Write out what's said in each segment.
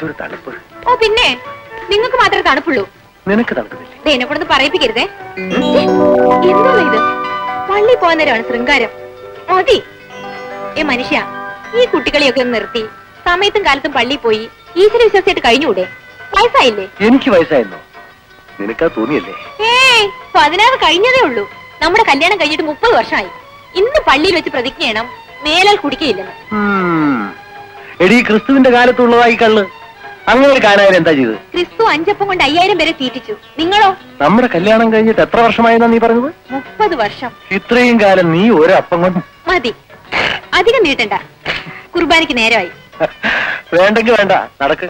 എന്തൊരു തണുപ്പ് ഓ പിന്നെ നിങ്ങൾക്ക് മാത്രമേ തണുപ്പുള്ളൂ നിനക്ക് തണുക്കുന്നില്ലേ ദേ, എന്നെ കൊണ്ടൊന്ന് പറയിപ്പിക്കരുതേ ഛെ, എന്താണ് ഇത് പള്ളി പോകാൻ നേരമാണ് ശൃംഗാരം മതി ഏ മനുഷ്യ ഈ കുട്ടികളെയൊക്കെ ഒന്ന് നിർത്തി സമയത്തും കാലത്തും പള്ളി പോയി ഈശ്വര വിശ്വാസമായിട്ട് കഴിഞ്ഞൂടെ വയസ്സായില്ലേ എനിക്ക് വയസ്സായിരുന്നോ നിനക്കത് തോന്നിയല്ലേ ഏയ് പതിനാറ് കഴിഞ്ഞതേ ഉള്ളൂ നമ്മുടെ കല്യാണം കഴിഞ്ഞിട്ട് മുപ്പത് വർഷമായി ഇന്ന് പള്ളിയിൽ വെച്ച് പ്രതിജ്ഞ ചെയ്യണം മേലാൽ കുടിക്കയില്ലെന്ന് ഉം. എടീ ക്രിസ്തുവിന്റെ കാലത്തുള്ളതായി കള്ള് അങ്ങനെ കാണാൻ എന്താ ചെയ്തത് ക്രിസ്തു അഞ്ചപ്പം കൊണ്ട് അയ്യായിരം പേരെ തീറ്റിച്ചു നിങ്ങളോ നമ്മുടെ കല്യാണം കഴിഞ്ഞിട്ട് എത്ര വർഷമായെന്നാ നീ പറഞ്ഞത് മുപ്പത് വർഷം ഇത്രയും കാലം നീ ഒരു അപ്പം കൊണ്ട് മതി അധികം നീട്ടണ്ട കുർബാനയ്ക്ക് നേരമായി വേണ്ടെങ്കിൽ വേണ്ട നടക്ക്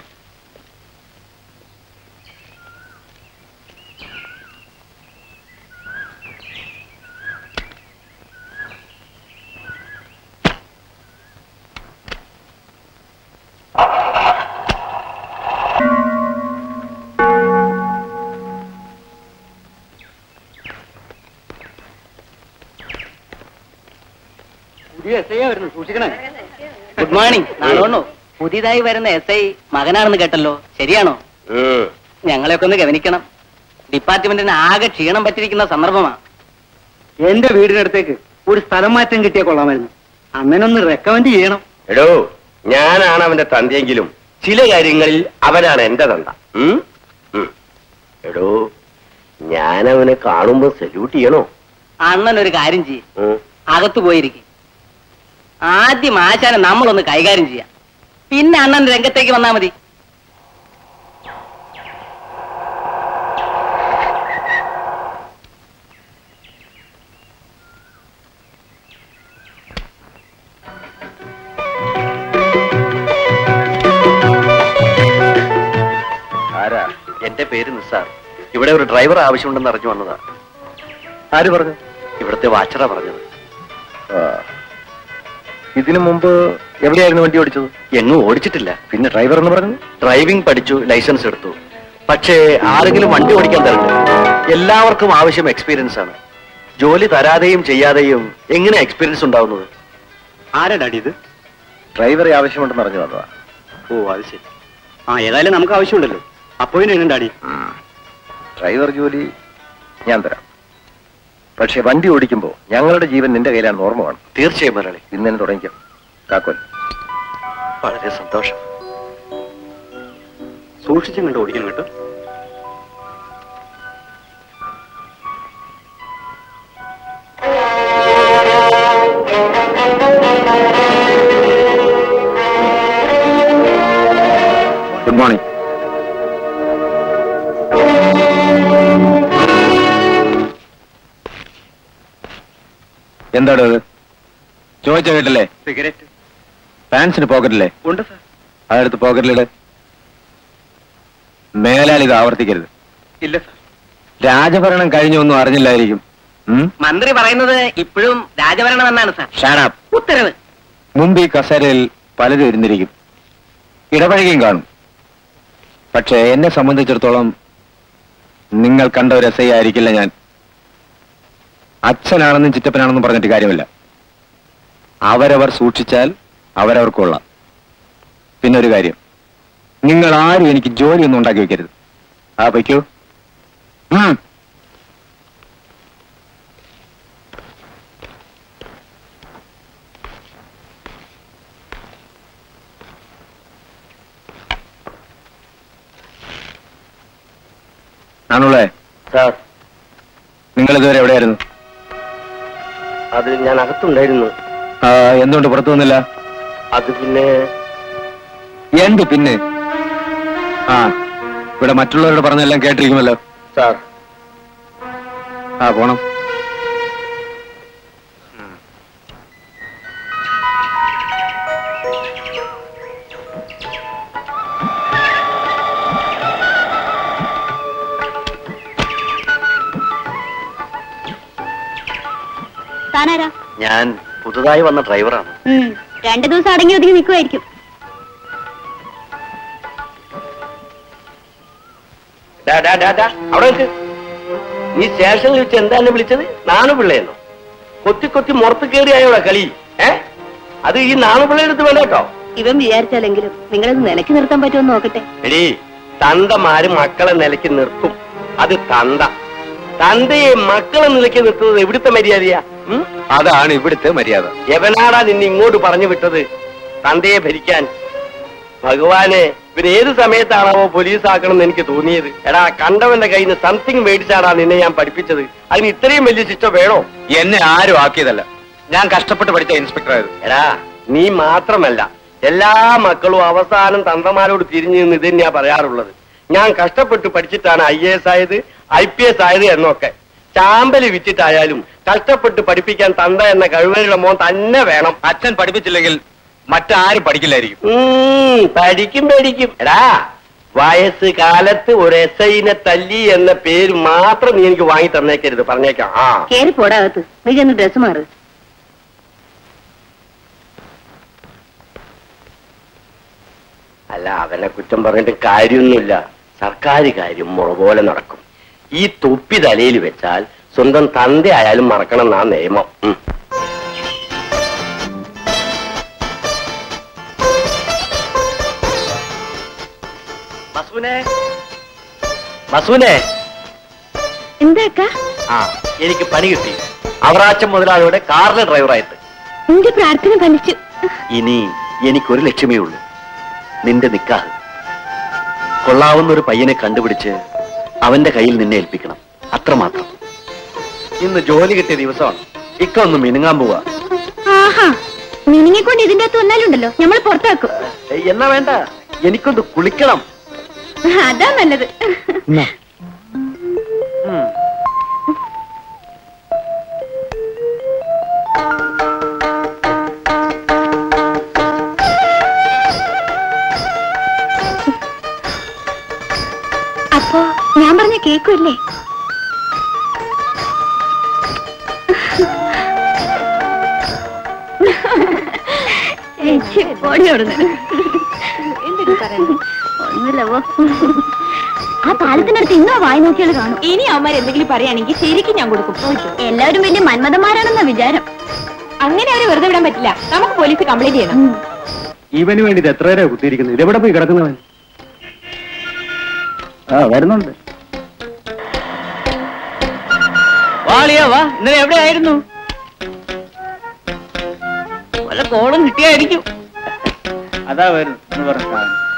പുതിയ എസ് ഐ വരുന്നു സൂക്ഷിക്കണേ ഗുഡ് മോർണിംഗ് നാളോണു പുതിയതായി വരുന്ന എസ് ഐ മകനാണെന്ന് കേട്ടല്ലോ ശരിയാണോ ഞങ്ങളെയൊക്കെ ഒന്ന് ഗവനിക്കണം ഡിപ്പാർട്ട്മെന്റിന് ആകെ ക്ഷീണം പറ്റിയിരിക്കുന്ന സന്ദർഭമാണ് എന്റെ വീടിനടുത്തേക്ക് ഒരു സ്ഥലം മാറ്റം കിട്ടിയാൽ കൊള്ളാമായിരുന്നു അമ്മനൊന്ന് റെക്കമെൻഡ് ചെയ്യണം എടോ ഞാനാണ് അവന്റെ തന്തയെങ്കിലും ചില കാര്യങ്ങളിൽ അവനാണ് എന്റെ തന്ത ഉം? ഉം. എടോ ഞാൻ അവനെ കാണുമ്പോ സല്യൂട്ട് ചെയ്യണോ അണ്ണൻ ഒരു കാര്യം ചെയ്യും ഉം. അകത്ത് പോയിരിക്കും ആദ്യം ആശാനെ നമ്മളൊന്ന് കൈകാര്യം ചെയ്യാം പിന്നെ അണ്ണൻ രംഗത്തേക്ക് വന്നാ മതി ആരാ എന്റെ പേര് നിസാർ ഇവിടെ ഒരു ഡ്രൈവർ ആവശ്യമുണ്ടെന്ന് അറിഞ്ഞു വന്നതാ ആര് പറഞ്ഞു ഇവിടുത്തെ വാച്ചറാ പറഞ്ഞത് ആ. ഇതിനു മുമ്പ് എവിടെയായിരുന്നു വണ്ടി ഓടിച്ചത് എങ്ങും ഓടിച്ചിട്ടില്ല പിന്നെ ഡ്രൈവർ എന്ന് പറഞ്ഞു ഡ്രൈവിംഗ് പഠിച്ചു ലൈസൻസ് എടുത്തു പക്ഷേ ആരെങ്കിലും വണ്ടി ഓടിക്കാൻ തരണ്ടേ എല്ലാവർക്കും ആവശ്യം എക്സ്പീരിയൻസ് ആണ് ജോലി തരാതെയും ചെയ്യാതെയും എങ്ങനെ എക്സ്പീരിയൻസ് ഉണ്ടാവുന്നത് ആരാ ഡാഡി ഇത് ഡ്രൈവറെ ആവശ്യമുണ്ടെന്ന് അറിഞ്ഞു വന്നതാ ഓ അത് ശരി ആ ഏതായാലും നമുക്ക് ആവശ്യമുണ്ടല്ലോ അപ്പോയിന്റ് ഡാഡി ഡ്രൈവർ ജോലി ഞാൻ തരാം പക്ഷെ വണ്ടി ഓടിക്കുമ്പോ ഞങ്ങളുടെ ജീവൻ നിന്റെ കയ്യിലാണ് ഓർമ്മ വേണം തീർച്ചയായും മലയാളി ഇന്ന് തന്നെ തുടങ്ങിക്കാം കാക്കോൽ വളരെ സന്തോഷം സൂക്ഷിച്ചും കണ്ട് ഓടിക്കണം കേട്ടോ ഗുഡ് മോർണിംഗ് എന്താണ് ഇത് ചോദിച്ച കേട്ടില്ലേ സിഗരറ്റ് പാൻസിന് പോക്കറ്റില്ലേ ഉണ്ട് സാർ അതെടുത്ത് പോക്കറ്റിലിട് മേലാൽ ഇത് ആവർത്തിക്കരുത് ഇല്ല സാർ രാജഭരണം കഴിഞ്ഞൊന്നും അറിഞ്ഞില്ലായിരിക്കും ഉം? മന്ത്രി പറയുന്നത് ഇപ്പോഴും രാജഭരണം എന്നാണ് സാർ Shut up. ഉത്തരവ് മുമ്പ് ഈ കസേരയിൽ പലരും ഇരുന്നിരിക്കും ഇടപഴകിയും കാണും പക്ഷെ എന്നെ സംബന്ധിച്ചിടത്തോളം നിങ്ങൾ കണ്ട ഒരു എസ് ഐ ആയിരിക്കില്ല ഞാൻ അച്ഛനാണെന്നും ചിറ്റപ്പനാണെന്നും പറഞ്ഞിട്ട് കാര്യമില്ല അവരവർ സൂക്ഷിച്ചാൽ അവരവർക്ക് കൊള്ളാം പിന്നെ ഒരു കാര്യം നിങ്ങൾ ആരും എനിക്ക് ജോലിയൊന്നും ഉണ്ടാക്കി വെക്കരുത് ആ വയ്ക്കൂ ഉം ആണുള്ളേ സാർ നിങ്ങൾ ഇതുവരെ എവിടെയായിരുന്നു അത് ഞാൻ അകത്തുണ്ടായിരുന്നു ആ, എന്തുകൊണ്ട് പുറത്തു വന്നില്ല അത് പിന്നെ എന്ത് പിന്നെ ആ ഇവിടെ മറ്റുള്ളവരോട് പറഞ്ഞെല്ലാം കേട്ടിരിക്കുമല്ലോ സാർ ആ പോണം താനാരാ ഞാൻ പുതുതായി വന്ന ഡ്രൈവറാണ് രണ്ടു ദിവസം അടങ്ങി ഒതുങ്ങി നിൽക്കുമായിരിക്കും ഡാ, ഡാ, ഡാ, ഡാ, അവിടെ നിൽക്ക്. നീ സ്റ്റേഷനിൽ വെച്ച് എന്താ എന്നെ വിളിച്ചത് നാണു പിള്ളയെന്നോ കൊത്തി കൊത്തി മുറത്ത് കയറിയായോടാ കളി ഏ അത് ഈ നാണു പിള്ളയുടെ അടുത്ത് വേണ്ട കേട്ടോ ഇവൻ വിചാരിച്ചാലെങ്കിലും നിങ്ങളത് നിലയ്ക്ക് നിർത്താൻ പറ്റുമോ നോക്കട്ടെ എടീ തന്തമാര് മക്കളെ നിലയ്ക്ക് നിർത്തും അത് തന്ത തന്തയെ മക്കളെ നിലയ്ക്ക് നിർത്തുന്നത് എവിടുത്തെ മര്യാദയാ ഉം? അതാണ് ഇവിടുത്തെ മര്യാദ എവനാടാ നിന്നെ ഇങ്ങോട്ട് പറഞ്ഞു വിട്ടത് തന്തയെ ഭരിക്കാൻ ഭഗവാനെ ഇവൻ ഏത് സമയത്താണാവോ പോലീസ് ആക്കണമെന്ന് എനിക്ക് തോന്നിയത് എടാ കണ്ടവന്റെ കയ്യിൽ നിന്ന് സംതിങ് മേടിച്ചാടാ നിന്നെ ഞാൻ പഠിപ്പിച്ചത് അതിന് ഇത്രയും വലിയ ശിക്ഷ വേണോ എന്നെ ആരും ആക്കിയതല്ല ഞാൻ കഷ്ടപ്പെട്ട് പഠിച്ച ഇൻസ്പെക്ടർ ആയത് എടാ നീ മാത്രമല്ല എല്ലാ മക്കളും അവസാനം തന്തമാരോട് തിരിഞ്ഞു നിന്ന് ഇത് തന്നെയാ പറയാറുള്ളത് ഞാൻ കഷ്ടപ്പെട്ട് പഠിച്ചിട്ടാണ് ഐ എസ് ആയത് ഐ പി എസ് ആയത് എന്നൊക്കെ ചാമ്പല് വിറ്റിട്ടായാലും കഷ്ടപ്പെട്ട് പഠിപ്പിക്കാൻ തന്ത എന്ന കഴിവുകളുടെ മോൻ തന്നെ വേണം അച്ഛൻ പഠിപ്പിച്ചില്ലെങ്കിൽ മറ്റാരും പഠിക്കില്ലായിരിക്കും ഉം, പഠിക്കും പഠിക്കും എടാ വയസ്സ് കാലത്ത് ഒരു എസ് ഐനെ തല്ലി എന്ന പേര് മാത്രം നീ എനിക്ക് വാങ്ങി തന്നേക്കരുത് പറഞ്ഞേക്കാം ആ കേറി പോടാകത്ത് നീ ചെന്ന് ഡ്രസ് മാറ് അല്ല അവനെ കുറ്റം പറഞ്ഞിട്ട് കാര്യമൊന്നുമില്ല സർക്കാർ കാര്യം മുറ പോലെ നടക്കും ഈ തൊപ്പി തലയിൽ വെച്ചാൽ സ്വന്തം തന്ത ആയാലും മറക്കണം എന്നാ നിയമം ഉം. മസൂനെ മസൂനെ എന്താക്കാ ആ എനിക്ക് പണി കിട്ടി അവറാച്ചം മുതലാളിയുടെ കാറിലെ ഡ്രൈവറായിട്ട് നിന്റെ പ്രാർത്ഥന ഫലിച്ചു ഇനി എനിക്കൊരു ലക്ഷ്യമേ ഉള്ളൂ നിന്റെ നിക്കാഹ് കൊള്ളാവുന്ന ഒരു പയ്യനെ കണ്ടുപിടിച്ച് അവന്റെ കയ്യിൽ നിന്നെ ഏൽപ്പിക്കണം അത്രമാത്രം ഇന്ന് ജോലി കിട്ടിയ ദിവസമാണ് ഇക്ക ഒന്ന് മിനുങ്ങാൻ പോവാ ആഹാ മിനിങ്ങിക്കൊണ്ട് ഇതിന്റെ അകത്ത് വന്നാലുണ്ടല്ലോ നമ്മൾ പുറത്താക്കും ഏയ്, എന്നാ വേണ്ട എനിക്കൊന്ന് കുളിക്കണം അതാ നല്ലത് ഉം. അപ്പോ ഞാൻ പറഞ്ഞ കേക്കുമല്ലേ ഒന്നുമില്ല പോ. ആ പാലത്തിനടുത്ത് ഇന്നോ വായി നോക്കിയാൽ കാണും ഇനി അവന്മാർ എന്തെങ്കിലും പറയുകയാണെങ്കിൽ ശരിക്കും ഞാൻ കൊടുക്കും എല്ലാവരും വലിയ മന്മഥന്മാരാണെന്ന വിചാരം അങ്ങനെ അവരെ വെറുതെ വിടാൻ പറ്റില്ല നമുക്ക് പോലീസ് കംപ്ലൈന്റ് ചെയ്യണം ഇവന് വേണ്ടി ഇത് എത്ര നേരം കുത്തിയിരിക്കുന്നത് ഇതെവിടെ പോയി കിടക്കുന്നവൻ ആ വരുന്നുണ്ട് വാളിയാ വാ ഇന്നലെ എവിടെയായിരുന്നു വല്ല കോളും കിട്ടിയായിരിക്കും അതാ വരുന്നു എന്ന് പറഞ്ഞ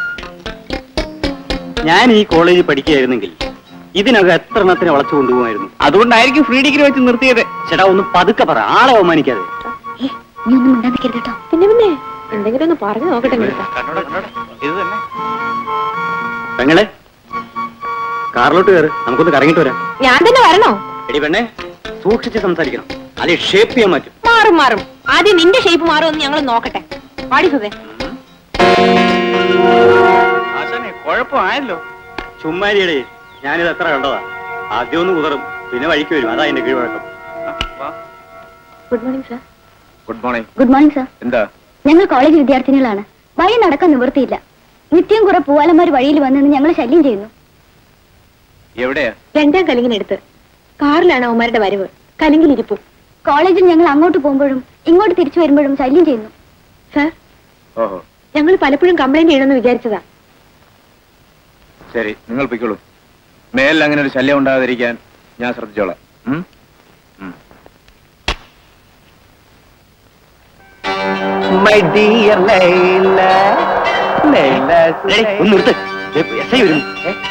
ഞാൻ ഈ കോളേജിൽ പഠിക്കുകയായിരുന്നെങ്കിൽ ഇതിനകം എത്ര എണ്ണത്തിനെ വളച്ചു കൊണ്ടുപോകുമായിരുന്നു അതുകൊണ്ടായിരിക്കും ഫ്രീ ഡിഗ്രി വെച്ച് നിർത്തിയത് ചേട്ടാ ഒന്ന് പതുക്കെ പറ ആളെ അവമാനിക്കാതെ ഏ നീ ഒന്നും മിണ്ടാതിരിക്കരുത് കേട്ടോ പിന്നെ പിന്നെ എന്തെങ്കിലും ഒന്ന് പറഞ്ഞു നോക്കട്ടെ നിർത്താം ഇത് തന്നെ പെങ്ങളെ കാറിലോട്ട് കയറ് നമുക്കൊന്ന് കറങ്ങിട്ട് വരാം ഞാൻ തന്നെ വരണോ എടി പെണ്ണെ സൂക്ഷിച്ച് സംസാരിക്കണം അല്ലെ ഷേപ്പ് ചെയ്യാൻ പറ്റും മാറും മാറും ആദ്യം നിന്റെ ഷേപ്പ് മാറുമെന്ന് ഞങ്ങൾ നോക്കട്ടെ പാടി സുധേ ആശാനെ കുഴപ്പമായല്ലോ ചുമ്മാരിയടേ ഞാനിത് എത്ര കണ്ടതാ ആദ്യം ഒന്ന് കുതറും പിന്നെ വഴിക്ക് വരും അതാ എന്റെ കീഴ്വഴക്കം good morning sir good morning good morning sir എന്താ ഞങ്ങൾ കോളേജ് വിദ്യാർത്ഥിനികളാണ് വഴി നടക്കാൻ നിവൃത്തിയില്ല നിത്യം കുറെ പൂവാലന്മാർ വഴിയിൽ വന്നെന്ന് ഞങ്ങൾ ശല്യം ചെയ്യുന്നു എവിടെയാ രണ്ടാം കലിങ്ങിനടുത്ത് കാറിലാണ് അവന്മാരുടെ വരവ് കലിങ്കിലിരിപ്പും കോളേജിൽ ഞങ്ങൾ അങ്ങോട്ട് പോകുമ്പോഴും ഇങ്ങോട്ട് തിരിച്ചു വരുമ്പോഴും ശല്യം ചെയ്യുന്നു സാർ ഓഹോ ഞങ്ങൾ പലപ്പോഴും കംപ്ലൈന്റ് ചെയ്യണമെന്ന് വിചാരിച്ചതാ ശരി നിങ്ങൾ പൊയ്ക്കോളൂ മേലിൽ അങ്ങനെ ഒരു ശല്യം ഉണ്ടാകാതിരിക്കാൻ ഞാൻ ശ്രദ്ധിച്ചോളാം ഉം? ഉം. മൈ ഡിയർ ലൈല ലൈല എടേ, ഒന്ന് നിർത്ത് എസ് ഐ വരുന്നു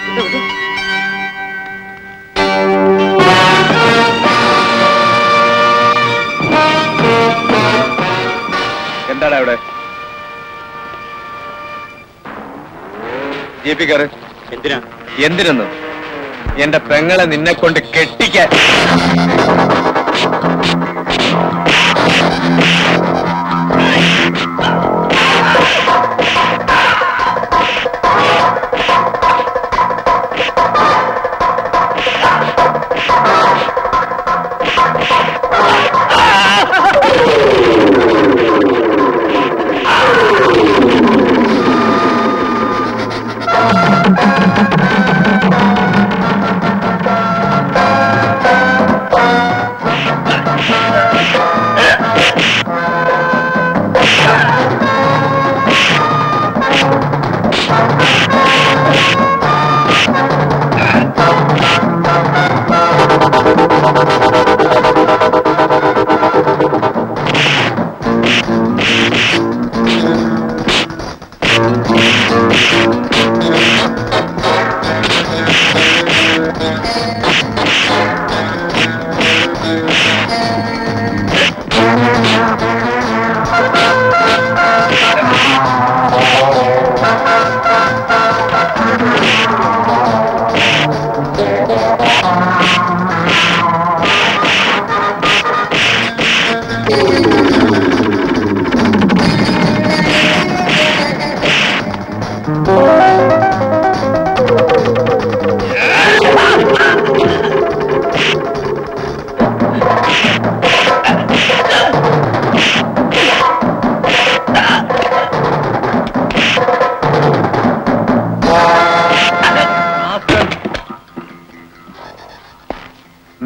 എന്താണ് അവിടെ ജയിപ്പിക്കാറ് എന്തിനാ എന്തിനെന്ന് എന്റെ പെങ്ങളെ നിന്നെ കൊണ്ട് കെട്ടിക്കാൻ ആ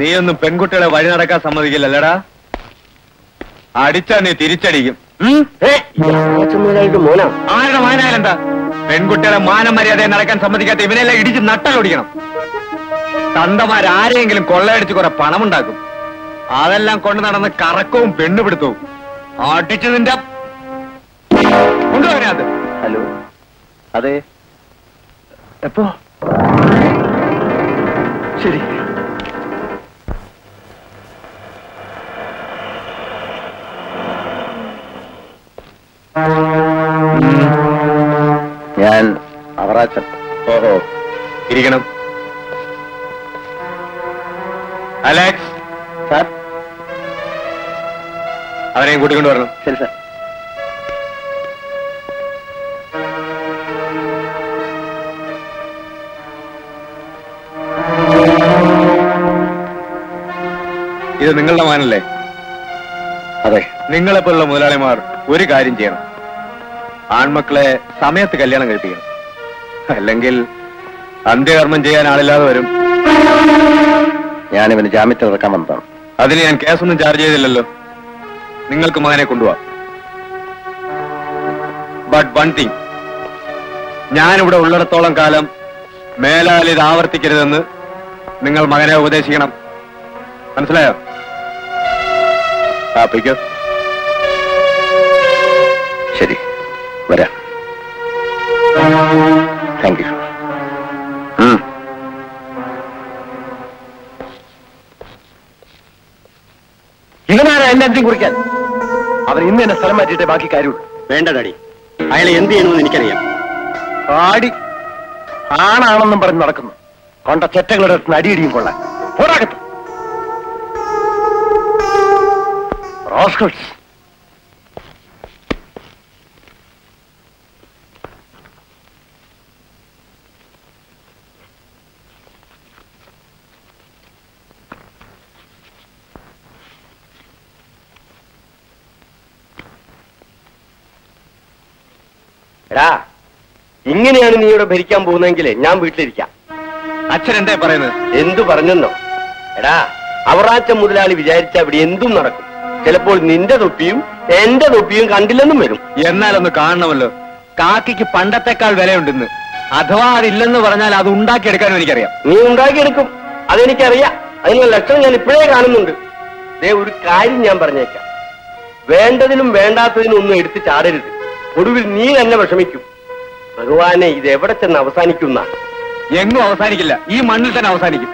നീയൊന്നും പെൺകുട്ടികളെ വഴി നടക്കാൻ സമ്മതിക്കില്ലല്ലടാ അടിച്ചാ നീ തിരിച്ചടിക്കും ഉം? മോനാ ആരുടെ മാനായാലെന്താ പെൺകുട്ടികളെ മാനം മര്യാദയെ നടക്കാൻ സമ്മതിക്കാത്ത ഇവനെല്ലാം ഇടിച്ച് നട്ടലൊടിക്കണം തന്തമാരാരെങ്കിലും കൊള്ളയടിച്ച് കുറെ പണമുണ്ടാക്കും അതെല്ലാം കൊണ്ട് നടന്ന് കറക്കവും പെണ്ണുപിടുത്തവും അടിച്ചു നിന്റെ കൊണ്ടുവരാത് ഹലോ അതെ എപ്പോ ശരി ഞാൻ അവറാച്ചൻ ഓഹോ ഇരിക്കണം അലക്സ് സാർ അവനെയും കൂട്ടിക്കൊണ്ട് വരണം ശരി സാർ ഇത് നിങ്ങളുടെ മാനല്ലേ അതെ നിങ്ങളെപ്പോലുള്ള മുതലാളിമാർ ഒരു കാര്യം ചെയ്യണം ആൺമക്കളെ സമയത്ത് കല്യാണം കഴിപ്പിക്കണം അല്ലെങ്കിൽ അന്ത്യകർമ്മം ചെയ്യാൻ ആളില്ലാതെ വരും ഞാനിവന് ജാമ്യത്തിൽ ഇറക്കാൻ വന്നതാണ് അതിന് ഞാൻ കേസൊന്നും ചാർജ് ചെയ്തില്ലല്ലോ നിങ്ങൾക്ക് മകനെ കൊണ്ടുപോവാം ബട്ട് വൺ തിങ് ഞാനിവിടെ ഉള്ളിടത്തോളം കാലം മേലാൽ ഇത് ആവർത്തിക്കരുതെന്ന് നിങ്ങൾ മകനെ ഉപദേശിക്കണം മനസ്സിലായോ ആ പിക്കോ ശരി വരാം താങ്ക് യു ഇവനാരാ എന്റെ അഞ്ചും കുറിക്കാൻ അവൻ ഇന്ന് എന്നെ സ്ഥലം മാറ്റിയിട്ടേ ബാക്കി കാര്യമുള്ളൂ വേണ്ട ഡാഡി അയാളെ എന്ത് ചെയ്യണമെന്ന് എനിക്കറിയാം ആടി ആണാണെന്നും പറഞ്ഞ് നടക്കുന്നു കൊണ്ട ചെറ്റകളുടെ അടുത്ത് അടിയിടിയും കൊള്ളാൻ പോരാകത്ത് റോസ്കൾസ് എടാ ഇങ്ങനെയാണ് നീ ഇവിടെ ഭരിക്കാൻ പോകുന്നതെങ്കിൽ ഞാൻ വീട്ടിലിരിക്കാം അച്ഛൻ എന്താ പറയുന്നത് എന്തു പറഞ്ഞെന്നോ എടാ അവറാച്ച മുതലാളി വിചാരിച്ച അവിടെ എന്തും നടക്കും ചിലപ്പോൾ നിന്റെ തൊപ്പിയും എന്റെ തൊപ്പിയും കണ്ടില്ലെന്നും വരും എന്നാലൊന്ന് കാണണമല്ലോ കാക്കിക്ക് പണ്ടത്തെക്കാൾ വിലയുണ്ടെന്ന് അഥവാ അതില്ലെന്ന് പറഞ്ഞാൽ അത് ഉണ്ടാക്കിയെടുക്കാനും എനിക്കറിയാം നീ ഉണ്ടാക്കിയെടുക്കും അതെനിക്കറിയാം അതിനുള്ള ലക്ഷണം ഞാൻ ഇപ്പോഴേ കാണുന്നുണ്ട് ദേ ഒരു കാര്യം ഞാൻ പറഞ്ഞേക്കാം വേണ്ടതിനും വേണ്ടാത്തതിനും ഒന്നും എടുത്ത് ചാടരുത് ഒടുവിൽ നീ തന്നെ വിഷമിക്കും ഭഗവാനെ ഇത് എവിടെ ചെന്ന് അവസാനിക്കുന്ന എങ്ങും അവസാനിക്കില്ല ഈ മണ്ണിൽ തന്നെ അവസാനിക്കും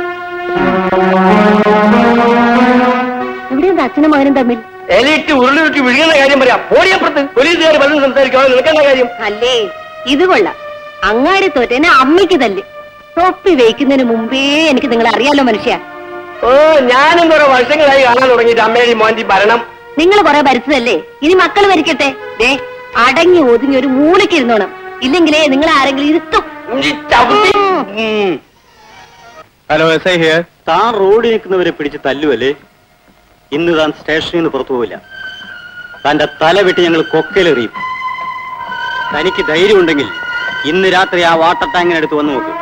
ഇവിടെ എന്താ അച്ഛനും മകനും തമ്മിൽ എലിയിട്ട് ഉരുളിവിട്ട് വിഴുകുന്ന കാര്യം പറയാം പോടിയപ്പുറത്ത് പോലീസുകാർ പലതും സംസാരിക്കാതെ നിൽക്കേണ്ട കാര്യം അല്ലേ ഇത് കൊള്ളാം അങ്ങാടി തോറ്റേനെ അമ്മയ്ക്ക് തല്ല് തൊപ്പി വെയ്ക്കുന്നതിന് മുമ്പേ എനിക്ക് നിങ്ങളെ അറിയാലോ മനുഷ്യ ഓ ഞാനും കുറെ വർഷങ്ങളായി കാണാൻ തുടങ്ങിയിട്ട് അമ്മയുടെ മോന്റി ഭരണം നിങ്ങൾ കുറെ ഭരിച്ചതല്ലേ ഇനി മക്കൾ ഭരിക്കട്ടെ ദേ അടങ്ങി ഒതുങ്ങി ഒരു മൂലയ്ക്ക് ഇരുന്നോണം ഇല്ലെങ്കിലേ നിങ്ങൾ ആരെങ്കിലും ഇരുത്തും ഈ ചവിട്ടി ഉം. ഹലോ എസ് ഐ ഹിയർ താൻ റോഡിൽ നിൽക്കുന്നവരെ പിടിച്ച് തല്ലുവല്ലേ ഇന്ന് താൻ സ്റ്റേഷനിൽ നിന്ന് പുറത്തു പോവില്ല തന്റെ തല വെട്ടി ഞങ്ങൾ കൊക്കയിലെറിയും തനിക്ക് ധൈര്യമുണ്ടെങ്കിൽ ഇന്ന് രാത്രി ആ വാട്ടർ ടാങ്കിനടുത്ത് വന്നു നോക്ക്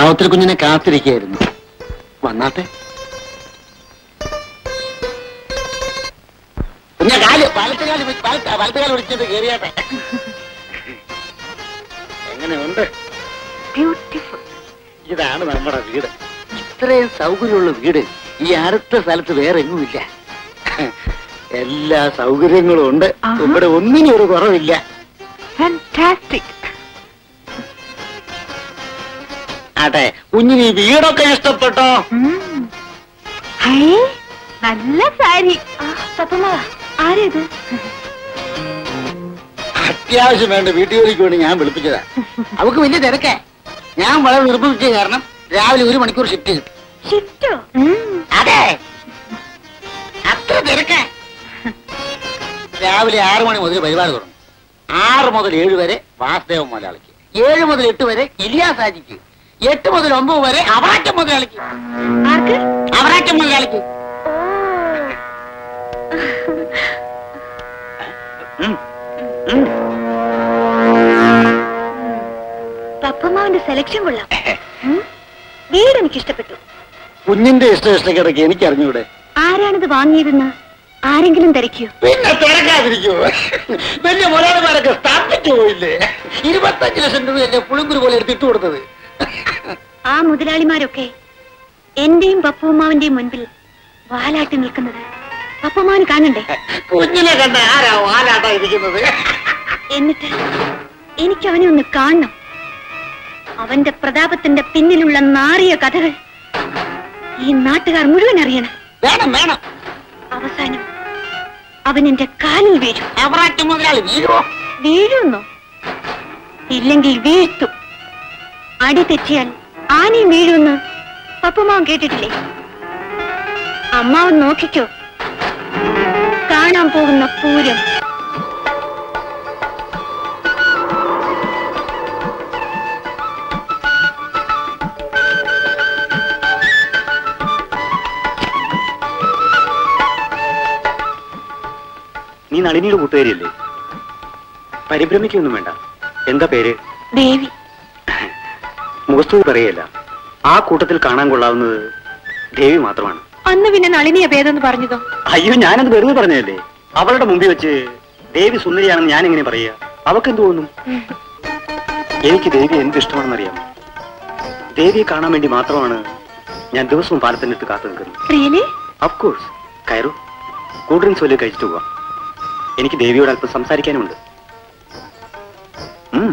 സാവത്രി കുഞ്ഞിനെ കാത്തിരിക്കുകയായിരുന്നു വന്നാട്ടെ കുഞ്ഞ കാല് വലത്തെ കാല് വെച്ച് വലത്തെ വലത്തെ കാല് പിടിച്ചത് കയറിയാട്ടെ എങ്ങനെയുണ്ട് ബ്യൂട്ടിഫുൾ ഇതാണ് നമ്മുടെ വീട് ഇത്രയും സൗകര്യമുള്ള വീട് ഈ അടുത്ത സ്ഥലത്ത് വേറെ എങ്ങുമില്ല എല്ലാ സൗകര്യങ്ങളും ഉണ്ട് ആഹാ. ഇവിടെ ഒന്നിനും ഒരു കുറവില്ല ഫാന്റാസ്റ്റിക് ആട്ടെ കുഞ്ഞിന് ഈ വീടൊക്കെ ഇഷ്ടപ്പെട്ടോ ഹൈ നല്ല സാരി പപ്പമ്മ ആരേത് അത്യാവശ്യം വേണ്ട വീട്ടു ജോലിക്ക് വേണ്ടി ഞാൻ വിളിപ്പിച്ചതാ അവക്ക് വലിയ തിരക്കേ ഞാൻ വളരെ നിർബന്ധിച്ച കാരണം രാവിലെ ഒരു മണിക്കൂർ ഷിഫ്റ്റ് ചെയ്തു ഷിറ്റോ അതെ അത്ര തിരക്കേ രാവിലെ ആറു മണി മുതൽ പരിപാടി തുടങ്ങും ആറ് മുതൽ ഏഴ് വരെ വാസുദേവൻ മുതലാളിക്ക് ഏഴ് മുതൽ എട്ട് വരെ ഇലിയാസ് ആജിക്ക് എട്ട് മുതൽ ഒമ്പത് വരെ അവറാറ്റം മുതലാളിക്ക് ആർക്ക് അവറാറ്റം മുതലാളിക്ക് ഉം. ഉം. പപ്പമാവിന്റെ സെലക്ഷൻ കൊള്ളാം ഉം. വീട് എനിക്ക് ഇഷ്ടപ്പെട്ടു കുഞ്ഞിന്റെ ഇഷ്ട ഇഷ്ടക്കിടക്ക് എനിക്ക് അറിഞ്ഞൂടെ ആരാണിത് വാങ്ങിയതെന്ന് ആരെങ്കിലും തിരക്കിയോ പിന്നെ തിരക്കാതിരിക്കോ വലിയ മുതലാളിമാരൊക്കെ സ്ഥാപിച്ചു പോയില്ലേ ഇരുപത്തഞ്ച് ലക്ഷം രൂപയല്ലേ പുളിങ്കുരു പോലെ എടുത്തിട്ട് കൊടുത്തത് ആ മുതലാളിമാരൊക്കെ എന്റെയും പപ്പുമാവിന്റെയും മുൻപിൽ വാലാട്ടി നിൽക്കുന്നത് പപ്പമാവിന് കാണണ്ടേ കുഞ്ഞിനെ കണ്ട ആരാ ആരാട്ടാ ഇരിക്കുന്നത് എന്നിട്ട് എനിക്ക് അവനെ ഒന്ന് കാണണം അവന്റെ പ്രതാപത്തിന്റെ പിന്നിലുള്ള നാറിയ കഥകൾ ഈ നാട്ടുകാർ മുഴുവൻ അറിയണം വേണം വേണം അവസാനം അവൻ എന്റെ കാലിൽ വീഴും അവറാറ്റ മുതലാളി വീഴുവോ വീഴുന്നോ ഇല്ലെങ്കിൽ വീഴ്ത്തും അടി തെറ്റിയാൽ ആനയും വീഴുമെന്ന് പപ്പമാവൻ കേട്ടിട്ടില്ലേ അമ്മാവൻ നോക്കിക്കോ കാണാൻ പോകുന്ന പൂരം നീ നളിനിയുടെ കൂട്ടുകാരിയല്ലേ പരിഭ്രമിക്കൊന്നും വേണ്ട എന്താ പേര് ദേവി മുഖസ്തുതി പറയല്ല ആ കൂട്ടത്തിൽ കാണാൻ കൊള്ളാവുന്നത് ദേവി മാത്രമാണ് അന്ന് പിന്നെ നളിനിയ ഭേദമെന്ന് പറഞ്ഞതോ അയ്യോ ഞാനത് വെറുതെ പറഞ്ഞതല്ലേ അവളുടെ മുമ്പിൽ വെച്ച് ദേവി സുന്ദരിയാണെന്ന് ഞാൻ എങ്ങനെ പറയുക അവക്ക് എന്ത് തോന്നും എനിക്ക് ദേവി എന്ത് ഇഷ്ടമാണെന്നറിയാം ദേവിയെ കാണാൻ വേണ്ടി മാത്രമാണ് ഞാൻ ദിവസവും പാലത്തിനടുത്ത് കാത്തു നിൽക്കുന്നത് റിയലി അഫ്കോഴ്സ് കയറൂ കൂൾ ഡ്രിങ്ക്സ് വല്ലതും കഴിച്ചിട്ട് പോവാം എനിക്ക് ദേവിയോട് അല്പം സംസാരിക്കാനുമുണ്ട് ഉം.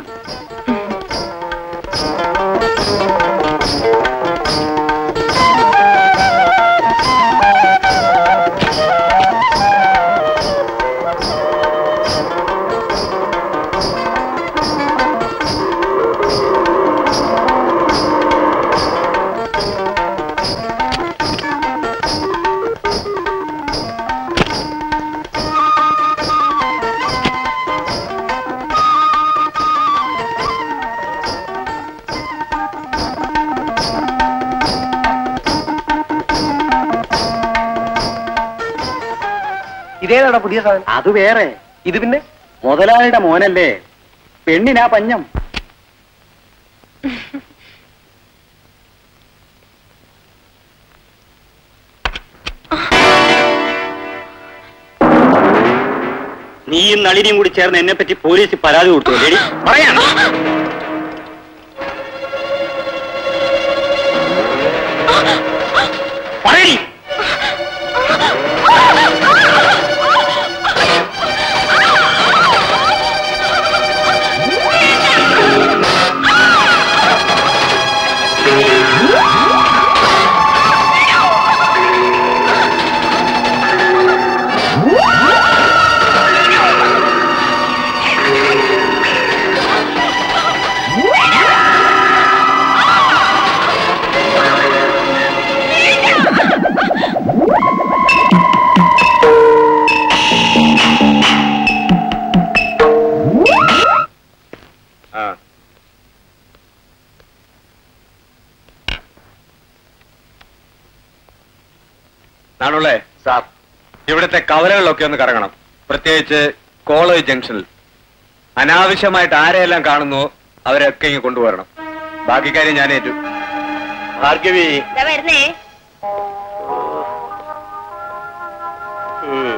ഇതേതാടാ പുതിയ സാധനം അത് വേറെ ഇത് പിന്നെ മുതലാളിയുടെ മോനല്ലേ പെണ്ണിനാ പഞ്ഞം നീയും നളിനിയും കൂടി ചേർന്ന് എന്നെ പറ്റി പോലീസിൽ പരാതി കൊടുത്തു ലേഡി പറയാം പറയടി ആ നാണുള്ളേ സാർ ഇവിടുത്തെ കവലകളിലൊക്കെ ഒന്ന് കറങ്ങണം പ്രത്യേകിച്ച് കോളേജ് ജംഗ്ഷനിൽ അനാവശ്യമായിട്ട് ആരെയെല്ലാം കാണുന്നു അവരെയൊക്കെ ഇങ്ങ് കൊണ്ടുവരണം ബാക്കി കാര്യം ഞാൻ ഏറ്റു ഭാർഗവി വരുന്നേ ഉം.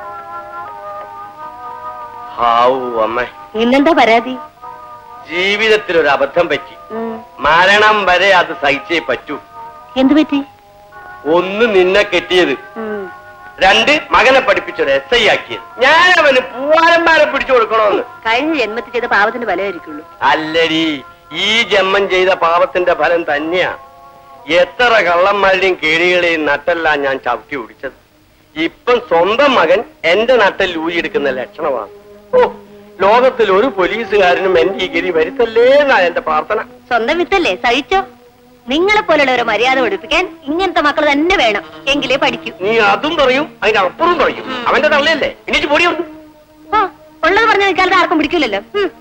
ഹാവു അമ്മേ ഇന്നെന്താ പരാതി ജീവിതത്തിൽ ഒരു അബദ്ധം പറ്റി മരണം വരെ അത് സഹിച്ചേ പറ്റൂ എന്തു പറ്റി ഒന്ന് നിന്നെ കെട്ടിയത് രണ്ട് മകനെ പഠിപ്പിച്ചൊരു എസ് ഐ ആക്കിയത് ഞാൻ അവന് പൂവാലന്മാരെ പിടിച്ചു കൊടുക്കണോന്ന് കഴിഞ്ഞ ജന്മത്തിൽ ചെയ്ത പാവത്തിന്റെ ഫലമായിരിക്കുള്ളൂ അല്ലടി ഈ ജന്മം ചെയ്ത പാപത്തിന്റെ ഫലം തന്നെയാ എത്ര കള്ളന്മാരുടെയും കേടികളെയും നട്ടെല്ലാം ഞാൻ ചവിട്ടി ഓടിച്ചത് ഇപ്പം സ്വന്തം മകൻ എന്റെ നട്ടൽ ഊരിയെടുക്കുന്ന ലക്ഷണമാണ് ഓ ലോകത്തിൽ ഒരു പോലീസുകാരനും എന്റെ ഈ ഗതി വരുത്തല്ലേ എന്നാ എന്റെ പ്രാർത്ഥന സ്വന്തം വിത്തല്ലേ സഹിച്ചോ നിങ്ങളെ പോലുള്ളവരെ മര്യാദ പഠിപ്പിക്കാൻ ഇങ്ങനത്തെ മക്കൾ തന്നെ വേണം എങ്കിലേ പഠിക്കൂ നീ അതും പറയും അതിന്റെ അപ്പുറം പറയും അവന്റെ തള്ളയല്ലേ എനിക്ക് പൊടിയുണ്ട് ആ ഉള്ളത് പറഞ്ഞ നിൽക്കാതെ ആർക്കും പിടിക്കില്ലല്ലോ ഉം.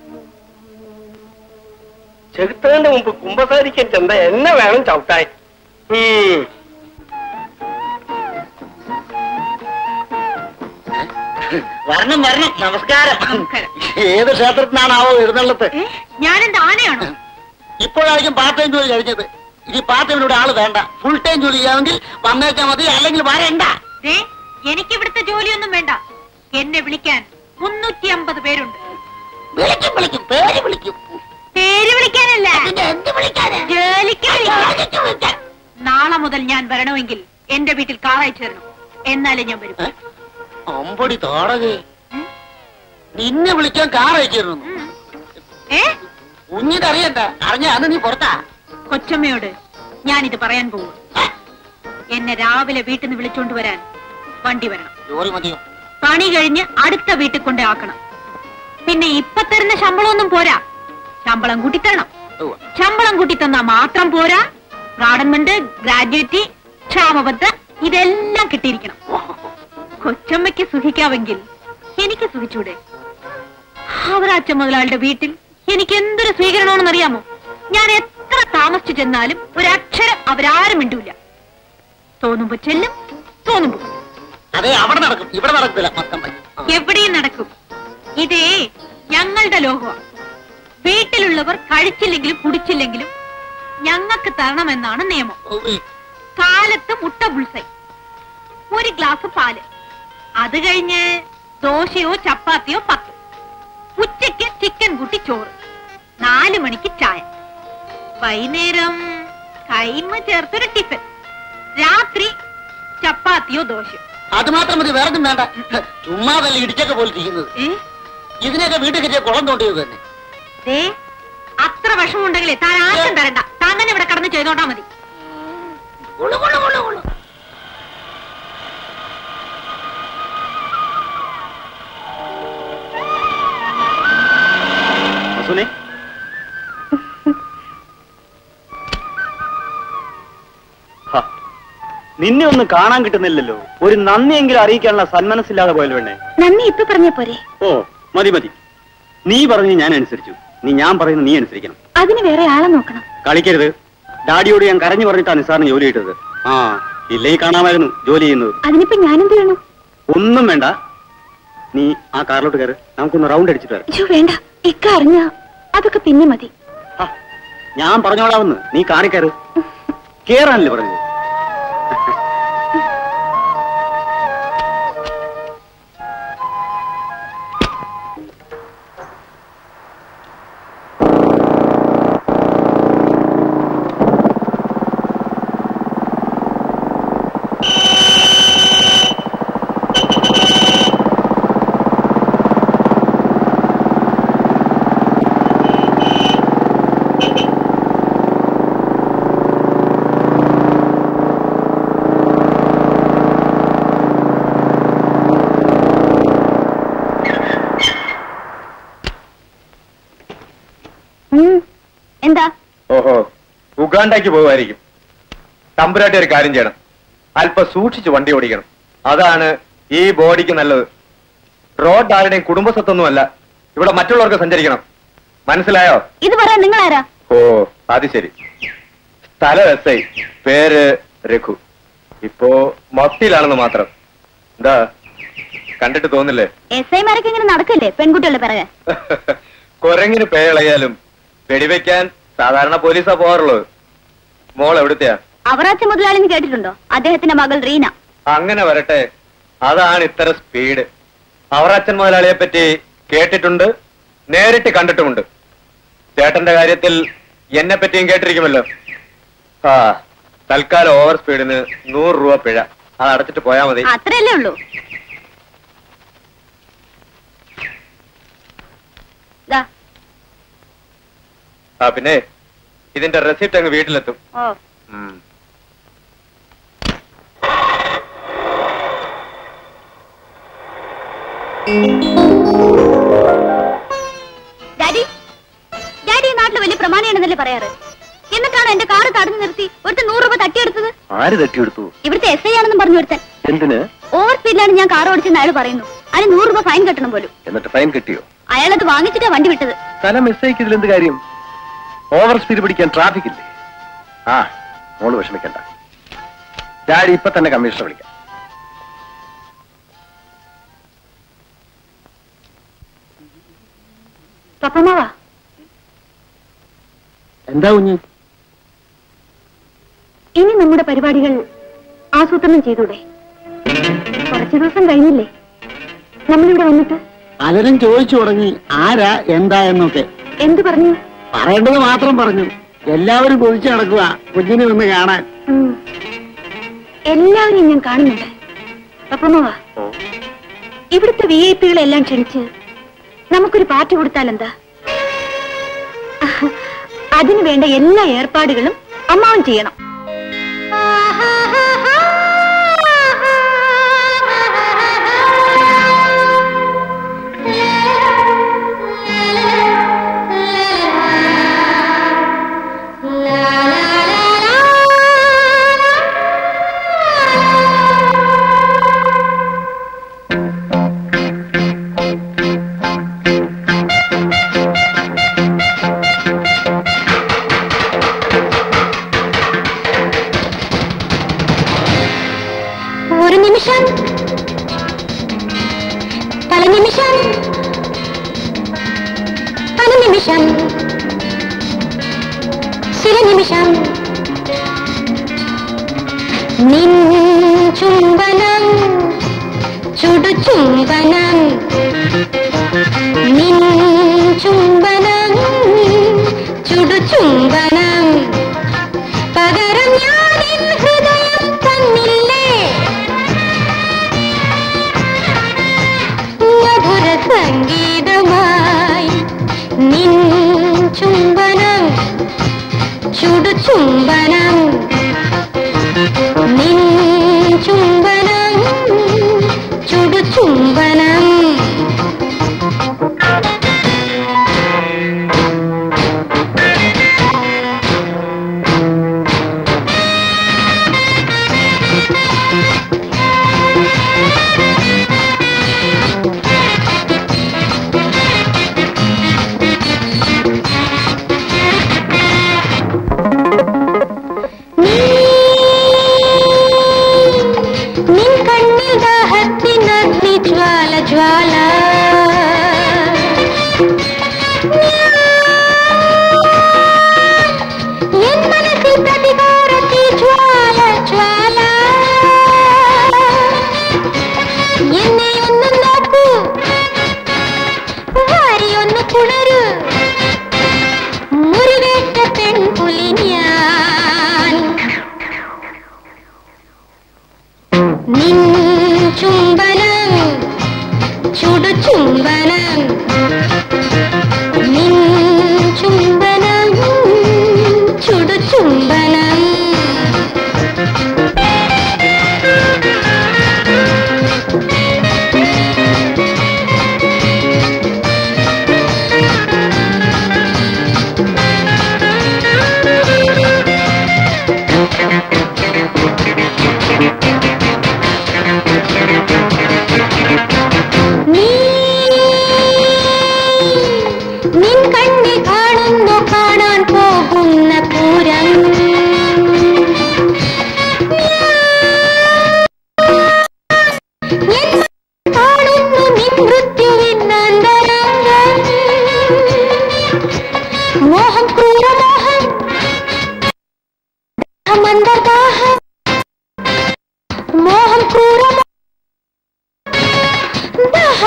ചെറുത്തതിന്റെ മുമ്പ് കുമ്പസാരിക്കാൻ ചെന്ന എന്നെ വേണം ചവിട്ടാൻ ഉം. വരണം വരണം നമസ്കാരം ഏത് ക്ഷേത്രത്തിനാണാവോ എഴുന്നള്ളത്ത് ഏ? ഞാനെന്താ ആനയാണോ ഇപ്പോഴായിരിക്കും പാർട്ട് ടൈം ജോലി കഴിഞ്ഞത് ഇനി പാർട്ട് ടൈമിലൂടെ ആള് വേണ്ട ഫുൾ ടൈം ജോലി ചെയ്യാമെങ്കിൽ വന്നേച്ചാൽ മതി അല്ലെങ്കിൽ വരണ്ട ദേ എനിക്ക് ഇവിടുത്തെ ജോലിയൊന്നും വേണ്ട എന്നെ വിളിക്കാൻ മുന്നൂറ്റി അമ്പത് പേരുണ്ട് വിളിക്കും വിളിക്കും പേര് വിളിക്കും പേര് വിളിക്കാനല്ല പിന്നെ എന്ത് വിളിക്കാന് ജോലിക്ക് വിളിക്കാൻ. ജോലിക്ക് വിളിക്കാൻ. നാളെ മുതൽ ഞാൻ വരണമെങ്കിൽ എന്റെ വീട്ടിൽ കാർ അയച്ചു തരണം എന്നാലേ ഞാൻ വരും ഏ? അമ്പടി താടകേ നിന്നെ വിളിക്കാൻ കാർ അയച്ചിരുന്നു ഉം. ഏ കുഞ്ഞിത് അറിയണ്ട അറിഞ്ഞ അന്ന് നീ പുറത്താ കൊച്ചമ്മയോട് ഞാനിത് പറയാൻ പോകും എന്നെ രാവിലെ വീട്ടിൽ നിന്ന് വിളിച്ചോണ്ട് വരാൻ വണ്ടി വരണം ജോലി മതിയോ പണി കഴിഞ്ഞ് അടുത്ത വീട്ടിൽ കൊണ്ടേ ആക്കണം പിന്നെ ഇപ്പൊ തരുന്ന ശമ്പളമൊന്നും പോരാ ശമ്പളം കൂട്ടി തരണം ഉവ്വ. ശമ്പളം കൂട്ടി തന്നാ മാത്രം പോരാ ഗാർഡൻമെന്റ് ഗ്രാജുവേറ്റ് ക്ഷാമബദ്ധ ഇതെല്ലാം കിട്ടിയിരിക്കണം കൊച്ചമ്മയ്ക്ക് സുഖിക്കാമെങ്കിൽ എനിക്ക് സുഖിച്ചൂടെ അവരാച്ച മുതലാളുടെ വീട്ടിൽ എനിക്ക് എന്തൊരു സ്വീകരണമാണെന്ന് അറിയാമോ ഞാൻ എത്ര താമസിച്ചു ചെന്നാലും ഒരക്ഷരം അവരാരും മിണ്ടൂല തോന്നുമ്പോ ചെല്ലും തോന്നുമ്പോ പോകും. അതെ അവിടെ നടക്കും ഇവിടെ നടക്കില്ല മൊത്തം പറ്റി. ആ. എവിടെയും നടക്കും ഇതേ ഞങ്ങളുടെ ലോകമാണ് വീട്ടിലുള്ളവർ കഴിച്ചില്ലെങ്കിലും കുടിച്ചില്ലെങ്കിലും ഞങ്ങൾക്ക് തരണമെന്നാണ് നിയമം ഉവ്വ്. കാലത്ത് മുട്ട പുൾസൈ ഒരു ഗ്ലാസ് പാല് അത് കഴിഞ്ഞ് ദോശയോ ചപ്പാത്തിയോ പത്ത് ഉച്ചയ്ക്ക് ചിക്കൻ കൂട്ടി ചോറ് നാല് മണിക്ക് ചായ വൈകുന്നേരം കൈമ ചേർത്തൊരു ടിഫിൻ രാത്രി ചപ്പാത്തിയോ ദോശയോ അത് മാത്രം മതി വേറൊന്നും വേണ്ട ചുമ്മാതല്ല ഇടിച്ചൊക്കെ പോലെ ഇരിക്കുന്നത് ഏ ഇതിനെയൊക്കെ വീട്ടിൽ കെട്ടിയ കുളം തോണ്ടിയത് തന്നെ ദേ അത്ര വിഷമമുണ്ടെങ്കിലേ താൻ ആർക്കും തരണ്ട താൻ തന്നെ ഇവിടെ കടന്ന് ചെയ്തോണ്ടാ മതി ഉള്ളു, ഉള്ളു, ഉള്ളു, ഉള്ളു. വസുനെ ഹ, നിന്നെ ഒന്ന് കാണാൻ കിട്ടുന്നില്ലല്ലോ ഒരു നന്ദിയെങ്കിലും അറിയിക്കാനുള്ള സന്മനസ്സില്ലാതെ പോയല്ലോ വേണേ നന്ദി ഇപ്പൊ പറഞ്ഞ പോരെ ഓ മതി മതി നീ പറഞ്ഞു ഞാൻ അനുസരിച്ചു നീ ഞാൻ പറയുന്നത് നീ അനുസരിക്കണം അതിന് വേറെ ആളെ നോക്കണം കളിക്കരുത് ഡാഡിയോട് ഞാൻ കരഞ്ഞു പറഞ്ഞിട്ടാണ് നിസാറിന് ജോലി കിട്ടത് ആ ഇല്ലേ കാണാമായിരുന്നു ജോലി ചെയ്യുന്നത് അതിനിപ്പോ ഞാനെന്ത് വേണം ഒന്നും വേണ്ട നീ ആ കാറിലോട്ട് കയറ് നമുക്കൊന്ന് റൗണ്ട് അടിച്ചിട്ട് വരാം അയ്യോ വേണ്ട ഇക്ക അറിഞ്ഞ അതൊക്കെ പിന്നെ മതി ആ, ഞാൻ പറഞ്ഞോളാവുന്ന് നീ കാറി കയറ് കേറാനല്ലേ പറഞ്ഞത് ഉം. എന്താ ഓഹോ ഉഗാണ്ടയ്ക്ക് പോകുമായിരിക്കും തമ്പുരാട്ടി ഒരു കാര്യം ചെയ്യണം അല്പം സൂക്ഷിച്ച് വണ്ടി ഓടിക്കണം അതാണ് ഈ ബോഡിക്ക് നല്ലത് റോഡ് ആരുടെയും കുടുംബസ്വത്തൊന്നുമല്ല ഇവിടെ മറ്റുള്ളവർക്ക് സഞ്ചരിക്കണം മനസ്സിലായോ ഇത് പറയാൻ നിങ്ങൾ ആരാ ഓ അത് ശരി സ്ഥലം എസ് ഐ പേര് രഘു ഇപ്പോ മഫ്തിയിലാണെന്ന് മാത്രം എന്താ കണ്ടിട്ട് തോന്നില്ലേ എസ് ഐമാരൊക്കെ ഇങ്ങനെ നടക്കില്ലേ പെൺകുട്ടികളുടെ പിറകെ കുരങ്ങിന് പേളയാലും വെടിവെക്കാൻ സാധാരണ പോലീസാ പോകാറുള്ളത് മോൾ എവിടുത്തെയാ അവറാച്ച മുതലാളിന്ന് കേട്ടിട്ടുണ്ടോ അദ്ദേഹത്തിന്റെ മകൾ റീന അങ്ങനെ വരട്ടെ അതാണ് ഇത്ര സ്പീഡ് അവറച്ചൻ മുതലാളിയെ പറ്റി കേട്ടിട്ടുണ്ട് നേരിട്ട് കണ്ടിട്ടുമുണ്ട് ചേട്ടന്റെ കാര്യത്തിൽ എന്നെ പറ്റിയും കേട്ടിരിക്കുമല്ലോ ആ തൽക്കാലം ഓവർ സ്പീഡിന് നൂറ് രൂപ പിഴ അത് അടച്ചിട്ട് പോയാ മതി അത്രയല്ലേ ഉള്ളൂ ദാ, ആ പിന്നെ ഇതിന്റെ റെസിപ്റ്റ് അങ്ങ് വീട്ടിലെത്തും ഓ ഉം. ഡാഡി ഡാഡി ഈ നാട്ടിൽ വലിയ പ്രമാണിയാണെന്നല്ലേ പറയാറ് എന്നിട്ടാണ് എന്റെ കാറ് തടഞ്ഞു നിർത്തി ഒരുത്തൻ നൂറ് രൂപ തട്ടിയെടുത്തത് ആര് തട്ടിയെടുത്തു ഇവിടുത്തെ എസ് ഐ ആണെന്നും പറഞ്ഞു ഒരുത്തൻ എന്തിന് ഓവർ സ്പീഡിലാണ് ഞാൻ കാർ ഓടിച്ചെന്ന് അയാൾ പറയുന്നു അതിന് നൂറ് രൂപ ഫൈൻ കെട്ടണം പോലും എന്നിട്ട് ഫൈൻ കിട്ടിയോ അയാളത് വാങ്ങിച്ചിട്ടാ വണ്ടി വിട്ടത് സ്ഥലം മിസ്സേക്ക് ഇതിലെന്ത് കാര്യം ഓവർ സ്പീഡ് പിടിക്കാൻ ട്രാഫിക് ഇല്ലേ ആ മോള് വിഷമിക്കണ്ട ഡാഡി ഇപ്പൊ തന്നെ കമ്മീഷണർ വിളിക്കാം പപ്പമാവാ എന്താ കുഞ്ഞ് ഇനി നമ്മുടെ പരിപാടികൾ ആസൂത്രണം ചെയ്തൂടെ കുറച്ചു ദിവസം കഴിഞ്ഞില്ലേ നമ്മളിവിടെ വന്നിട്ട് പലരും ചോദിച്ചു തുടങ്ങി ആരാ എന്താ എന്നൊക്കെ എന്തു പറഞ്ഞു പറയേണ്ടത് മാത്രം പറഞ്ഞു എല്ലാവരും കൊതിച്ചു നടക്കുക കുഞ്ഞിനെ ഒന്ന് കാണാൻ ഉം. എല്ലാവരെയും ഞാൻ കാണുന്നുണ്ട് പപ്പമാവാ ഇവിടുത്തെ വി ഐ പികളെല്ലാം ക്ഷണിച്ച് നമുക്കൊരു പാർട്ടി കൊടുത്താൽ എന്താ അതിനു വേണ്ട എല്ലാ ഏർപ്പാടുകളും അമ്മാവൻ ചെയ്യണം ഒരു നിമിഷം പല നിമിഷം പല നിമിഷം ചില നിമിഷം നിൻ ചുംബനം ചുടു ചുംബനം നിൻ ചുംബനം ചുടു ചുംബനം പകരം ഞാനിൻ ഹൃദയം തന്നില്ലേ മധുര സംഗീതമായി നിൻ ചുംബനം ചുടു ചുംബനം നിൻ ചുംബനം ചുടു ചുംബനം നിൻ കണ്ണിൽ ദാഹത്തിൻ അഗ്നിജ്വാല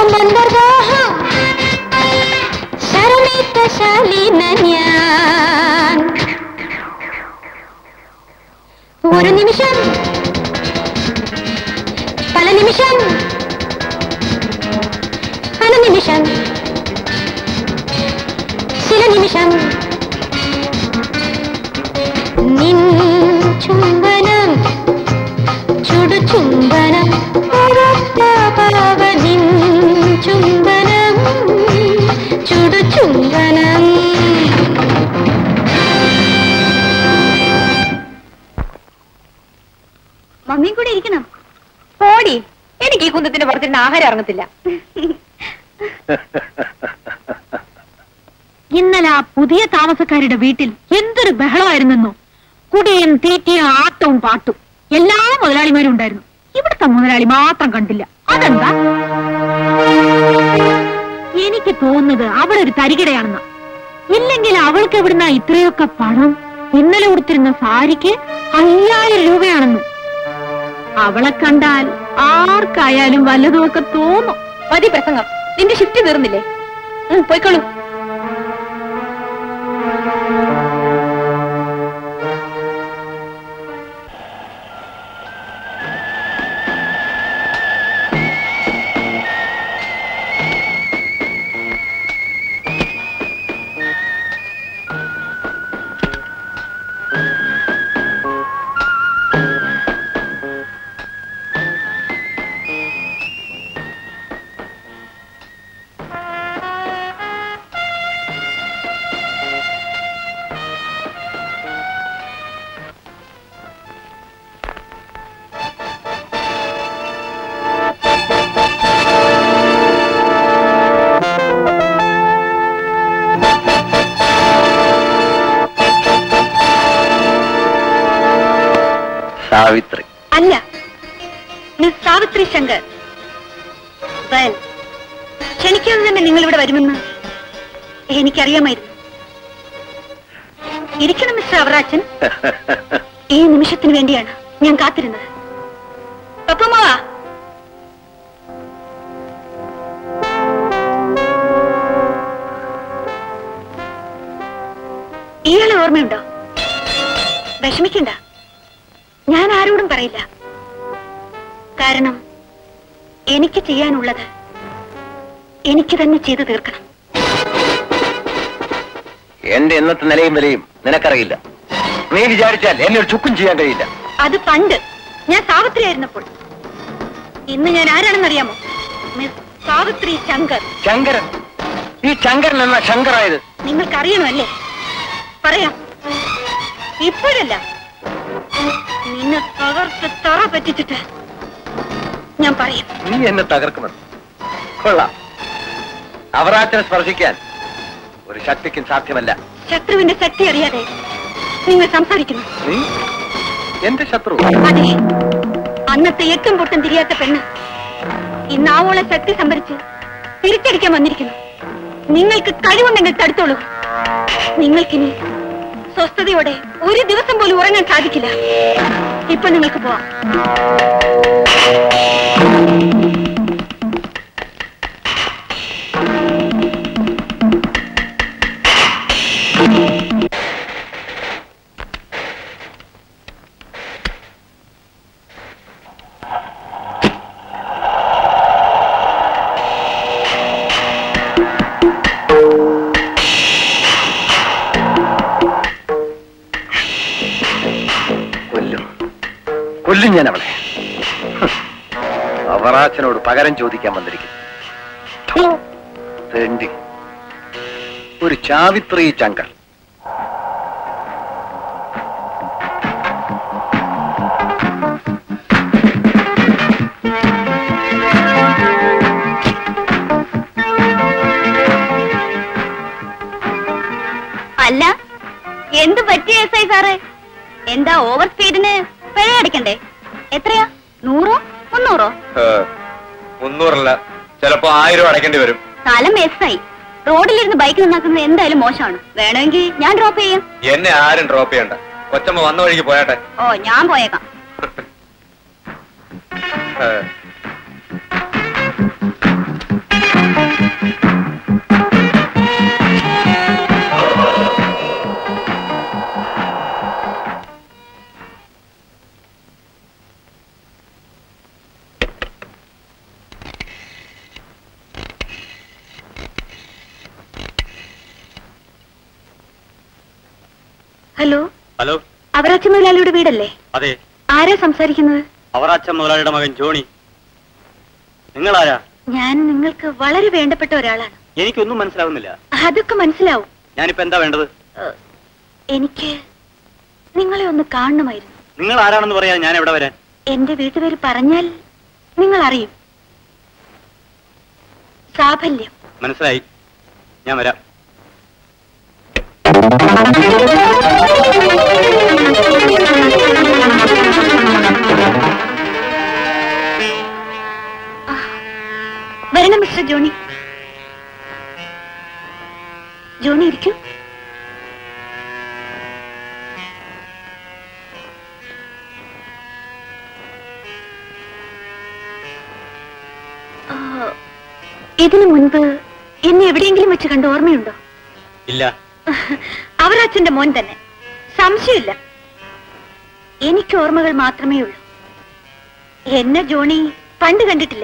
മന്ദർദാഹം ശരമേറ്റ ശാലീന ഞാൻ ഒരു നിമിഷം പല നിമിഷം പല നിമിഷം ചില നിമിഷം നിൻ ചുംബനം ചുടു ചുംബനം നിൻ ചുംബനം ചുടു ചുംബനം മമ്മിയും കൂടെ ഇരിക്കണം പോടി എനിക്ക് ഈ കുന്തത്തിന്റെ പുറത്തിരുന്ന് ആഹാരം ഇറങ്ങത്തില്ല ഇന്നലെ ആ പുതിയ താമസക്കാരുടെ വീട്ടിൽ എന്തൊരു ബഹളമായിരുന്നെന്നോ കുടിയും തീറ്റയും ആട്ടവും പാട്ടും എല്ലാ മുതലാളിമാരും ഉണ്ടായിരുന്നു ഇവിടുത്തെ മുതലാളി മാത്രം കണ്ടില്ല അതെന്താ എനിക്ക് തോന്നുന്നത് അവളൊരു തരികിടയാണെന്ന ഇല്ലെങ്കിൽ അവൾക്ക് എവിടുന്ന ഇത്രയൊക്കെ പണം ഇന്നലെ കൊടുത്തിരുന്ന സാരിക്ക് അയ്യായിരം രൂപയാണെന്ന് അവളെ കണ്ടാൽ ആർക്കായാലും വല്ലതുമൊക്കെ തോന്നും മതി പ്രസംഗം നിന്റെ ഷിഫ്റ്റ് തീർന്നില്ലേ ഉം, പോയിക്കോളൂ സാവിത്രി അല്ല മിസ് സാവിത്രി ശങ്കർ വെൽ ക്ഷണിക്കാതെ തന്നെ നിങ്ങൾ ഇവിടെ വരുമെന്ന് എനിക്കറിയാമായിരുന്നു ഇരിക്കണം മിസ്റ്റർ അവറാച്ചൻ ഈ നിമിഷത്തിന് വേണ്ടിയാണ് ഞാൻ കാത്തിരുന്നത് പപ്പമാവാ ഇയാളെ ഓർമ്മയുണ്ടോ വിഷമിക്കണ്ട ഞാൻ ആരോടും പറയില്ല കാരണം എനിക്ക് ചെയ്യാനുള്ളത് എനിക്ക് തന്നെ ചെയ്തു തീർക്കണം എന്റെ ഇന്നത്തെ നിലയും വിലയും നിനക്കറിയില്ല നീ വിചാരിച്ചാൽ എന്നെ ഒരു ചുക്കും ചെയ്യാൻ കഴിയില്ല അത് പണ്ട് ഞാൻ സാവിത്രി ആയിരുന്നപ്പോൾ ഇന്ന് ഞാൻ ആരാണെന്നറിയാമോ മിസ് സാവിത്രി ശങ്കർ ശങ്കരൻ ഈ ശങ്കരൻ എന്ന ശങ്കറായത് നിങ്ങൾക്കറിയണമല്ലേ പറയാം ഇപ്പോഴല്ല നിന്നെ തകർത്ത് തറ പറ്റിച്ചിട്ട് ഞാൻ പറയും നീ എന്നെ തകർക്കുമെന്ന് കൊള്ളാം അവറാച്ചനെ സ്പർശിക്കാൻ ഒരു ശക്തിക്കും സാധ്യമല്ല ശത്രുവിന്റെ ശക്തി അറിയാതെ നിങ്ങൾ സംസാരിക്കുന്നു നീ എന്റെ ശത്രു അതെ അന്നത്തെ എട്ടും പൊട്ടും തിരിയാത്ത പെണ്ണ് ഇന്ന് ആവോളെ ശക്തി സംഭരിച്ച് തിരിച്ചടിക്കാൻ വന്നിരിക്കുന്നു നിങ്ങൾക്ക് കഴിവുണ്ടെങ്കിൽ തടുത്തോളൂ നിങ്ങൾക്കിനി സ്വസ്ഥതയോടെ ഒരു ദിവസം പോലും ഉറങ്ങാൻ സാധിക്കില്ല ഇപ്പൊ നിങ്ങൾക്ക് പോവാം കൊല്ലും കൊല്ലും ഞാൻ അവളെ ഹ്. അവറാച്ചനോട് പകരം ചോദിക്കാൻ വന്നിരിക്കുന്നു ഥു. തെണ്ടി ഒരു ചാവിത്രി ചങ്കർ അല്ല എന്ത് പറ്റിയ എസ് ഐ സാറേ എന്താ ഓവർ സ്പീഡിന് പിഴ അടിക്കണ്ടേ എത്രയാ നൂറോ മുന്നൂറോ മുന്നൂറല്ല ചിലപ്പോ ആയിരം അടയ്ക്കേണ്ടി വരും സ്ഥലം എസ് ഐ റോഡിലിരുന്ന് ബൈക്ക് നന്നാക്കുന്നത് എന്തായാലും മോശമാണ് വേണമെങ്കിൽ ഞാൻ ഡ്രോപ്പ് ചെയ്യാം എന്നെ ആരും ഡ്രോപ്പ് ചെയ്യണ്ട കൊച്ചമ്മ വന്ന വഴിക്ക് പോയാട്ടെ ഓ ഞാൻ പോയേക്കാം ഏ. അവറാച്ച മുതലാളിയുടെ വീടല്ലേ അതെ ആരാ സംസാരിക്കുന്നത് അവറാച്ച മുതലാളിയുടെ മകൻ ജോണി നിങ്ങളാരാ ഞാൻ നിങ്ങൾക്ക് വളരെ വേണ്ടപ്പെട്ട ഒരാളാണ് എനിക്കൊന്നും മനസ്സിലാവുന്നില്ല അതൊക്കെ മനസ്സിലാവും ഞാനിപ്പോ എന്താ വേണ്ടത് ഏഹ്, എനിക്ക് നിങ്ങളെ ഒന്ന് കാണണമായിരുന്നു നിങ്ങൾ ആരാണെന്ന് പറയാൻ ഞാൻ എവിടെ വരാൻ എന്റെ വീട്ടുപേര് പറഞ്ഞാൽ നിങ്ങൾ അറിയും സാഫല്യം മനസ്സിലായി ഞാൻ വരാം വരണം മിസ്റ്റർ ജോണി ജോണി ഇരിക്കൂ ആ, ഇതിനു മുൻപ് എന്നെ എവിടെയെങ്കിലും വെച്ച് കണ്ട ഓർമ്മയുണ്ടോ ഇല്ല അവരച്ഛന്റെ മോൻ തന്നെ സംശയമില്ല എനിക്ക് ഓർമ്മകൾ മാത്രമേ ഉള്ളൂ എന്നെ ജോണി പണ്ട് കണ്ടിട്ടില്ലേ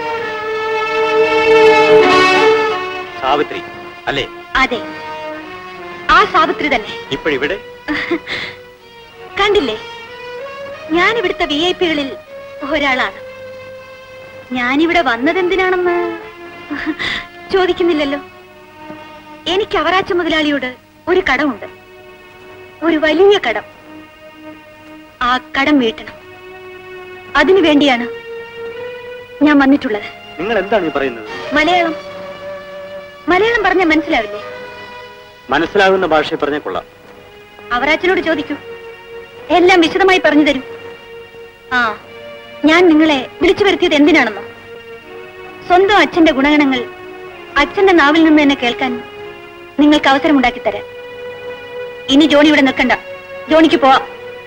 സാവിത്രി അല്ലേ അതെ ആ സാവിത്രി തന്നെ ഇപ്പോഴിവിടെ കണ്ടില്ലേ ഞാൻ ഇവിടുത്തെ വി ഐ പികളിൽ ഒരാളാണ് ഞാനിവിടെ വന്നതെന്തിനാണെന്ന് ചോദിക്കുന്നില്ലല്ലോ എനിക്ക് അവറാച്ച മുതലാളിയോട് ഒരു കടമുണ്ട് ഒരു വലിയ കടം ആ കടം വീട്ടണം അതിനു വേണ്ടിയാണ് ഞാൻ വന്നിട്ടുള്ളത് നിങ്ങൾ എന്താണ് ഈ പറയുന്നത് മലയാളം മലയാളം പറഞ്ഞാൽ മനസ്സിലാവില്ലേ മനസ്സിലാകുന്ന ഭാഷയെ പറഞ്ഞാൽ കൊള്ളാം അവരാച്ചനോട് ചോദിക്കൂ എല്ലാം വിശദമായി പറഞ്ഞു തരും ആ ഞാൻ നിങ്ങളെ വിളിച്ചു വരുത്തിയത് എന്തിനാണെന്നോ സ്വന്തം അച്ഛന്റെ ഗുണഗണങ്ങൾ അച്ഛന്റെ നാവിൽ നിന്ന് തന്നെ കേൾക്കാൻ നിങ്ങൾക്ക് അവസരമുണ്ടാക്കി തരാൻ ഇനി ജോണി ഇവിടെ നിൽക്കണ്ട ജോണിക്ക് പോവാം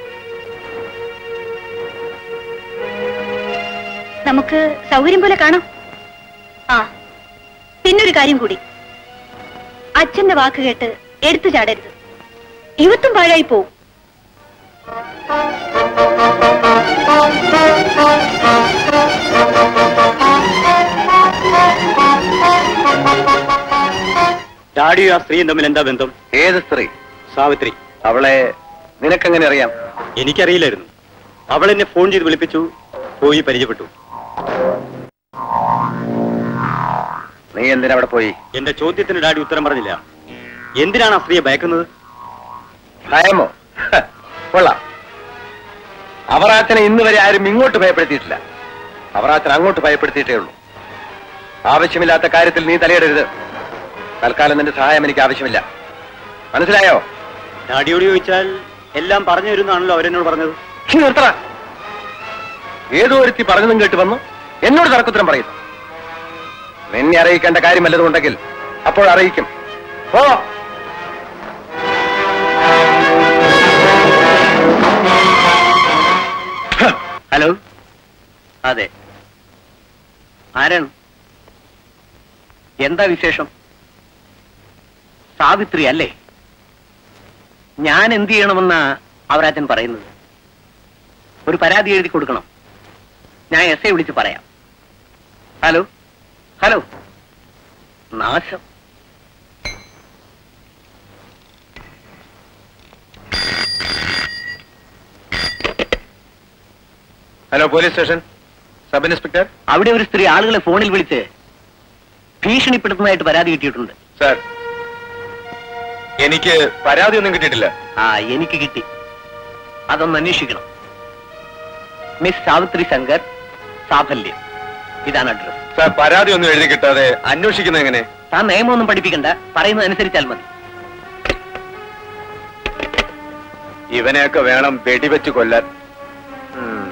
നമുക്ക് സൗകര്യം പോലെ കാണാം ആ പിന്നൊരു കാര്യം കൂടി അച്ഛന്റെ വാക്ക് കേട്ട് എടുത്തു ചാടരുത് യുവത്വം പാഴായി പോവും ഡാഡിയും ആ സ്ത്രീയും തമ്മിൽ എന്താ ബന്ധം ഏത് സ്ത്രീ സാവിത്രി അവളെ നിനക്കെങ്ങനെ അറിയാം എനിക്കറിയില്ലായിരുന്നു അവൾ എന്നെ ഫോൺ ചെയ്ത് വിളിപ്പിച്ചു പോയി പരിചയപ്പെട്ടു നീ എന്തിനാ അവിടെ പോയി എന്റെ ചോദ്യത്തിന് ഡാഡി ഉത്തരം പറഞ്ഞില്ല എന്തിനാണ് ആ സ്ത്രീയെ ഭയക്കുന്നത് ഭയമോ ഹ, കൊള്ളാം അവറാച്ചനെ ഇന്ന് വരെ ആരും ഇങ്ങോട്ട് ഭയപ്പെടുത്തിയിട്ടില്ല അവറാച്ചൻ അങ്ങോട്ട് ഭയപ്പെടുത്തിയിട്ടേ ഉള്ളൂ ആവശ്യമില്ലാത്ത കാര്യത്തിൽ നീ തലയിടരുത് തൽക്കാലം നിന്റെ സഹായം എനിക്ക് ആവശ്യമില്ല മനസ്സിലായോ ഡാഡിയോട് ചോദിച്ചാൽ എല്ലാം പറഞ്ഞു തരുന്നാണല്ലോ അവരെന്നോട് പറഞ്ഞത് നീ നിർത്തണ ഏതോ ഒരുത്തി പറഞ്ഞതും കേട്ട് വന്നു എന്നോട് തർക്കുത്തരം പറയുന്നു നിന്നെ അറിയിക്കേണ്ട കാര്യം വല്ലതും ഉണ്ടെങ്കിൽ അപ്പോൾ അറിയിക്കും ഓ ഹലോ അതെ ആരാണ് എന്താ വിശേഷം സാവിത്രി അല്ലേ ഞാൻ എന്ത് ചെയ്യണമെന്നാ അവരാജൻ പറയുന്നത് ഒരു പരാതി എഴുതി കൊടുക്കണം ഞാൻ എസ് ഐ വിളിച്ച് പറയാം ഹലോ ഹലോ നാശം hello police station sub inspector അവിടെ ഒരു സ്ത്രീ ആളുകളെ ഫോണിൽ വിളിച്ച് ഭീഷണിപ്പെടുത്തുന്നതായിട്ട് പരാതി കിട്ടിയിട്ടുണ്ട് സാർ എനിക്ക് പരാതി ഒന്നും കിട്ടിയിട്ടില്ല ആ എനിക്ക് കിട്ടി അതൊന്ന് അന്വേഷിക്കണം മിസ് സാവിത്രി ശങ്കർ സാഫല്യം ഇതാണ് അഡ്രസ് സാർ പരാതി ഒന്നും എഴുതി കിട്ടാതെ അന്വേഷിക്കുന്നത് എങ്ങനെ താൻ നിയമമൊന്നും പഠിപ്പിക്കണ്ട പറയുന്നത് അനുസരിച്ചാൽ മതി ഇവനെയൊക്കെ വേണം വെടിവെച്ച് കൊല്ലാൻ ഉം.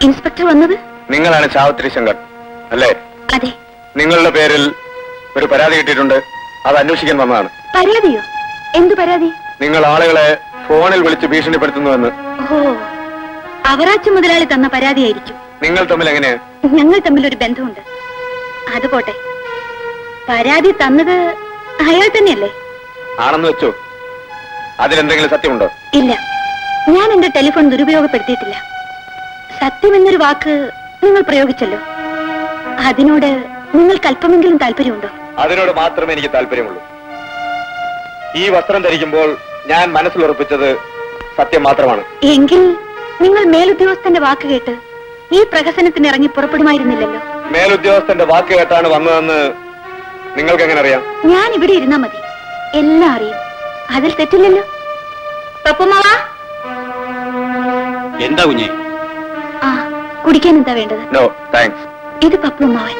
ഇൻസ്പെക്ടർ വന്നത് നിങ്ങളാണ് സാവിത്രി ശങ്കർ അല്ലേ അതെ നിങ്ങളുടെ പേരിൽ ഒരു പരാതി കിട്ടിയിട്ടുണ്ട് അത് അന്വേഷിക്കാൻ വന്നതാണ് പരാതിയോ എന്തു പരാതി നിങ്ങൾ ആളുകളെ ഫോണിൽ വിളിച്ച് ഭീഷണിപ്പെടുത്തുന്നുവെന്ന് ഓ അവറാച്ച മുതലാളി തന്ന പരാതിയായിരിക്കും നിങ്ങൾ തമ്മിൽ എങ്ങനെയാ ഞങ്ങൾ തമ്മിൽ ഒരു ബന്ധമുണ്ട് അത് പോട്ടെ പരാതി തന്നത് അയാൾ തന്നെയല്ലേ ആണെന്ന് വെച്ചോ അതിലെന്തെങ്കിലും സത്യമുണ്ടോ ഇല്ല ഞാൻ എന്റെ ടെലിഫോൺ ദുരുപയോഗപ്പെടുത്തിയിട്ടില്ല സത്യം എന്നൊരു വാക്ക് നിങ്ങൾ പ്രയോഗിച്ചല്ലോ അതിനോട് നിങ്ങൾക്ക് അല്പമെങ്കിലും താല്പര്യമുണ്ടോ അതിനോട് മാത്രമേ എനിക്ക് താല്പര്യമുള്ളൂ ഈ വസ്ത്രം ധരിക്കുമ്പോൾ ഞാൻ മനസ്സിലുറപ്പിച്ചത് സത്യം മാത്രമാണ് എങ്കിൽ നിങ്ങൾ മേലുദ്യോഗസ്ഥന്റെ വാക്ക് കേട്ട് ഈ പ്രഹസനത്തിന് ഇറങ്ങി പുറപ്പെടുമായിരുന്നില്ലല്ലോ മേലുദ്യോഗസ്ഥന്റെ വാക്ക് കേട്ടാണ് വന്നതെന്ന് നിങ്ങൾക്ക് എങ്ങനെ അറിയാം ഞാൻ ഇവിടെ ഇരുന്നാ മതി എല്ലാം അറിയും അതിൽ തെറ്റില്ലല്ലോ പപ്പുമാവാ എന്താ കുഞ്ഞെ ആ കുടിക്കാൻ എന്താ വേണ്ടത് നോ താങ്ക്സ് ഇത് പപ്പുമാവൻ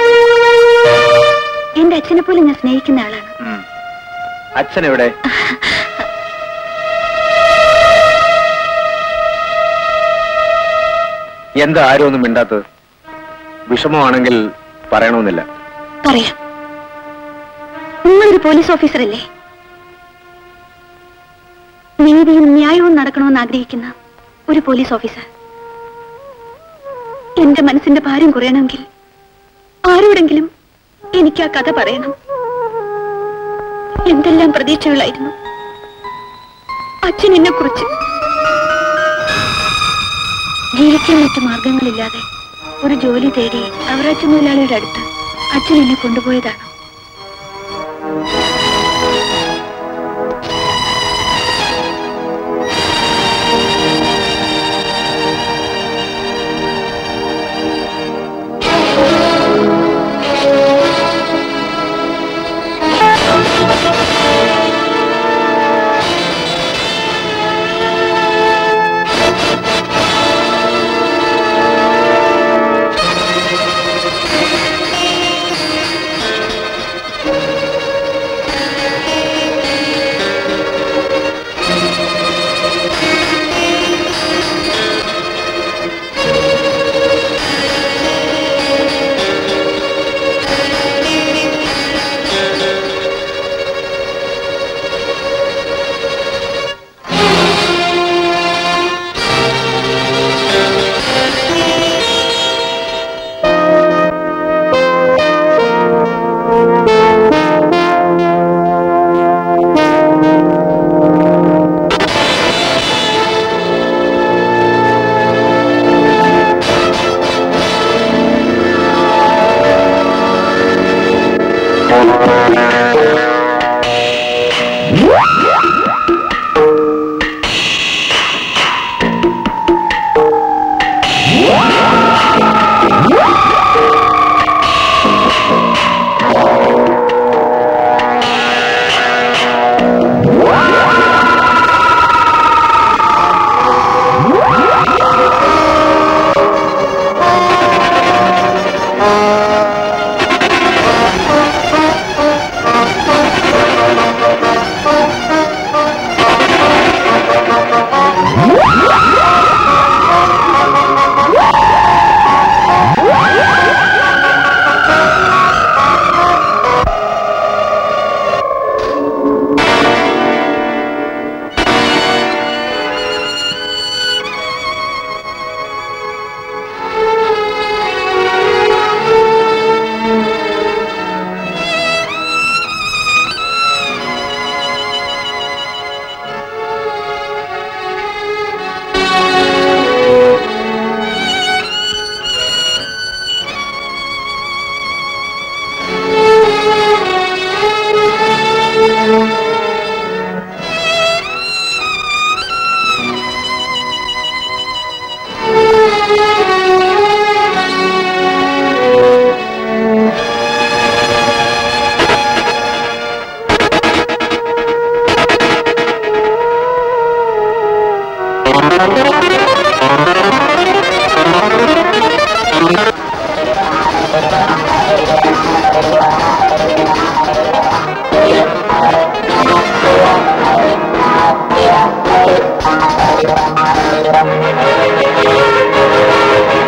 എന്റെ അച്ഛനെ പോലും ഞാൻ സ്നേഹിക്കുന്ന ആളാണ് അച്ഛൻ എവിടെ എന്താ ആരും ഒന്നും മിണ്ടാത്തത് വിഷമമാണെങ്കിൽ പറയണമെന്നില്ല പറയാം നിങ്ങളൊരു പോലീസ് ഓഫീസറല്ലേ നീതിയും ന്യായവും നടക്കണമെന്ന് ആഗ്രഹിക്കുന്ന ഒരു പോലീസ് ഓഫീസർ എന്റെ മനസ്സിന്റെ ഭാരം കുറയണമെങ്കിൽ ആരോടെങ്കിലും എനിക്ക് ആ കഥ പറയണം എന്തെല്ലാം പ്രതീക്ഷകളായിരുന്നു അച്ഛൻ എന്നെ കുറിച്ച് ജീവിക്കാൻ മറ്റു മാർഗങ്ങളില്ലാതെ ഒരു ജോലി തേടി അവറാച്ച മുതലാളിയുടെ അടുത്ത് അച്ഛൻ എന്നെ കൊണ്ടുപോയതാണ് Thank you.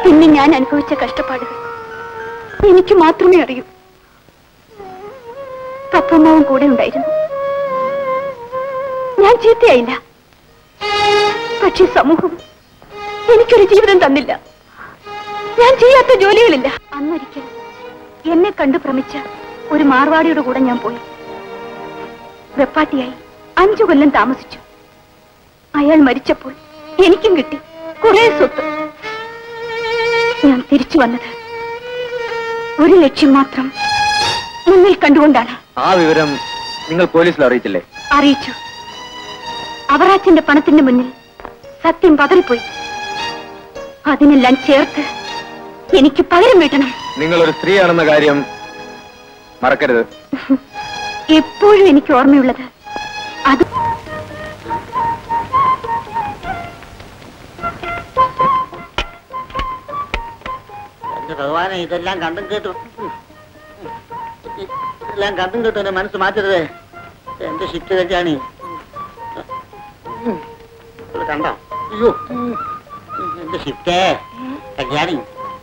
പിന്നെ ഞാൻ അനുഭവിച്ച കഷ്ടപ്പാടുകൾ എനിക്ക് മാത്രമേ അറിയൂ പപ്പമ്മാവും കൂടെ ഉണ്ടായിരുന്നു ഞാൻ ചീത്തയായില്ല പക്ഷേ സമൂഹം എനിക്കൊരു ജീവിതം തന്നില്ല ഞാൻ ചെയ്യാത്ത ജോലികളില്ല അന്നൊരിക്കൽ എന്നെ കണ്ടു ഭ്രമിച്ച ഒരു മാർവാടിയുടെ കൂടെ ഞാൻ പോയി വെപ്പാട്ടിയായി അഞ്ചു കൊല്ലം താമസിച്ചു അയാൾ മരിച്ചപ്പോൾ എനിക്കും കിട്ടി കുറെ സ്വത്ത് ഞാൻ തിരിച്ചു വന്നത് ഒരു ലക്ഷ്യം മാത്രം മുന്നിൽ കണ്ടുകൊണ്ടാണ് ആ വിവരം നിങ്ങൾ പോലീസിൽ അറിയിച്ചില്ലേ അറിയിച്ചു അവറാച്ചന്റെ പണത്തിന്റെ മുന്നിൽ സത്യം പതറിപ്പോയി അതിനെല്ലാം ചേർത്ത് എനിക്ക് പകരം വീട്ടണം നിങ്ങൾ ഒരു സ്ത്രീയാണെന്ന കാര്യം മറക്കരുത് എപ്പോഴും എനിക്ക് ഓർമ്മയുള്ളത് അത് എന്റെ ഭഗവാനെ ഇതെല്ലാം കണ്ടും കേട്ടും എല്ലാം കണ്ടും കേട്ടും എന്റെ മനസ്സ് മാറ്റരുത് എന്റെ ഷിഫ്റ്റ് കല്യാണി ഇത് കണ്ടോ അയ്യോ എന്റെ ഷിഫ്റ്റേ കല്യാണി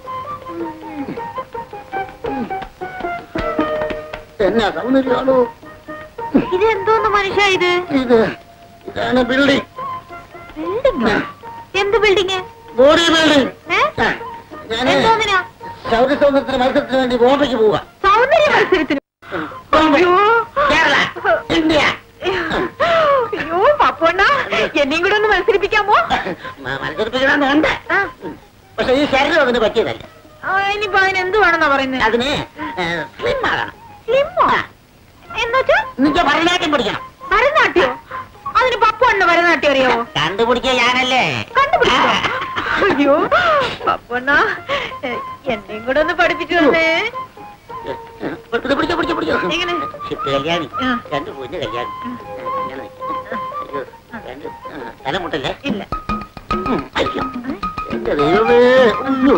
എന്നാ സൗന്ദര്യമാണോ ഇത് എന്തോന്ന് മനുഷ്യ ഇത് ഇത് ഇതാണ് ബിൽഡിംഗ് ബിൽഡിംഗ് എന്ത് ബിൽഡിംഗ് ബോഡി ബിൽഡിംഗ് ഏ? ഞാന് എന്തോന്നിനാ സൗദി സൗന്ദര്യത്തിന് മത്സരത്തിന് വേണ്ടി ബോംബെക്ക് പോവാ സൗന്ദര്യ മത്സരത്തിന് ബോംബെ അയ്യോ. കേരള ഇന്ത്യ അയ്യോ പപ്പോണ്ണ എന്നെയും കൂടെ ഒന്ന് മത്സരിപ്പിക്കാമോ മ- മത്സരിപ്പിക്കണമെന്നുണ്ട് ആ, പക്ഷെ ഈ ശരീരം അതിന് പറ്റിയതല്ല ആ, ഇനിയിപ്പോ അതിന് എന്ത് വേണമെന്നാ പറയുന്നത് അതിന് സ്ലിം ആകണം സ്ലിമ്മോ എന്നുവെച്ചാ നിന്റെ ഭരതനാട്യം പഠിക്കണം ഭരതനാട്യോ അതിന് പപ്പോണ്ണ ഭരതനാട്യം അറിയാവോ കണ്ടുപിടിക്കുക ഞാനല്ലേ കണ്ടുപിടിച്ചോ അയ്യോ പപ്പോണ്ണ എന്നെയും കൂടെ ഒന്ന് പഠിപ്പിച്ചു തന്നേ പിടിച്ചോ, പിടിച്ചോ, പിടിച്ചോ, പിടിച്ചോ. എങ്ങനെ? ഷിഫ്റ്റ് കല്യാണി ആ. രണ്ട് കുഞ്ഞ് കല്യാണി ഇങ്ങനെ നിൽക്ക്. അയ്യോ, രണ്ട് ആ, തലമുട്ടല്ലേ ഇല്ല ഉം, അയ്യോ. എന്റെ ദൈവമേ അയ്യോ.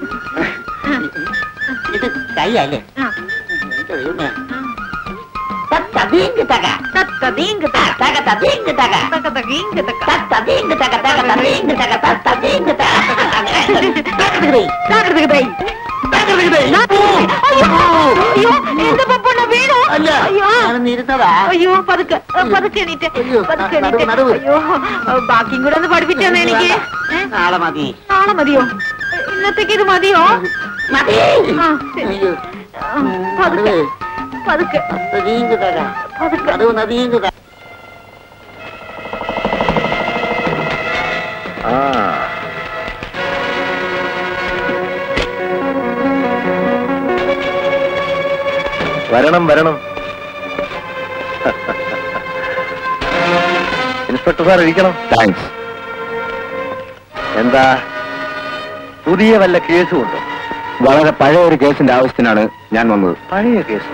ഇത് കൈയല്ലേ ആ, എന്റെ ദൈവമേ തത്തതീങ്ക് തക. തത്തതീങ്ക് ആ, തക. തക തതീങ്ക് തക. തക തകീങ്ക് തക. തത്തതീങ്ക് തക, തക തതീങ്ക് തക, തത്തതീങ്ക് തക. തകൃതി, തകൃതി തൈ. തകൃതി. അയ്യോ എന്താ പപ്പോണ്ണ വീണോ അല്ല അയ്യോ ഞാനൊന്ന് ഇരുന്നതാ അയ്യോ പതുക്കെ ഏ, പതുക്കെ എണീറ്റ് അയ്യോ, പതുക്കെ നടുവ്, എണീറ്റ് നടുവ്. അയ്യോ ഏ, ബാക്കിയും കൂടെ ഒന്ന് പഠിപ്പിച്ചു തന്നെ എനിക്ക് ഏ? നാളെ മതി നാളെ മതിയോ ഏ, ഇന്നത്തേക്ക് ഇത് മതിയോ മതി ആ, ശരി. അയ്യോ ആ, പതുക്കെ പതുക്കെ തത്തതീങ്ക് തക. പതുക്കെ നടുവ് നദീങ്ക് തക. ആ വരണം വരണം ഇൻസ്പെക്ടർ സാർ ഇരിക്കണം താങ്ക്സ് എന്താ പുതിയ വല്ല കേസും ഉണ്ടോ വളരെ പഴയ ഒരു കേസിന്റെ ആവശ്യത്തിനാണ് ഞാൻ വന്നത് പഴയ കേസ്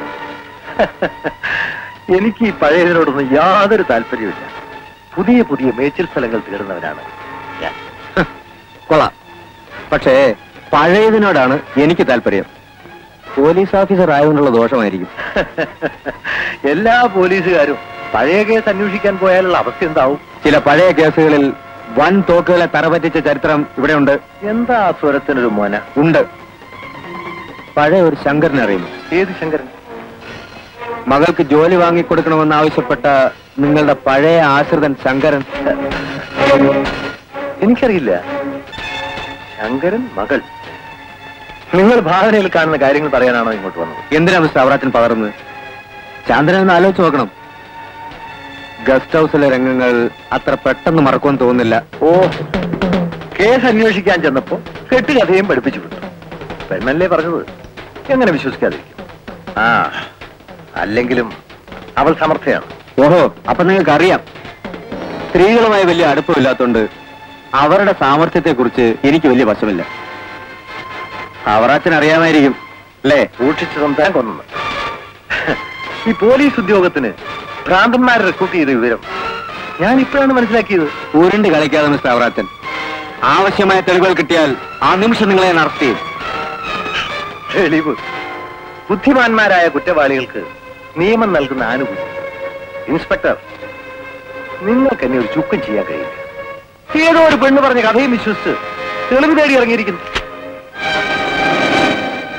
എനിക്ക് ഈ പഴയതിനോടൊന്നും യാതൊരു താല്പര്യമില്ല പുതിയ പുതിയ മേച്ചിൽ സ്ഥലങ്ങൾ തേടുന്നവനാണ് ഞാൻ കൊള്ളാം പക്ഷേ പഴയതിനോടാണ് എനിക്ക് താല്പര്യം പോലീസ് ഓഫീസർ ആയതുകൊണ്ടുള്ള ദോഷമായിരിക്കും എല്ലാ പോലീസുകാരും പഴയ കേസ് അന്വേഷിക്കാൻ പോയാലുള്ള അവസ്ഥ എന്താവും ചില പഴയ കേസുകളിൽ വൻ തോക്കുകളെ തറപറ്റിച്ച ചരിത്രം ഇവിടെയുണ്ട് എന്താ ആ സ്വരത്തിനൊരു മോന ഉണ്ട് പഴയ ഒരു ശങ്കരനെ അറിയുന്നു ഏത് ശങ്കരൻ മകൾക്ക് ജോലി വാങ്ങിക്കൊടുക്കണമെന്ന് ആവശ്യപ്പെട്ട നിങ്ങളുടെ പഴയ ആശ്രിതൻ ശങ്കരൻ എനിക്കറിയില്ല ശങ്കരൻ മകൾ നിങ്ങൾ ഭാവനയിൽ കാണുന്ന കാര്യങ്ങൾ പറയാനാണോ ഇങ്ങോട്ട് വന്നത് എന്തിനാ മിസ്റ്റർ അവറാച്ചൻ പകർന്ന് ചാന്ദ്രൻ ഒന്ന് ആലോചിച്ച് നോക്കണം ഗസ്റ്റ് ഹൗസിലെ രംഗങ്ങൾ അത്ര പെട്ടെന്ന് മറക്കുമെന്ന് തോന്നുന്നില്ല ഓ കേസ് അന്വേഷിക്കാൻ ചെന്നപ്പോ കെട്ടുകഥയും പഠിപ്പിച്ചു വിട്ടു പെണ്ണല്ലേ പറഞ്ഞത് എങ്ങനെ വിശ്വസിക്കാതിരിക്കും ആ അല്ലെങ്കിലും അവൾ സമർത്ഥയാണ് ഓഹോ അപ്പൊ നിങ്ങൾക്ക് അറിയാം സ്ത്രീകളുമായി വലിയ അടുപ്പമില്ലാത്തോണ്ട് അവരുടെ സാമർഥ്യത്തെ കുറിച്ച് എനിക്ക് വലിയ വശമില്ല അവറാച്ചൻ അറിയാമായിരിക്കും അല്ലേ സൂക്ഷിച്ചു സംസാരം കൊന്നു ഈ പോലീസ് ഉദ്യോഗത്തിന് ഭ്രാന്തന്മാരെ റിക്രൂട്ട് ചെയ്ത വിവരം ഞാൻ ഇപ്പോഴാണ് മനസ്സിലാക്കിയത് ഉരുണ്ട് കളിക്കാതെ മിസ്റ്റർ അവറാച്ചൻ ആവശ്യമായ തെളിവുകൾ കിട്ടിയാൽ ആ നിമിഷം നിങ്ങളെ ഞാൻ അറസ്റ്റ് ചെയ്യും തെളിവ് ബുദ്ധിമാന്മാരായ കുറ്റവാളികൾക്ക് നിയമം നൽകുന്ന ആനുകൂല്യം ഇൻസ്പെക്ടർ നിങ്ങൾക്ക് എന്നെ ഒരു ചുക്കം ചെയ്യാൻ കഴിയില്ല ഏതോ ഒരു പെണ്ണ് പറഞ്ഞ കഥയും വിശ്വസിച്ച് തെളിവ് തേടി ഇറങ്ങിയിരിക്കുന്നു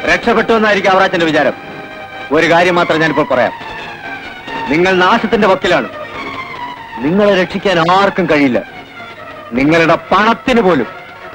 രക്ഷപ്പെട്ടു എന്നായിരിക്കും അവറാച്ചന്റെ വിചാരം ഒരു കാര്യം മാത്രം ഞാനിപ്പോൾ പറയാം നിങ്ങൾ നാശത്തിന്റെ വക്കിലാണ് നിങ്ങളെ രക്ഷിക്കാൻ ആർക്കും കഴിയില്ല നിങ്ങളുടെ പണത്തിന് പോലും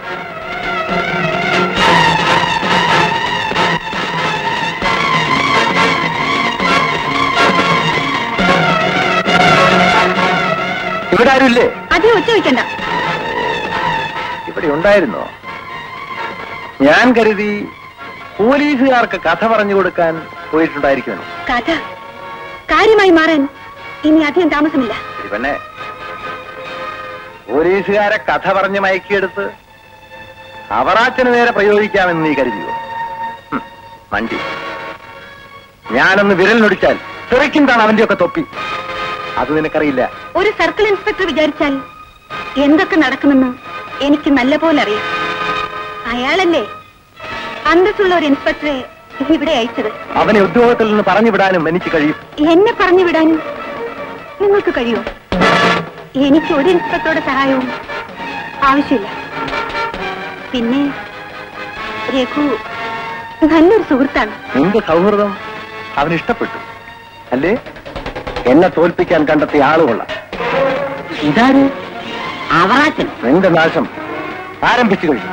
ഇവിടെ ആരുമില്ലേ അധികം ഒച്ച വയ്ക്കണ്ട ഇവിടെ ഉണ്ടായിരുന്നോ ഞാൻ കരുതി പോലീസുകാർക്ക് കഥ പറഞ്ഞു കൊടുക്കാൻ പോയിട്ടുണ്ടായിരിക്കുമോ കഥ കാര്യമായി മാറാൻ ഇനി അധികം താമസമില്ല പിന്നെ പോലീസുകാരെ കഥ പറഞ്ഞ് മയക്കിയെടുത്ത് അവറാച്ചന് നേരെ പ്രയോഗിക്കാമെന്ന് നീ കരുതിയോ ഹും, മണ്ടി ഞാനൊന്ന് വിരലിനൊടിച്ചാൽ തെറിക്കുന്നതാണ് അവന്റെയൊക്കെ തൊപ്പി അത് നിനക്കറിയില്ല ഒരു സർക്കിൾ ഇൻസ്പെക്ടർ വിചാരിച്ചാൽ എന്തൊക്കെ നടക്കുമെന്ന് എനിക്ക് നല്ലപോലെ അറിയാം അയാളല്ലേ അന്തസ്സുള്ള ഒരു ഇൻസ്പെക്ടറെ ഇവിടെ അയച്ചത് അവനെ ഉദ്യോഗത്തിൽ നിന്ന് പറഞ്ഞു വിടാനും എനിക്ക് കഴിയും എന്നെ പറഞ്ഞു വിടാനും നിങ്ങൾക്ക് കഴിയുമോ എനിക്ക് ഒരു ഇൻസ്പെക്ടറുടെ സഹായവും ആവശ്യമില്ല പിന്നെ രഘു നല്ലൊരു സുഹൃത്താണ് നിന്റെ സൗഹൃദം അവന് ഇഷ്ടപ്പെട്ടു അല്ലേ എന്നെ തോൽപ്പിക്കാൻ കണ്ടെത്തിയ ആളുകൊള്ള ഇതാര് അവറാച്ചൻ നിന്റെ നാശം ആരംഭിച്ചു കഴിഞ്ഞു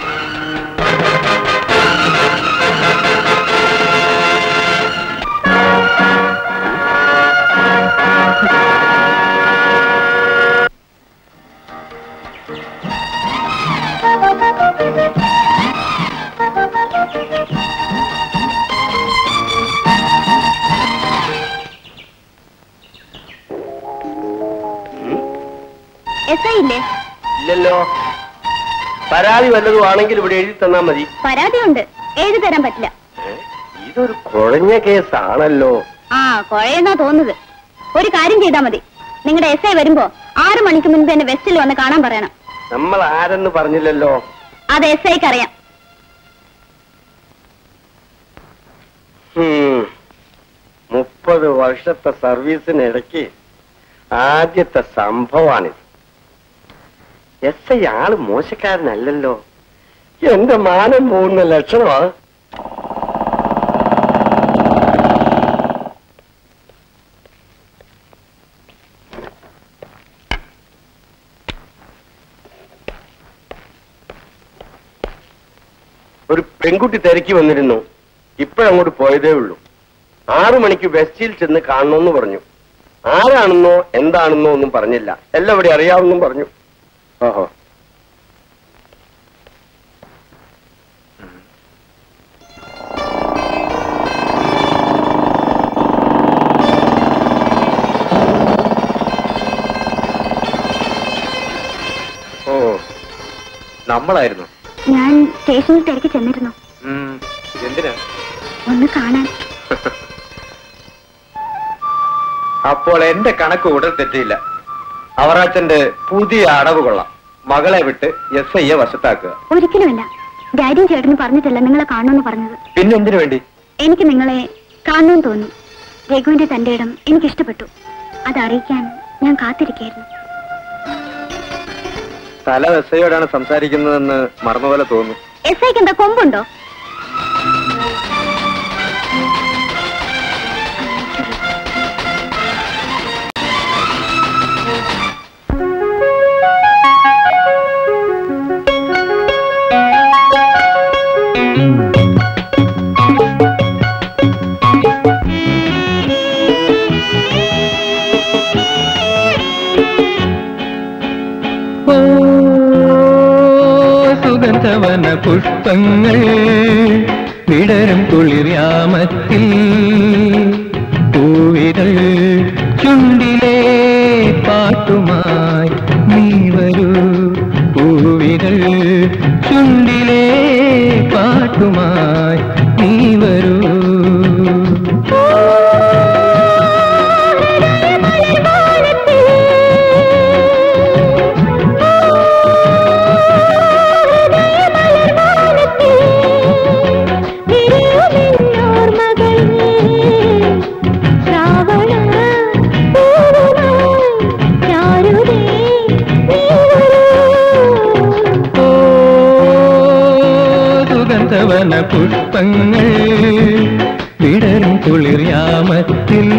എസ് ഐ ഇല്ലേ ഇല്ലല്ലോ പരാതി വല്ലതും ആണെങ്കിൽ ഇവിടെ എഴുതി തന്നാ മതി പരാതിയുണ്ട് എഴുതി തരാൻ പറ്റില്ല ഏ? ഇതൊരു കുഴഞ്ഞ കേസാണല്ലോ ആ കുഴയെന്നാ തോന്നുന്നത് ഒരു കാര്യം ചെയ്താൽ മതി നിങ്ങളുടെ എസ് ഐ വരുമ്പോ ആറു മണിക്ക് മുൻപ് എന്നെ വെസ്റ്റിൽ വന്ന് കാണാൻ പറയണം നമ്മൾ ആരെന്ന് പറഞ്ഞില്ലല്ലോ അത് എസ് ഐക്ക് അറിയാം ഹും. മുപ്പത് വർഷത്തെ സർവീസിനിടയ്ക്ക് ആദ്യത്തെ സംഭവമാണിത് എസ് ഐ ആള് മോശക്കാരനല്ലല്ലോ എന്റെ മാനം പോകുന്ന ലക്ഷണമാ ഒരു പെൺകുട്ടി തിരക്കി വന്നിരുന്നു ഇപ്പോഴങ്ങോട്ട് പോയതേ ഉള്ളൂ ആറു മണിക്ക് വെസ്റ്റിൽ ചെന്ന് കാണണമെന്ന് പറഞ്ഞു ആരാണെന്നോ എന്താണെന്നോ ഒന്നും പറഞ്ഞില്ല എല്ലാം ഇവിടെ അറിയാമെന്നും പറഞ്ഞു ഓഹോ ഓ നമ്മളായിരുന്നു ഞാൻ സ്റ്റേഷനിൽ തിരക്ക് ചെന്നിരുന്നു ഉം, എന്തിനാ ഒന്ന് കാണാൻ അപ്പോൾ എന്റെ കണക്ക് ഉടൻ തെറ്റിയില്ല അവറാച്ചന്റെ പുതിയ അടവ് കൊള്ളാം മകളെ വിട്ട് എസ് ഐയെ വശത്താക്കുക ഒരിക്കലുമല്ല ഡാഡിയും ചേട്ടനും പറഞ്ഞിട്ടല്ല നിങ്ങളെ കാണുമെന്ന് പറഞ്ഞത് പിന്നെ എന്തിനു വേണ്ടി എനിക്ക് നിങ്ങളെ കാണണമെന്ന് തോന്നി രഘുവിന്റെ തന്റെ ഇടം എനിക്ക് ഇഷ്ടപ്പെട്ടു അത് അറിയിക്കാൻ ഞാൻ കാത്തിരിക്കായിരുന്നു തല എസ് ഐയോടാണ് സംസാരിക്കുന്നതെന്ന് മറന്നുപോലെ തോന്നുന്നു എസ് ഐക്ക് എന്താ കൊമ്പുണ്ടോ ഓ സുഗന്ധവന പുഷ്പങ്ങൾ വിടരും കുളിർയാമത്തിൽ പൂവിതൾ ചുണ്ടിലെ പാട്ടുമായി നീ വരൂ പൂവിതൾ ചുണ്ടിലെ പാട്ടുമായി നീ വരൂ ഓ സുഗന്ധവന പുഷ്പങ്ങൾ വിടരും കുളിർയാമത്തിൽ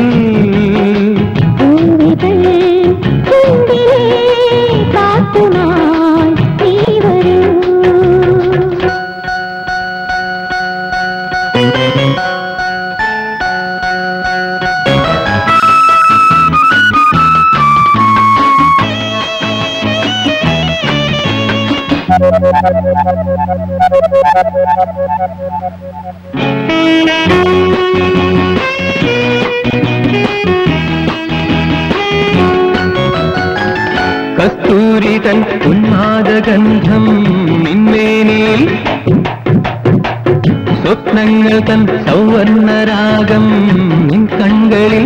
കസ്തൂരി തൻ ഉന്മാദഗന്ധം നിന്മേനിൽ സ്വപ്നങ്ങൾ തൻ സൗവർണരാഗം നിൻ കൺകളിൽ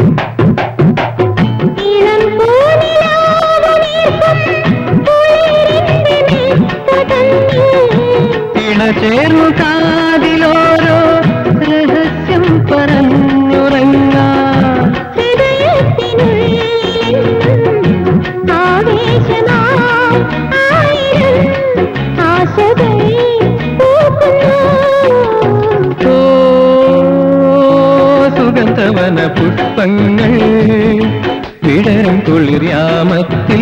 ഇണചേർന്നു കാതിലോരോ രഹസ്യം പറഞ്ഞുറങ്ങാ ഓ സുഗന്ധവന പുഷ്പങ്ങൾ വിടരും കുളിർയാമത്തിൽ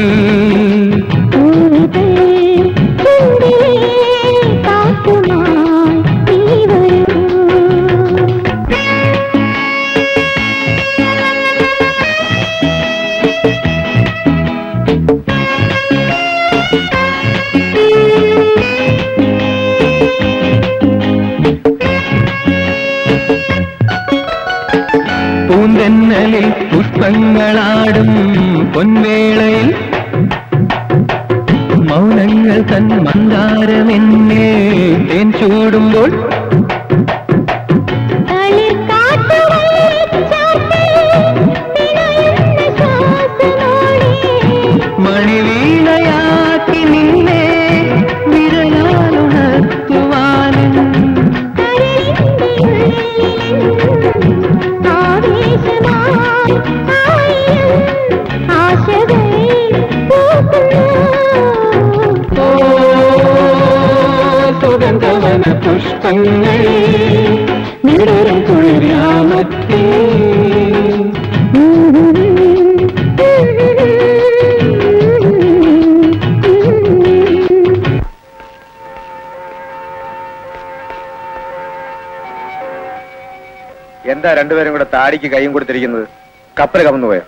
പൂന്തെന്നലിൽ പുഷ്പങ്ങളാടും പൊൻവേളയിൽ മൗനങ്ങൾ തൻ മന്ദാരമെന്നെ തേൻ ചൂടുമ്പോൾ മണിവീണയാക്കി നിന്നെ വിരലാലുണർത്തുവാനും ഓ സുഗന്ധവന പുഷ്പങ്ങൾ വിടരും കുളിരാമത്തിൽ എന്താ രണ്ടുപേരും കൂടെ താടിക്ക് കൈയും കൊടുത്തിരിക്കുന്നത് കപ്പൽ കമന്നു പോയോ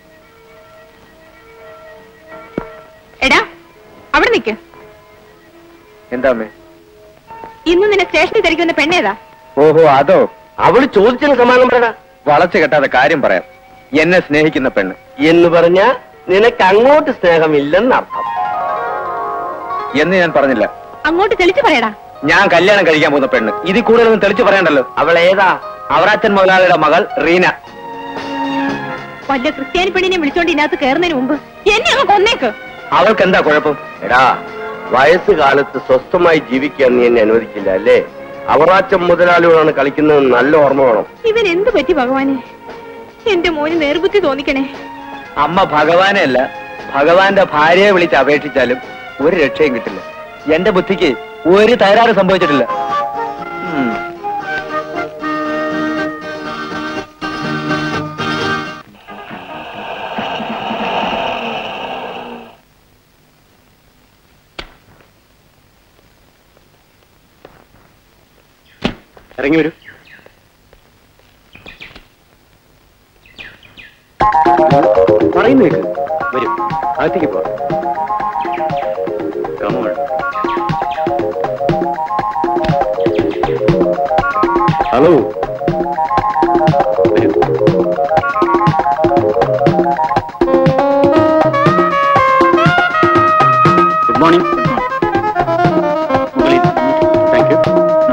എടാ അവിടെ നിക്ക് എന്താ അമ്മേ ഇന്ന് നിന്നെ സ്റ്റേഷനിൽ തിരക്കുന്ന പെണ്ണേതാ ഓഹോ അതോ അവള് ചോദിച്ചതിന് സമാനം പറയടാ വളച്ചു കെട്ടാതെ കാര്യം പറയാം എന്നെ സ്നേഹിക്കുന്ന പെണ്ണ് എന്ന് പറഞ്ഞ നിനക്ക് അങ്ങോട്ട് സ്നേഹമില്ലെന്ന് അർത്ഥം എന്ന് ഞാൻ പറഞ്ഞില്ല അങ്ങോട്ട് തെളിച്ചു പറയടാ ഞാൻ കല്യാണം കഴിക്കാൻ പോകുന്ന പെണ്ണ് ഇതിൽ കൂടുതലൊന്നും തെളിച്ചു പറയണ്ടല്ലോ അവൾ ഏതാ അവറാച്ചൻ മുതലാളിയുടെ മകൾ റീന വല്ല ക്രിസ്ത്യാനി പെണ്ണിനെ വിളിച്ചോണ്ട് ഇതിനകത്ത് കയറുന്നതിന് മുമ്പ് എന്നെ അങ്ങ് കൊന്നേക്ക് അവൾക്ക് എന്താ കുഴപ്പം എടാ വയസ്സുകാലത്ത് സ്വസ്ഥമായി ജീവിക്കാൻ നീ എന്നെ അനുവദിക്കില്ല അല്ലേ അവറാച്ചം മുതലാളിയോടാണ് കളിക്കുന്നത് നല്ല ഓർമ്മ വേണം ഇവൻ എന്ത് പറ്റി ഭഗവാനെ എന്റെ മോന് നേർബുദ്ധി തോന്നിക്കണേ അമ്മ ഭഗവാനെ അല്ല ഭഗവാന്റെ ഭാര്യയെ വിളിച്ച് അപേക്ഷിച്ചാലും ഒരു രക്ഷയും കിട്ടില്ല എന്റെ ബുദ്ധിക്ക് ഒരു തകരാറ് സംഭവിച്ചിട്ടില്ല ഉം. ഇറങ്ങി വരൂ പറയുന്നു കേക്ക് വരൂ അകത്തേക്ക് പോ Come on. ഹലോ വരൂ ഗുഡ് മോർണിംഗ് താങ്ക് യു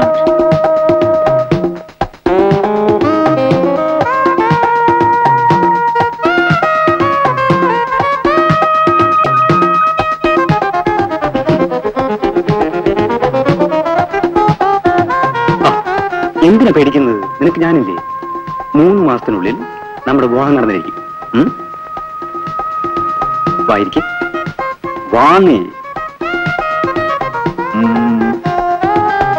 എന്തിനാ പേടിക്കുന്നത് നിനക്ക് ഞാനില്ലേ മൂന്ന് മാസത്തിനുള്ളിൽ നമ്മുടെ വിവാഹം നടന്നിരിക്കും ഉം? വായിരിക്കും വാങ്ങി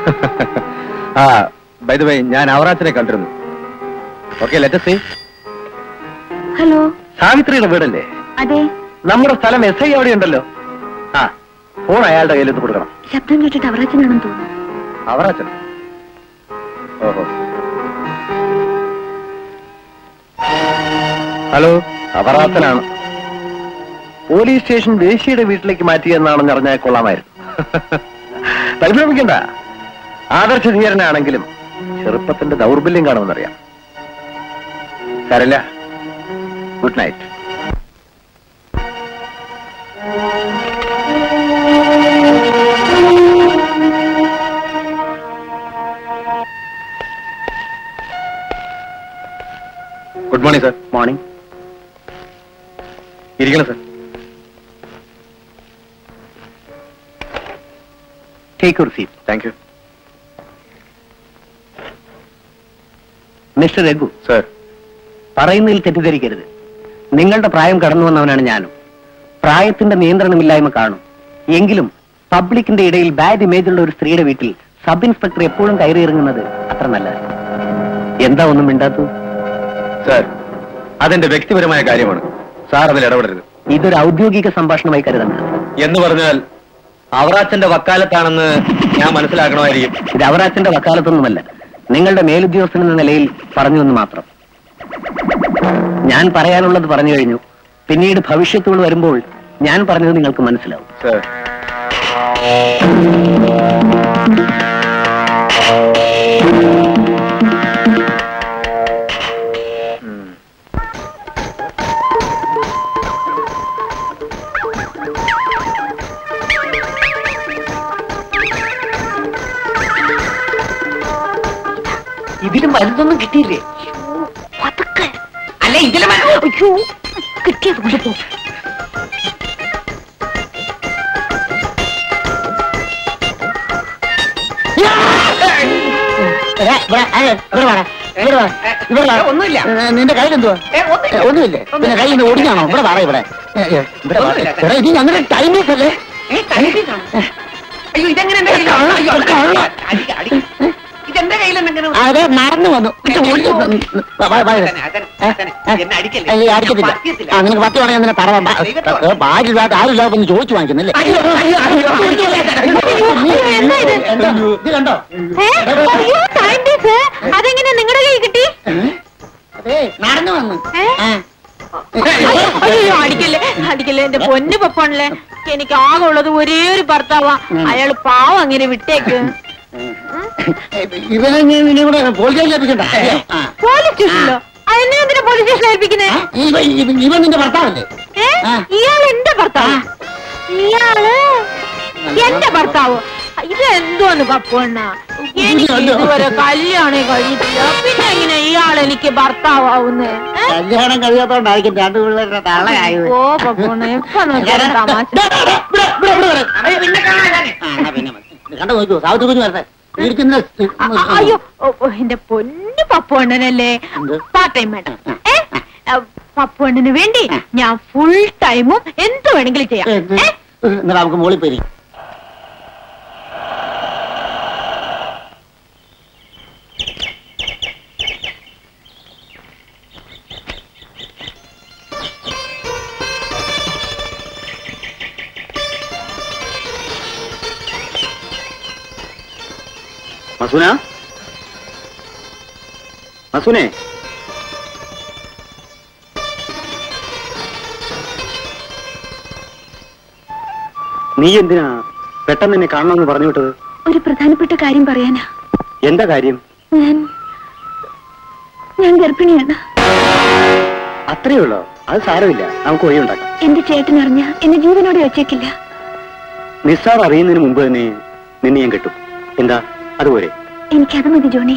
ആ ബൈ ദ വേ ഞാൻ അവറാച്ചനെ കണ്ടിരുന്നു ഓക്കെ ലെറ്റ് സീ ഹലോ സാവിത്രിയുടെ വീടല്ലേ അതെ നമ്മുടെ സ്ഥലം എസ് ഐ അവിടെ ഉണ്ടല്ലോ ആ ഫോൺ അയാളുടെ കയ്യിലെത്ത് കൊടുക്കണം ശബ്ദം കേട്ടിട്ട് അവറാച്ചനാണെന്ന് തോന്നുന്നു അവറാച്ചൻ ഓഹോ ഹലോ അപറാധനാണ് പോലീസ് സ്റ്റേഷൻ ദേശിയുടെ വീട്ടിലേക്ക് മാറ്റിയെന്നാണെന്ന് അറിഞ്ഞാൽ കൊള്ളാമായിരുന്നു പരിഭ്രമിക്കണ്ട ആദർശധീരനാണെങ്കിലും ചെറുപ്പത്തിന്റെ ദൗർബല്യം കാണുമെന്നറിയാം സാരല്ല good night good morning sir morning ഇരിക്കണം sir take your seat thank you mister Raghu sir പറയുന്നതിൽ തെറ്റിദ്ധരിക്കരുത് നിങ്ങളുടെ പ്രായം കടന്നു വന്നവനാണ് ഞാനും പ്രായത്തിന്റെ നിയന്ത്രണമില്ലായ്മ കാണും എങ്കിലും പബ്ലിക്കിന്റെ ഇടയിൽ ബാഡ് ഇമേജുള്ള ഒരു സ്ത്രീയുടെ വീട്ടിൽ സബ് ഇൻസ്പെക്ടർ എപ്പോഴും കയറി ഇറങ്ങുന്നത് അത്ര നല്ല എന്താ ഒന്നും മിണ്ടാത്തു സർ അതെന്റെ വ്യക്തിപരമായ കാര്യമാണ് സാർ അതിൽ ഇടപെടരുത് ഇതൊരു ഔദ്യോഗിക സംഭാഷണമായി കരുതണ്ട എന്ന് പറഞ്ഞാൽ അവറാച്ചന്റെ വക്കാലത്താണെന്ന് ഞാൻ മനസ്സിലാക്കണമായിരിക്കും ഇത് അവരാച്ചന്റെ വക്കാലത്തൊന്നുമല്ല നിങ്ങളുടെ മേലുദ്യോഗസ്ഥൻ എന്ന നിലയിൽ പറഞ്ഞു എന്ന് മാത്രം ഞാൻ പറയാനുള്ളത് പറഞ്ഞു കഴിഞ്ഞു പിന്നീട് ഭവിഷ്യത്തുകൾ വരുമ്പോൾ ഞാൻ പറഞ്ഞത് നിങ്ങൾക്ക് മനസ്സിലാവും സർ ഇതിലും വലുതൊന്നും കിട്ടിയില്ലേ അല്ല ഇതിലും വലുത് അയ്യോ കിട്ടിയത് കൊണ്ടുപോ ഒന്നുമില്ല നിന്റെ കയ്യിൽ എന്തുവാ ഏ, ഒന്നുമില്ല. ഒന്നുമില്ലേ പിന്നെ കയ്യിൽ നിന്ന് ഒടിഞ്ഞാണോ ഇവിടെ പറ ഇവിടെ ഏ, ഏ, ഇവിടെ വാ. ഒന്നുമില്ല. എടാ, ഇത് ഞങ്ങളുടെ ടൈം അല്ലേ ഏ, തനിക്കാണോ? അയ്യോ ഇതെങ്ങനെ എന്റെ കയ്യിലാ? അയ്യോ, കള്ള. അടിക്ക, അടിക്ക. ഇതെന്റെ കയ്യിലെന്നെങ്ങനെ വന്നു? അതെ നടന്നു വന്നു ഇത് ഒടിഞ്ഞു. വാ, വാ, വാ. അതന്നെ, അതന്നെ, ഏ, അതന്നെ. ഏ, എന്നെ അടിക്കല്ലേ? ഏ, അടിക്കത്തില്ല ഞാൻ പറ്റിയത്തില്ല. ആ നിനക്ക് പത്ത് വേണമെങ്കിൽ നിന്നെ പറവണ്ട ദൈവത്തോട്. ഭാര്യയില്ലാത്ത ആരുമില്ലാതെ ഒന്ന് ചോദിച്ചു വാങ്ങിക്കുന്നല്ലേ അയ്യോ, അയ്യോ, അയ്യോ, അയ്യോ, എന്താ ഇത്? എന്താ? ഇത് കണ്ടോ ഏ? അയ്യോ സയന്റിസ്റ്റ് അതെങ്ങനെ നിങ്ങളുടെ കയ്യിൽ കിട്ടി അതെ നടന്നു വന്നു ഏ? ആ. അയ്യോ അടിക്കല്ലേ അടിക്കല്ലേ എന്റെ പൊന്നു പപ്പാണല്ലേ എനിക്ക് ആകെ ഉള്ളത് ഒരേ ഒരു ഭർത്താവാ അയാള് പാവം അങ്ങനെ വിട്ടേക്ക് ഇവനെ നീ നിന്നെ കൂടെ പോലീസ് ഏൽപ്പിക്കണ്ട ആ. പോലീസ് സ്റ്റേഷനിലോ അതിനെ എന്തിനാ പോലീസ് സ്റ്റേഷനിൽ ഏൽപ്പിക്കുന്നേ ഇവ- ഇവ- ഇവൻ നിന്റെ ഭർത്താവല്ലേ ഏ? ആ. ഇയാൾ എന്റെ ഭർത്താവ് ഇയാള് എന്റെ ഭർത്താവ് ഇത് എന്തോന്ന് പപ്പണ്ണ എനിക്ക് ഇതുവരെ കല്യാണം കഴിഞ്ഞിട്ടില്ല പിന്നെ എങ്ങനെ ഇയാൾ എനിക്ക് ഭർത്താവുന്നേ കല്യാണം കഴിയാത്തോണ്ടായിരിക്കും രണ്ടു പിള്ളേരുടെ തളയായത് ഓ പപ്പണ്ണ എപ്പ നോക്കിയാലും തമാശ പിന്നെ കാണാൻ കണ്ടു നോക്കൂ സാവിത്രി കുഞ്ഞു വരട്ടെ ഇരിക്കുന്ന അ- അ- അയ്യോ ഓ, ഓ, എന്റെ പൊന്നു പപ്പുണ്ണനല്ലേ എന്ത്? പാർട്ട് ടൈം വേണം ഏ പപ്പുണ്ണന് വേണ്ടി ഞാൻ ഫുൾ ടൈമും എന്ത് വേണമെങ്കിലും ചെയ്യാം ഏ? എന്നാ നമുക്ക് മോളിൽ പോയി മസൂന മസൂനെ നീ എന്തിനാ പെട്ടെന്ന് എന്നെ കാണണമെന്ന് പറഞ്ഞു വിട്ടത് ഒരു പ്രധാനപ്പെട്ട കാര്യം പറയാനാ എന്താ കാര്യം ഞാൻ ഞാൻ ഗർഭിണിയാണ് അത്രേ ഉള്ളോ അത് സാരമില്ല നമുക്ക് വഴിയുണ്ടാക്കാം എന്റെ ചേട്ടൻ അറിഞ്ഞ എന്നെ ജീവനോടെ വെച്ചേക്കില്ല നിസ്സാർ അറിയുന്നതിന് മുമ്പ് തന്നെ നിന്നെ ഞാൻ കിട്ടും എന്താ അതുപോലെ എനിക്കത് മതി ജോണി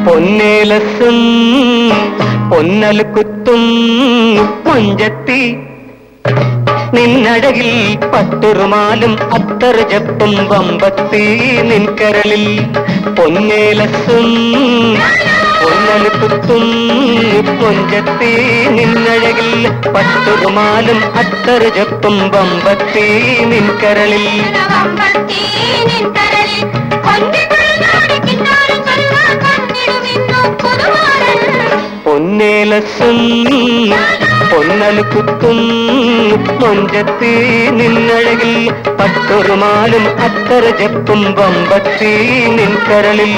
പൊന്നേലസും പൊന്നലുക്കുത്തും മൊഞ്ചത്തി നിന്നഴകിൽ പട്ടുറുമാലും അത്തർ ജപ്പും വമ്പത്തി നിൻകരളിൽ പൊന്നേലസും പൊന്നലുക്കുത്തും പൊഞ്ചത്തി നിന്നഴകിൽ പട്ടുറുമാലും അത്തർ ജപ്പും വമ്പത്തി നിൻകരളിൽ പൊന്നേലസും പൊന്നലുക്കുത്തും മൊഞ്ചത്തി നിന്നഴകിൽ പട്ടുറുമാലും അത്തർ ജപ്പും വമ്പത്തി നിൻകരളിൽ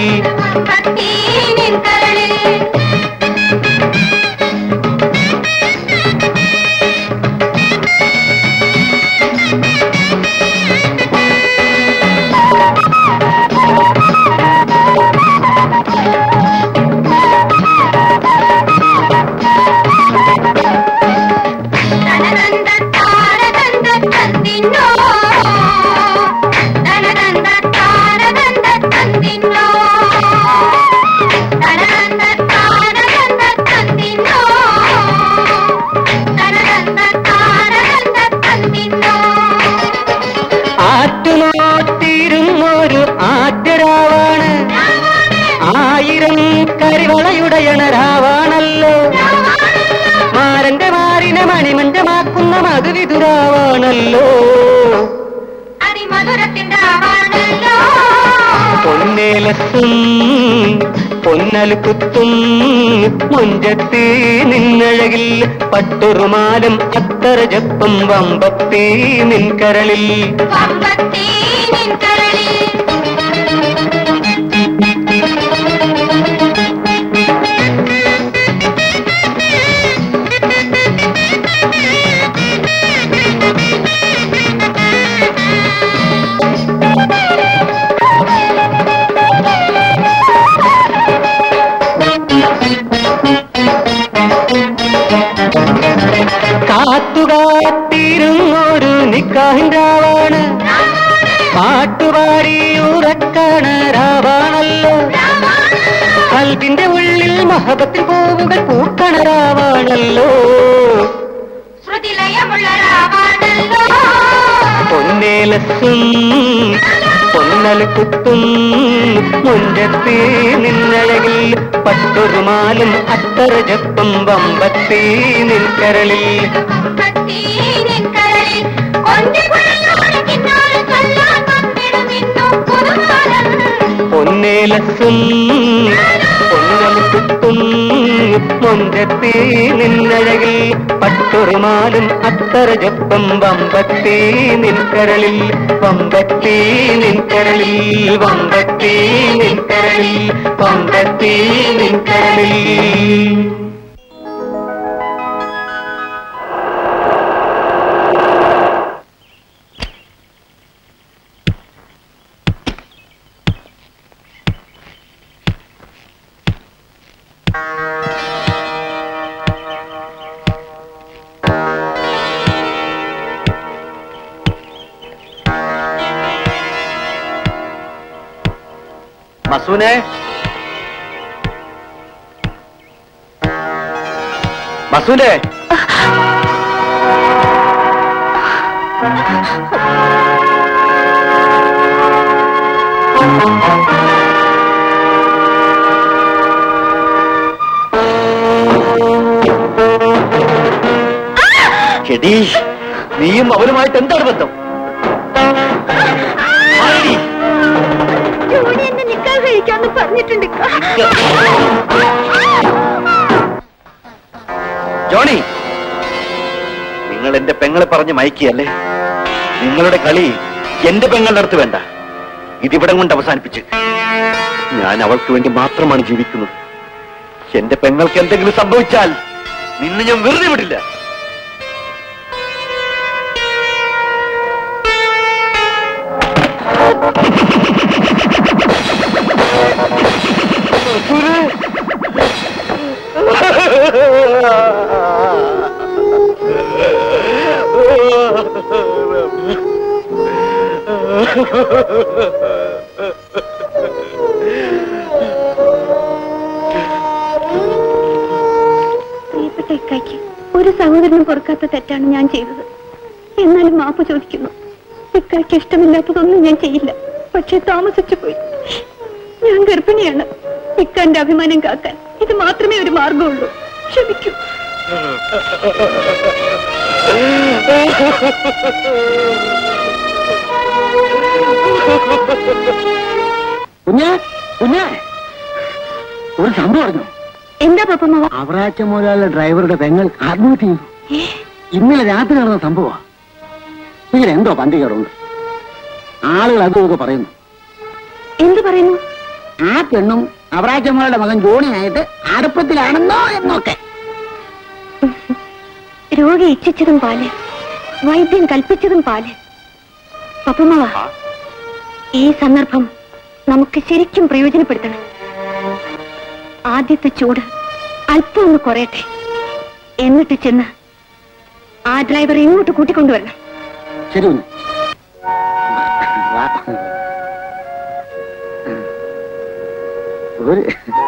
ആറ്റുനോട്ടിരുന്നൊരു ആറ്റരാവാണ് ആയിരം കരിവളയുടയണരാവാണല്ലോ മാരന്റെ മാറിനെ മണിമഞ്ചമാക്കുന്ന മധുവിതുരാവാണല്ലോ പൊന്നേലത്തും പൊന്നലുക്കുത്തും മുഞ്ചത്തി നിന്നഴകിൽ പട്ടുറുമാലും അത്തര ജപ്പും വമ്പത്തി നിൻകരളിൽ കാത്തുകാത്തിരുന്നൊരു നിക്കാഹിൻറാവാണ് പാട്ടുപാടി ഉറക്കണ രാവാണല്ലോ കൽവിന്റെ ഉള്ളിൽ മഹബത്തിൽ പൂവുകൾ പൂക്കണ രാവാണല്ലോ പൊന്നേലത്തും പൊന്നലുക്കുത്തും മുഞ്ചത്തി നിന്നഴകിൽ പട്ടുറുമാലും അത്തര ജപ്പും വമ്പത്തി നിൻകരളിൽ പൊന്നേലത്തും പൊന്നലുക്കുത്തും മുഞ്ചത്തി നിന്നഴകിൽ പട്ടുറുമാലും അത്തര ജപ്പും വമ്പത്തി നിൻകരളിൽ വമ്പത്തി നിൻകരളിൽ വമ്പത്തി നിൻകരളിൽ വമ്പത്തി നിൻകരളിൽ മസൂനെ മസൂനെ എടീ നീയും അവരുമായിട്ട് എന്താണ് ബന്ധം ആരെടി? ജോലി എന്നെ നിക്കാൻ കഴിക്കാന്ന് പറഞ്ഞിട്ടുണ്ട് ജോണി നിങ്ങൾ എന്റെ പെങ്ങളെ പറഞ്ഞ് മയക്കിയല്ലേ നിങ്ങളുടെ കളി എന്റെ പെങ്ങളുടെ അടുത്ത് വേണ്ട ഇതിവിടം കൊണ്ട് അവസാനിപ്പിച്ച് ഞാൻ അവൾക്ക് വേണ്ടി മാത്രമാണ് ജീവിക്കുന്നത് എന്റെ പെങ്ങൾക്ക് എന്തെങ്കിലും സംഭവിച്ചാൽ നിന്നെ ഞാൻ വെറുതെ വിടില്ല ഒരു സഹോദരനും പൊറുക്കാത്ത തെറ്റാണ് ഞാൻ ചെയ്തത് എന്നാലും മാപ്പ് ചോദിക്കുന്നു ഇക്കായ്ക്ക് ഇഷ്ടമില്ലാത്തതൊന്നും ഞാൻ ചെയ്യില്ല പക്ഷെ താമസിച്ചു പോയി ഞാൻ ഗർഭിണിയാണ് ഇക്കാന്റെ അഭിമാനം കാക്കാൻ ഇത് മാത്രമേ ഒരു മാർഗമുള്ളൂ ക്ഷമിക്കൂ കുഞ്ഞ് കുഞ്ഞ് ഒരു സംഭവം അറിഞ്ഞു എന്താ പപ്പമാവ അവറാച്ച മുതലാളിയുടെ ഡ്രൈവറുടെ പെങ്ങൾ ആത്മഹത്യ ചെയ്തു ഇന്നലെ രാത്രി നടന്ന സംഭവമാ ഇതിലെന്തോ പന്തികേടുണ്ട് ആളുകൾ അതും ഇതൊക്കെ പറയുന്നു എന്ത് പറയുന്നു ആ പെണ്ണും അവറാച്ചമ്മയുടെ മകൻ ജോണിയായിട്ട് അടുപ്പത്തിലാണെന്നോ എന്നൊക്കെ രോഗി ഇച്ഛിച്ചതും പാല് വൈദ്യൻ കൽപ്പിച്ചതും പാല് പപ്പമാവ ഈ സന്ദർഭം നമുക്ക് ശരിക്കും പ്രയോജനപ്പെടുത്തണം ആദ്യത്തെ ചൂട് അല്പം ഒന്ന് കുറയട്ടെ എന്നിട്ട് ചെന്ന് ആ ഡ്രൈവറെ ഇങ്ങോട്ട് കൂട്ടിക്കൊണ്ടുവരണം ശരി കുഞ്ഞ് വാ. ഒരു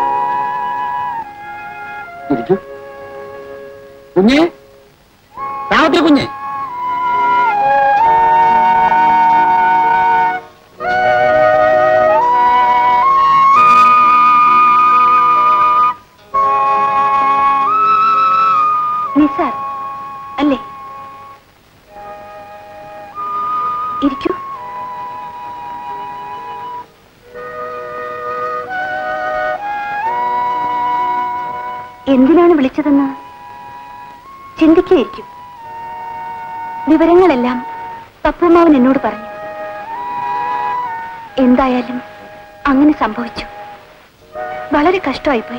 ഇരിക്കൂ കുഞ്ഞ് സാവത്രി കുഞ്ഞ് നിസാർ അല്ലേ ഇരിക്കൂ എന്തിനാണ് വിളിച്ചതെന്ന് ചിന്തിക്കുകയായിരിക്കും വിവരങ്ങളെല്ലാം പപ്പുമാവൻ എന്നോട് പറഞ്ഞു എന്തായാലും അങ്ങനെ സംഭവിച്ചു വളരെ കഷ്ടമായിപ്പോയി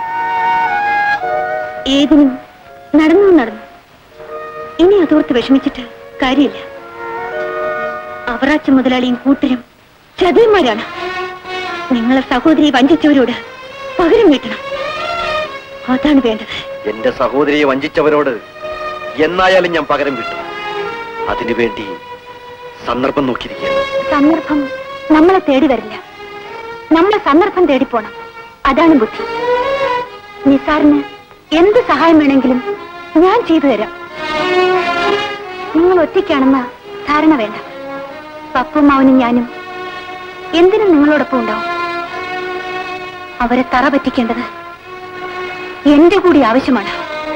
ഏതിനും നടന്നു നടന്നു ഇനി അതോർത്ത് വിഷമിച്ചിട്ട് കാര്യമില്ല അവറാച്ച മുതലാളിയും കൂട്ടരും ചതിയന്മാരാണ് നിങ്ങളെ സഹോദരിയെ വഞ്ചിച്ചവരോട് പകരം വീട്ടണം അതാണ് വേണ്ടത് എന്റെ സഹോദരിയെ വഞ്ചിച്ചവരോട് എന്നായാലും ഞാൻ പകരം കിട്ടും അതിനുവേണ്ടി സന്ദർഭം നോക്കിയിരിക്കുകയാണ് സന്ദർഭം നമ്മളെ തേടി വരില്ല നമ്മളെ സന്ദർഭം തേടിപ്പോണം അതാണ് ബുദ്ധി നിസാറിന് എന്ത് സഹായം വേണമെങ്കിലും ഞാൻ ചെയ്തു തരാം നിങ്ങൾ ഒറ്റയ്ക്കാണെന്ന ധാരണ വേണ്ട പപ്പും അവനും ഞാനും എന്തിനും നിങ്ങളോടൊപ്പം ഉണ്ടാവും അവരെ തറ പറ്റിക്കേണ്ടത് എന്റെ കൂടി ആവശ്യമാണ്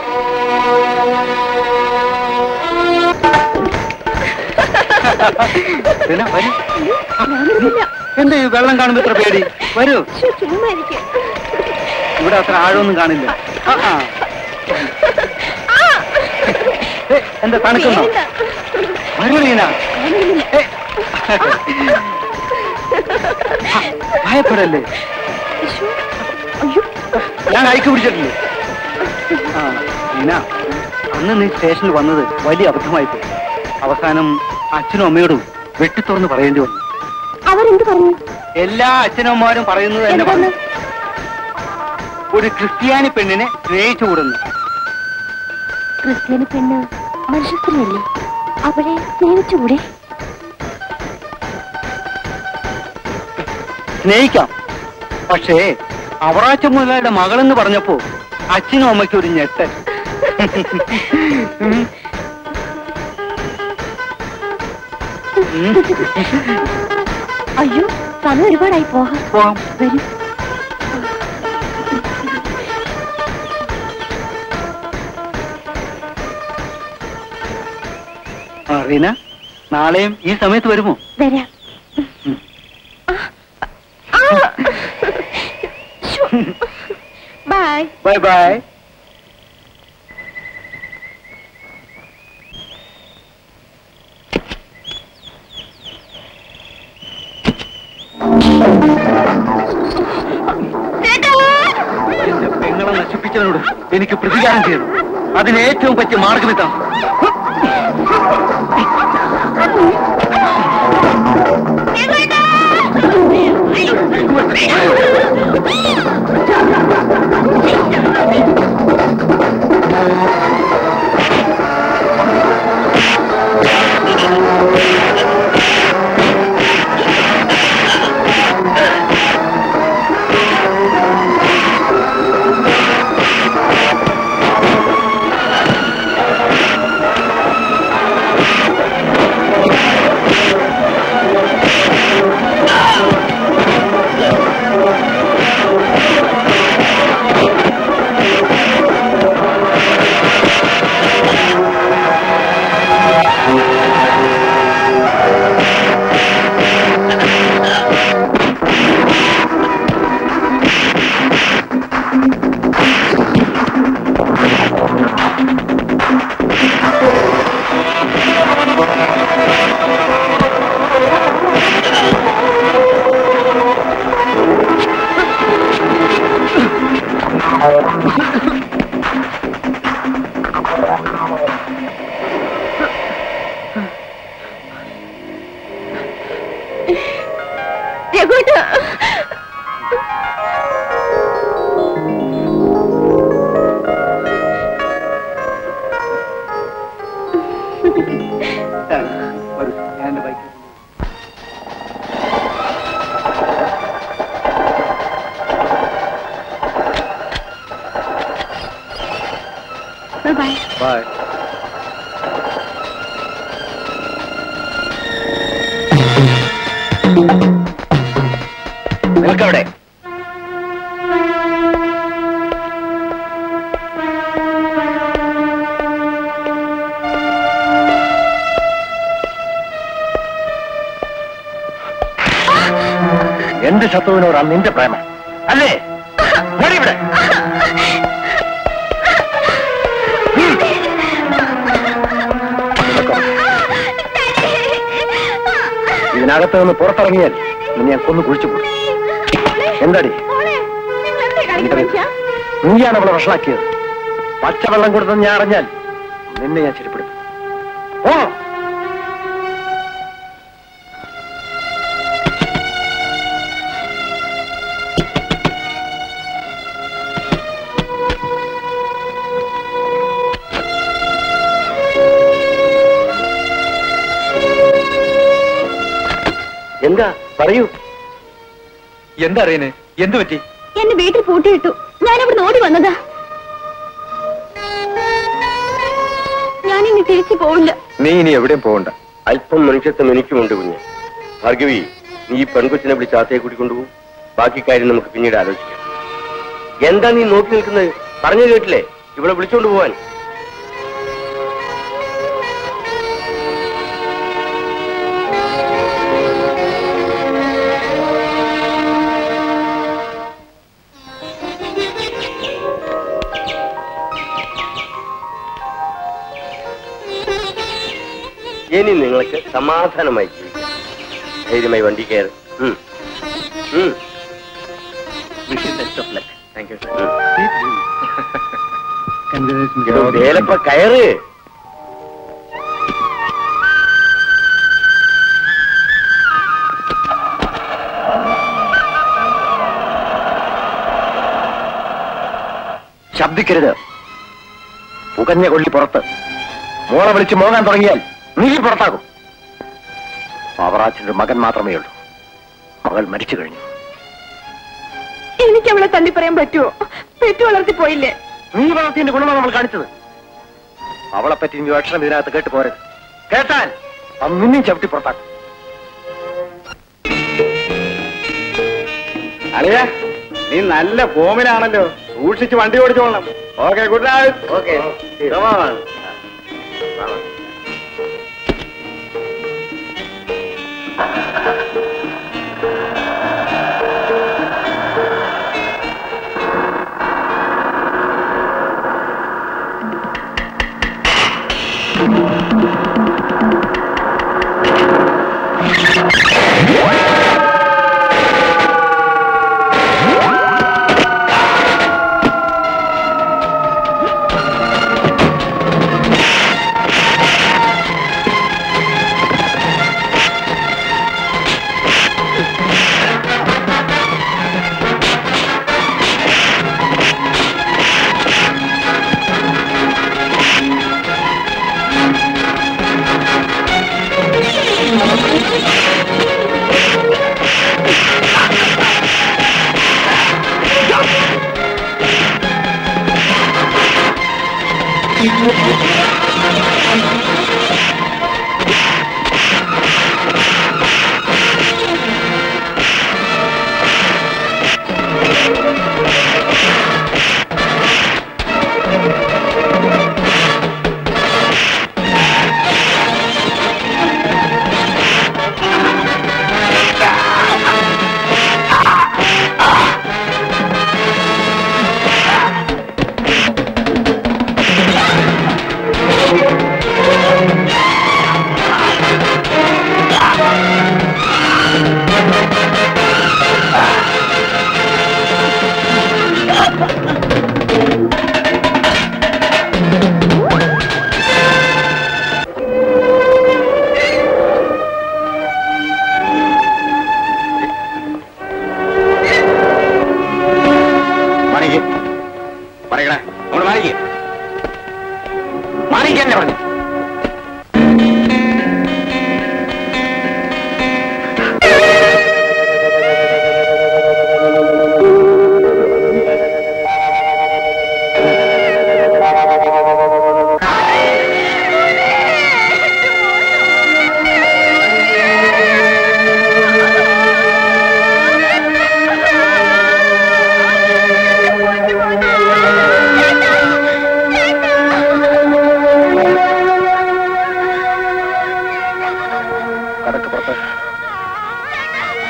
പിന്നെ വരൂ എന്താ ഈ വെള്ളം കാണുമ്പോ ഇത്ര പേടി വരൂ ഇവിടെ അത്ര ആഴമൊന്നും കാണില്ല ആ, ആ. ഏ, എന്താ തണുക്കുന്നോ വരൂ നീന ഏ. ആ, ഭയപ്പെടല്ലേ ഞാൻ കൈക്ക് പിടിച്ചിട്ടില്ലേ ആ നീന അന്ന് നീ സ്റ്റേഷനിൽ വന്നത് വലിയ അബദ്ധമായി പോയി അവസാനം അച്ഛനും അമ്മയോടും വെട്ടിത്തുറന്ന് പറയേണ്ടി വന്നു അവരെന്ത് പറഞ്ഞു എല്ലാ അച്ഛനമ്മമാരും പറയുന്നത് തന്നെ എന്താണ്? പറഞ്ഞു. ഒരു ക്രിസ്ത്യാനി പെണ്ണിനെ സ്നേഹിച്ചു കൂടുന്നു ക്രിസ്ത്യാനി പെണ്ണ് മനുഷ്യസ്ത്രീയല്ലേ അവളെ സ്നേഹിച്ചുകൂടെ സ്നേഹിക്കാം പക്ഷേ അവറാച്ച മുതലാളിയുടെ മകളെന്ന് പറഞ്ഞപ്പോ അച്ഛനും അമ്മയ്ക്കും ഒരു ഞെട്ടൽ ഉം. ഉം. അയ്യോ സമയം ഒരുപാടായി പോകാം പോവാം വരൂ ആ, റീന നാളെയും ഈ സമയത്ത് വരുമോ വരാം ബൈ ബൈ ബൈ എന്റെ പെങ്ങളെ നശിപ്പിച്ചവനോട് എനിക്ക് പ്രതികാരം ചെയ്തു അതിന് ഏറ്റവും പറ്റിയ മാർഗം ഇതാണ് ബൈ ബൈ നിൽക്കവിടെ എന്റെ ശത്രുവിനോടാണ് നിന്റെ പ്രേമം അല്ലേ വരൂ ഇവിടെ ഇതിനകത്ത് നിന്ന് പുറത്തിറങ്ങിയാൽ നിന്നെ ഞാൻ കൊന്നു കുഴിച്ചു പോകും എന്താടി നീയാണ് അവളെ വഷളാക്കിയത് പച്ചവെള്ളം കൊടുത്തെന്ന് ഞാൻ അറിഞ്ഞാൽ നിന്നെ ഞാൻ ശരിപ്പെടുത്തും ഓ എന്താ പറയൂ എന്താ അറിയുന്നേ എന്ത് പറ്റി എന്നെ വീട്ടിൽ പൂട്ടിയിട്ടു ഞാൻ ഇവിടെ ഓടി വന്നതാ ഞാനിനി തിരിച്ചു പോവില്ല നീ ഇനി എവിടെയും പോകണ്ട അല്പം മനുഷ്യത്വം എനിക്കുമുണ്ട് കുഞ്ഞ് ഭാർഗവി നീ ഈ പെൺകൊച്ചിനെ വിളിച്ച് അകത്തേക്ക് കൂട്ടിക്കൊണ്ടുപോകും ബാക്കി കാര്യം നമുക്ക് പിന്നീട് ആലോചിക്കാം എന്താ നീ നോക്കി നിൽക്കുന്നത് പറഞ്ഞു കേട്ടില്ലേ ഇവിടെ വിളിച്ചോണ്ട് പോവാൻ ഇനി നിങ്ങൾക്ക് സമാധാനമായി ജീവിക്കാം ധൈര്യമായി വണ്ടി കയറി best of luck thank you Velappa കയറ് ശബ്ദിക്കരുത് പുകഞ്ഞ കൊള്ളി പുറത്ത് മോളെ വിളിച്ച് മോങ്ങാൻ തുടങ്ങിയാൽ നീ പുറത്താകും പാവറാച്ചന്റെ മകൻ മാത്രമേ ഉള്ളൂ മകൾ മരിച്ചു കഴിഞ്ഞു എനിക്ക് അവളെ തള്ളി പറയാൻ പറ്റുമോ പെറ്റു വളർത്തി പോയില്ലേ നീ വളർത്തിയതിന്റെ ഗുണമാണ് നമ്മൾ കാണിച്ചത് അവളെ പറ്റി ഇനി ഒരു അക്ഷരം ഇതിനകത്ത് കേട്ട് പോരത് കേട്ടാൽ അത് നിന്നെയും ചവിട്ടി പുറത്താക്കും അളിയ നീ നല്ല ഫോമിലാണല്ലോ സൂക്ഷിച്ച് വണ്ടി ഓടിച്ചോളണം ഓക്കെ ഗുഡ് നൈറ്റ് ഓക്കെ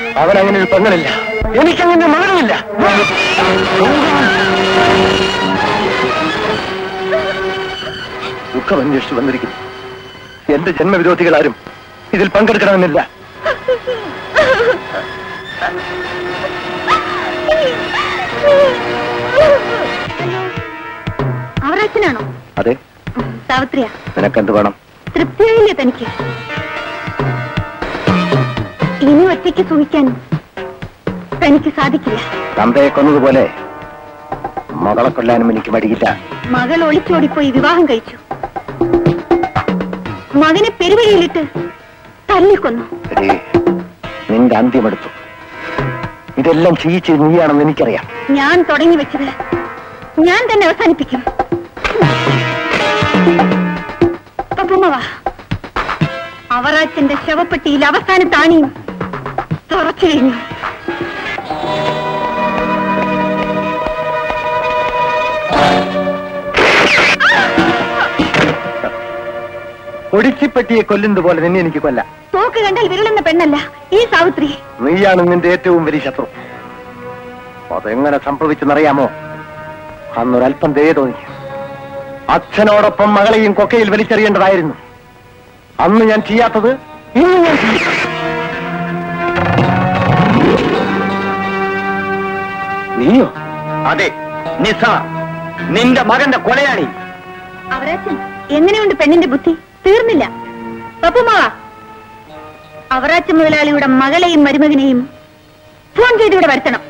അവനങ്ങനെ ഒരു പെങ്ങളില്ല എനിക്കങ്ങനെ മകനുമില്ല ദുഃഖം അന്വേഷിച്ചു വന്നിരിക്കുന്നു എന്റെ ജന്മവിരോധികളാരും ഇതിൽ പങ്കെടുക്കണമെന്നില്ല അവറാച്ചനാണോ അതെ സാവിത്രിയ നിനക്കെന്ത് വേണം തൃപ്തിയായില്ലേ തനിക്ക് ഇനി ഒറ്റയ്ക്ക് സൂഹിക്കാനും തനിക്ക് സാധിക്കില്ല തന്തയെ കൊന്നതുപോലെ മകളെ കൊല്ലാനും എനിക്ക് മടിയില്ല മകൾ ഒളിച്ചോടിപ്പോയി വിവാഹം കഴിച്ചു മകനെ പെരുവഴിയിലിട്ട് തല്ലിക്കൊന്നു എടീ, നിന്റെ അന്ത്യമെടുത്തു ഇതെല്ലാം ചെയ്യിച്ചത് നീയാണെന്ന് എനിക്കറിയാം ഞാൻ തുടങ്ങി വെച്ചത് ഞാൻ തന്നെ അവസാനിപ്പിക്കും പപ്പുമ്മവാ അവറാച്ചന്റെ ശവപ്പെട്ടിയിൽ അവസാന താണിയും തുറച്ചു കഴിഞ്ഞു ഒടിച്ചിപ്പെട്ടിയെ കൊല്ലുന്നത് പോലെ നിന്നെ എനിക്ക് കൊല്ലാം തോക്ക് കണ്ടാൽ വിരളുന്ന പെണ്ണല്ല ഈ സാവിത്രി നീയാണ് നിന്റെ ഏറ്റവും വലിയ ശത്രു അതെങ്ങനെ സംഭവിച്ചെന്നറിയാമോ അന്നൊരല്പം ദയ തോന്നി അച്ഛനോടൊപ്പം മകളെയും കൊക്കയിൽ വലിച്ചെറിയേണ്ടതായിരുന്നു അന്ന് ഞാൻ ചെയ്യാത്തത് ഇന്ന് ഞാൻ ചെയ്യും നീയോ അതെ നിസ നിന്റെ മകന്റെ കൊലയാളി അവറാച്ചൻ എങ്ങനെയുണ്ട് പെണ്ണിന്റെ ബുദ്ധി തീർന്നില്ല പപ്പുമാവാ അവറാച്ച മുതലാളിയുടെ മകളെയും മരുമകനെയും ഫോൺ ചെയ്ത് ഇവിടെ വരുത്തണം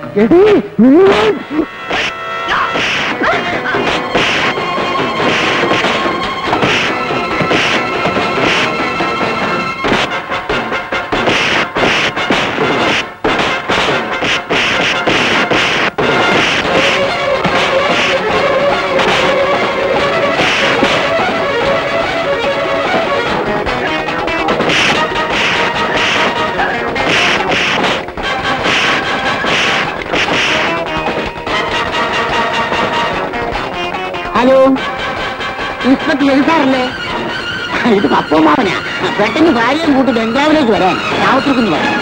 ഹലോ ഇൻസ്പെക്ടർ എഴുതാറല്ലേ ഇത് പപ്പമാവനാ പെട്ടെന്ന് ഭാര്യയും കൂട്ടി ബംഗ്ലാവിലേക്ക് വരാൻ രാവത്തിരിക്കുന്നു വരാം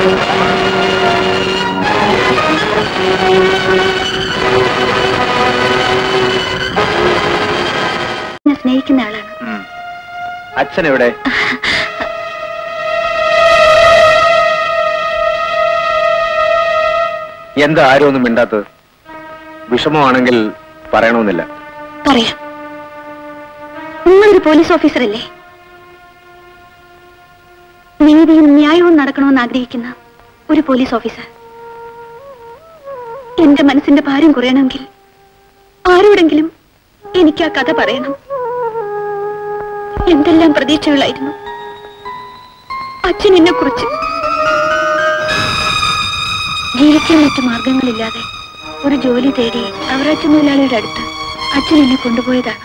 ഞാൻ സ്നേഹിക്കുന്ന ആളാണ് അച്ഛൻ എവിടെ എന്താ ആരും ഒന്നും മിണ്ടാത്തത് വിഷമമാണെങ്കിൽ പറയണമെന്നില്ല പറയാം നിങ്ങളൊരു പോലീസ് ഓഫീസറല്ലേ നീതിയും ന്യായവും നടക്കണമെന്ന് ആഗ്രഹിക്കുന്ന ഒരു പോലീസ് ഓഫീസർ എന്റെ മനസ്സിന്റെ ഭാരം കുറയണമെങ്കിൽ ആരോടെങ്കിലും എനിക്ക് ആ കഥ പറയണം എന്തെല്ലാം പ്രതീക്ഷകളായിരുന്നു അച്ഛൻ എന്നെ കുറിച്ച് ജീവിക്കാൻ മറ്റു മാർഗങ്ങളില്ലാതെ ഒരു ജോലി തേടി അവറാച്ച മുതലാളിയുടെ അടുത്ത് അച്ഛൻ എന്നെ കൊണ്ടുപോയതാണ്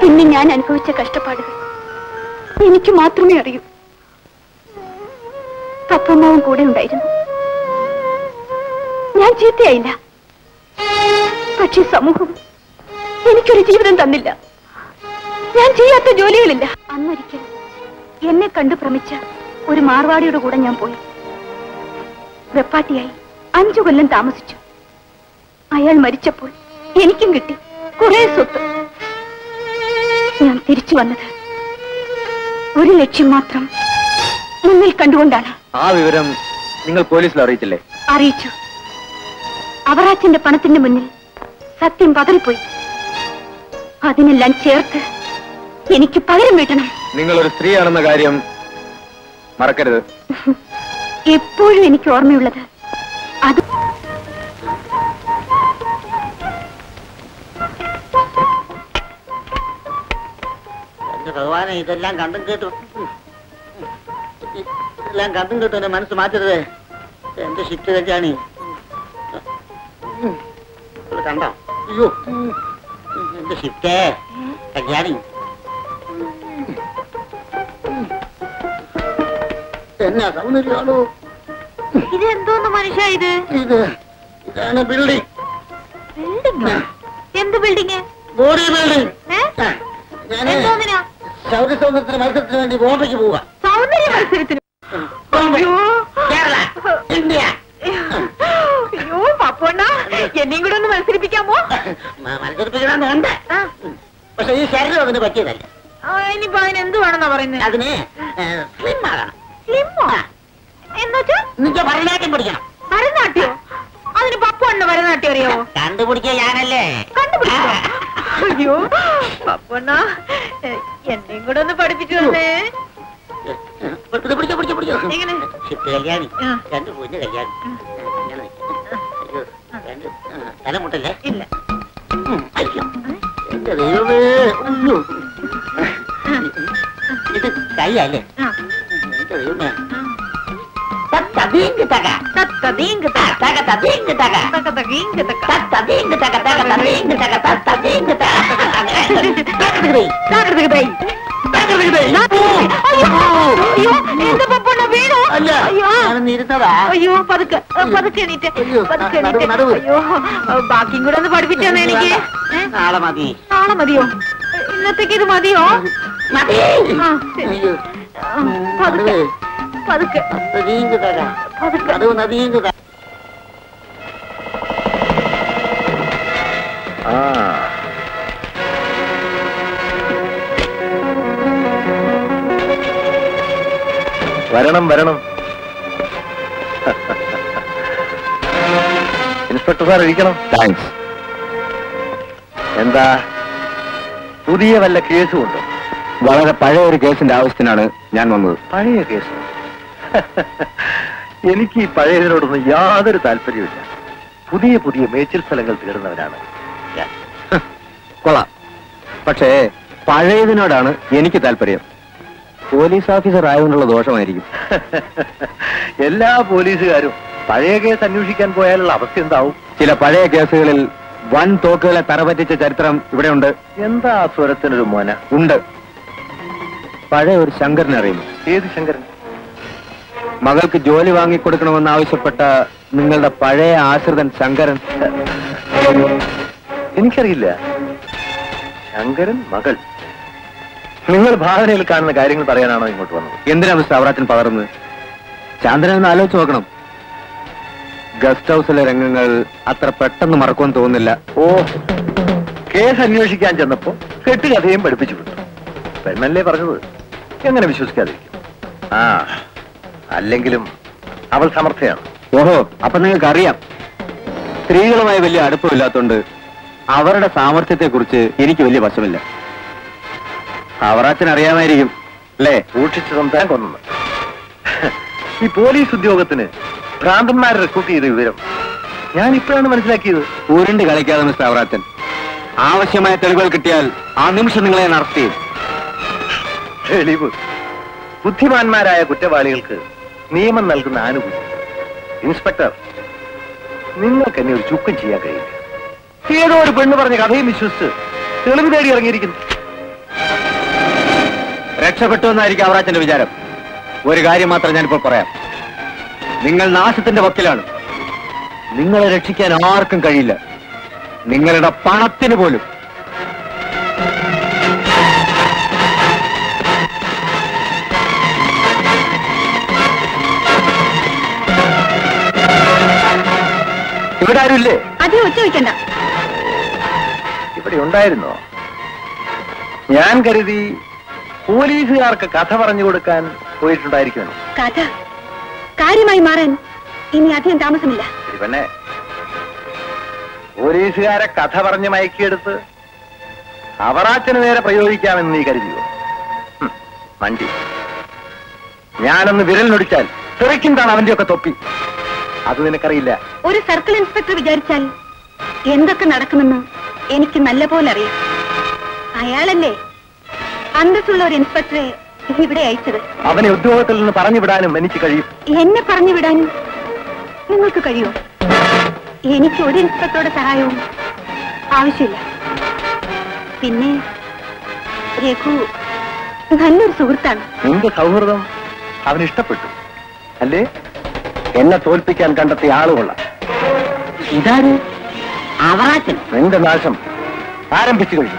പിന്നെ ഞാൻ അനുഭവിച്ച കഷ്ടപ്പാടുകൾ എനിക്ക് മാത്രമേ അറിയൂ പപ്പമ്മാവും കൂടെ ഉണ്ടായിരുന്നു ഞാൻ ചീത്തയായില്ല പക്ഷെ സമൂഹം എനിക്കൊരു ജീവിതം തന്നില്ല ഞാൻ ചെയ്യാത്ത ജോലികളില്ല അന്നൊരിക്കൽ എന്നെ കണ്ടു ഭ്രമിച്ച ഒരു മാർവാടിയുടെ കൂടെ ഞാൻ പോയി വെപ്പാട്ടിയായി അഞ്ചു കൊല്ലം താമസിച്ചു അയാൾ മരിച്ചപ്പോൾ എനിക്കും കിട്ടി കുറെ സ്വത്ത് ഞാൻ തിരിച്ചു വന്നത് ഒരു ലക്ഷ്യം മാത്രം മുന്നിൽ കണ്ടുകൊണ്ടാണ് ആ വിവരം നിങ്ങൾ പോലീസിൽ അറിയിച്ചില്ലേ അറിയിച്ചു അവറാച്ചന്റെ പണത്തിന്റെ മുന്നിൽ സത്യം പതറിപ്പോയി അതിനെല്ലാം ചേർത്ത് എനിക്ക് പകരം വീട്ടണം നിങ്ങൾ ഒരു സ്ത്രീയാണെന്ന കാര്യം മറക്കരുത് എപ്പോഴും എനിക്ക് ഓർമ്മയുള്ളത് അത് എന്റെ ഭഗവാനെ ഇതെല്ലാം കണ്ടും കേട്ടു ഇതെല്ലാം കണ്ടും കേട്ടു എന്റെ മനസ്സ് മാറ്റരുത് എന്റെ ഷിറ്റ് കല്യാണി ഇത് കണ്ടോ അയ്യോ എന്റെ ഷിഫ്റ്റേ കല്യാണി എന്നാ സൗന്ദര്യമാണോ ഇത് എന്തോന്ന് മനുഷ്യ ഇത് ഇത് ഇതാണ് ബിൽഡിംഗ് ബിൽഡിംഗ് എന്ത് ബിൽഡിംഗ് ബോഡി ബിൽഡിംഗ് എന്തോന്നിനാ സൗദി സൗന്ദര്യത്തിന് മത്സരത്തിന് വേണ്ടി ബോംബെക്ക് പോവാ സൗന്ദര്യ മത്സരത്തിന് ബോംബെ അയ്യോ. കേരള ഇന്ത്യ അയ്യോ പപ്പോണ്ണ എന്നെയും കൂടെ ഒന്ന് മത്സരിപ്പിക്കാമോ മ- മത്സരിപ്പിക്കണമെന്നുണ്ട് ആ. പക്ഷെ ഈ ശരീരം അതിന് പറ്റിയതല്ല ആ, ഇനിയിപ്പോ അതിന് എന്ത് വേണമെന്നാ പറയുന്നത് അതിന് സ്ലിം ആകണം സ്ലിമ്മോ എന്നുവെച്ചാ നിന്റെ ഭരതനാട്യം പഠിക്കണം ഭരതനാട്യോ അതിന് പപ്പോണ്ണ ഭരതനാട്യം അറിയാവോ കണ്ടുപിടിക്കുക ഞാനല്ലേ കണ്ടുപിടിച്ചോ അയ്യോ പപ്പോണ്ണ എന്നെയും കൂടെ ഒന്ന് പഠിപ്പിച്ചു തന്നേ പിടിച്ചോ പിടിച്ചോ പിടിച്ചോ പിടിച്ചോ എങ്ങനെ? ഷിഫ്റ്റ് കല്യാണി ആ. രണ്ട് കുഞ്ഞ് കല്യാണി ഇങ്ങനെ നിൽക്ക്. അയ്യോ രണ്ട് ആ, തലമുട്ടല്ലേ ഇല്ല ഉം, അയ്യോ എന്റെ ദൈവമേ അയ്യോ ഇത് കൈയല്ലേ ആ. എന്റെ ദൈവമേ തത്തതീങ്ക് തക തത്തതീങ്ക് തക. തക തതീങ്ക് തക തകതകീങ്ക് തക. തത്തതീങ്ക് തക തക തതീങ്ക് തക തത്തതീങ്ക് തക തകൃതി ജാഗ്രത തൈ. തകൃതി അയ്യോ അയ്യോ എന്താ പപ്പോണ്ണ വീണോ അല്ല അയ്യോ ഞാനൊന്ന് ഇരുന്നതാ അയ്യോ പതുക്കെ ആ, പതുക്കെ എണീറ്റ് അയ്യോ, പതുക്കെ നടുവ്, എണീറ്റ് നടുവ്. അയ്യോ ആ, ബാക്കിയും കൂടെ ഒന്ന് പഠിപ്പിച്ചു തന്നെ എനിക്ക് ഏ? നാളെ മതി നാളെ മതിയോ ഇന്നത്തേക്ക് ഇത് മതിയോ മതി ആ, ശരി. അയ്യോ ആ, പതുക്കെ പതുക്കെ തത്തതീങ്ക് തക പതുക്കെ നടുവ് നദീങ്ക് തക ആ വരണം വരണം ഇൻസ്പെക്ടർ സാർ ഇരിക്കണം താങ്ക്സ് എന്താ പുതിയ വല്ല കേസും ഉണ്ടോ വളരെ പഴയ ഒരു കേസിന്റെ ആവശ്യത്തിനാണ് ഞാൻ വന്നത് പഴയ കേസ് എനിക്ക് ഈ പഴയതിനോടൊന്നും യാതൊരു താല്പര്യമില്ല പുതിയ പുതിയ മേച്ചിൽ സ്ഥലങ്ങൾ തേടുന്നവരാണ് ഞാൻ കൊള്ളാം പക്ഷേ പഴയതിനോടാണ് എനിക്ക് താല്പര്യം പോലീസ് ഓഫീസർ ആയതുകൊണ്ടുള്ള ദോഷമായിരിക്കും എല്ലാ പോലീസുകാരും പഴയ കേസ് അന്വേഷിക്കാൻ പോയാലുള്ള അവസ്ഥ എന്താവും ചില പഴയ കേസുകളിൽ വൻ തോക്കുകളെ തറപറ്റിച്ച ചരിത്രം ഇവിടെയുണ്ട് എന്താ ആ സ്വരത്തിനൊരു മോന ഉണ്ട് പഴയ ഒരു ശങ്കരനെ അറിയുന്നു ഏത് ശങ്കരൻ മകൾക്ക് ജോലി വാങ്ങിക്കൊടുക്കണമെന്ന് ആവശ്യപ്പെട്ട നിങ്ങളുടെ പഴയ ആശ്രിതൻ ശങ്കരൻ എനിക്കറിയില്ല ശങ്കരൻ മകൾ നിങ്ങൾ ഭാവനയിൽ കാണുന്ന കാര്യങ്ങൾ പറയാനാണോ ഇങ്ങോട്ട് വന്നത് എന്തിനാ മിസ്റ്റർ അവറാച്ചൻ പകർന്നത് ചാന്ദ്രൻ ഒന്ന് ആലോചിച്ച് നോക്കണം ഗസ്റ്റ് ഹൗസിലെ രംഗങ്ങൾ അത്ര പെട്ടെന്ന് മറക്കുമെന്ന് തോന്നുന്നില്ല ഓ കേസ് അന്വേഷിക്കാൻ ചെന്നപ്പോ കെട്ടുകഥയും പഠിപ്പിച്ചു വിട്ടു പെണ്ണല്ലേ പറഞ്ഞത് എങ്ങനെ വിശ്വസിക്കാതിരിക്കും ആ അല്ലെങ്കിലും അവൾ സമർത്ഥയാണ് ഓഹോ അപ്പൊ നിങ്ങൾക്ക് അറിയാം സ്ത്രീകളുമായി വലിയ അടുപ്പമില്ലാത്തോണ്ട് അവരുടെ സാമർഥ്യത്തെ കുറിച്ച് എനിക്ക് വലിയ വശമില്ല അവറാച്ചൻ അറിയാമായിരിക്കും അല്ലേ സൂക്ഷിച്ചു സംസാരം കൊന്നു ഈ പോലീസ് ഉദ്യോഗത്തിന് ഭ്രാന്തന്മാരെ റിക്രൂട്ട് ചെയ്ത വിവരം ഞാൻ ഇപ്പോഴാണ് മനസ്സിലാക്കിയത് ഉരുണ്ട് കളിക്കാതെ മിസ്റ്റർ അവറാച്ചൻ ആവശ്യമായ തെളിവുകൾ കിട്ടിയാൽ ആ നിമിഷം നിങ്ങളെ ഞാൻ അറസ്റ്റ് ചെയ്യും തെളിവ് ബുദ്ധിമാന്മാരായ കുറ്റവാളികൾക്ക് നിയമം നൽകുന്ന ആനുകൂല്യം ഇൻസ്പെക്ടർ നിങ്ങൾക്ക് എന്നെ ഒരു ചുക്കും ചെയ്യാൻ കഴിയില്ല ഏതോ ഒരു പെണ്ണ് പറഞ്ഞ കഥയും വിശ്വസിച്ച് തെളിവ് തേടി ഇറങ്ങിയിരിക്കുന്നു രക്ഷപ്പെട്ടു എന്നായിരിക്കും അവറാച്ചന്റെ വിചാരം ഒരു കാര്യം മാത്രം ഞാനിപ്പോൾ പറയാം നിങ്ങൾ നാശത്തിന്റെ വക്കിലാണ് നിങ്ങളെ രക്ഷിക്കാൻ ആർക്കും കഴിയില്ല നിങ്ങളുടെ പണത്തിന് പോലും ഇവിടെ ആരുമില്ലേ അധികം ഒച്ച വയ്ക്കണ്ട ഇവിടെ ഉണ്ടായിരുന്നോ ഞാൻ കരുതി പോലീസുകാർക്ക് കഥ പറഞ്ഞു കൊടുക്കാൻ പോയിട്ടുണ്ടായിരിക്കുമെന്ന് കഥ കാര്യമായി മാറാൻ ഇനി അധികം താമസമില്ല ഇവനെ പോലീസുകാരെ കഥ പറഞ്ഞ് മയക്കിയെടുത്ത് അവറാച്ചന് നേരെ പ്രയോഗിക്കാമെന്ന് നീ കരുതിയോ ഹും, മണ്ടി ഞാനൊന്ന് വിരലിനൊടിച്ചാൽ തെറിക്കുന്നതാണ് അവന്റെയൊക്കെ തൊപ്പി അത് നിനക്കറിയില്ല ഒരു സർക്കിൾ ഇൻസ്പെക്ടർ വിചാരിച്ചാൽ എന്തൊക്കെ നടക്കുമെന്ന് എനിക്ക് നല്ലപോലെ അറിയാം അയാളല്ലേ അന്തസ്സുള്ള ഒരു ഇൻസ്പെക്ടറെ ഇവിടെ അയച്ചത് അവനെ ഉദ്യോഗത്തിൽ നിന്ന് പറഞ്ഞു വിടാനും എനിക്ക് കഴിയും എന്നെ പറഞ്ഞു വിടാനും നിങ്ങൾക്ക് കഴിയുമോ എനിക്ക് ഒരു ഇൻസ്പെക്ടറുടെ സഹായവും ആവശ്യമില്ല പിന്നെ രഘു നല്ലൊരു സുഹൃത്താണ് നിന്റെ സൗഹൃദം അവന് ഇഷ്ടപ്പെട്ടു അല്ലേ എന്നെ തോൽപ്പിക്കാൻ കണ്ടെത്തിയ ആളുകൊള്ള ഇതാര് അവറാച്ചൻ നിന്റെ നാശം ആരംഭിച്ചു കഴിഞ്ഞു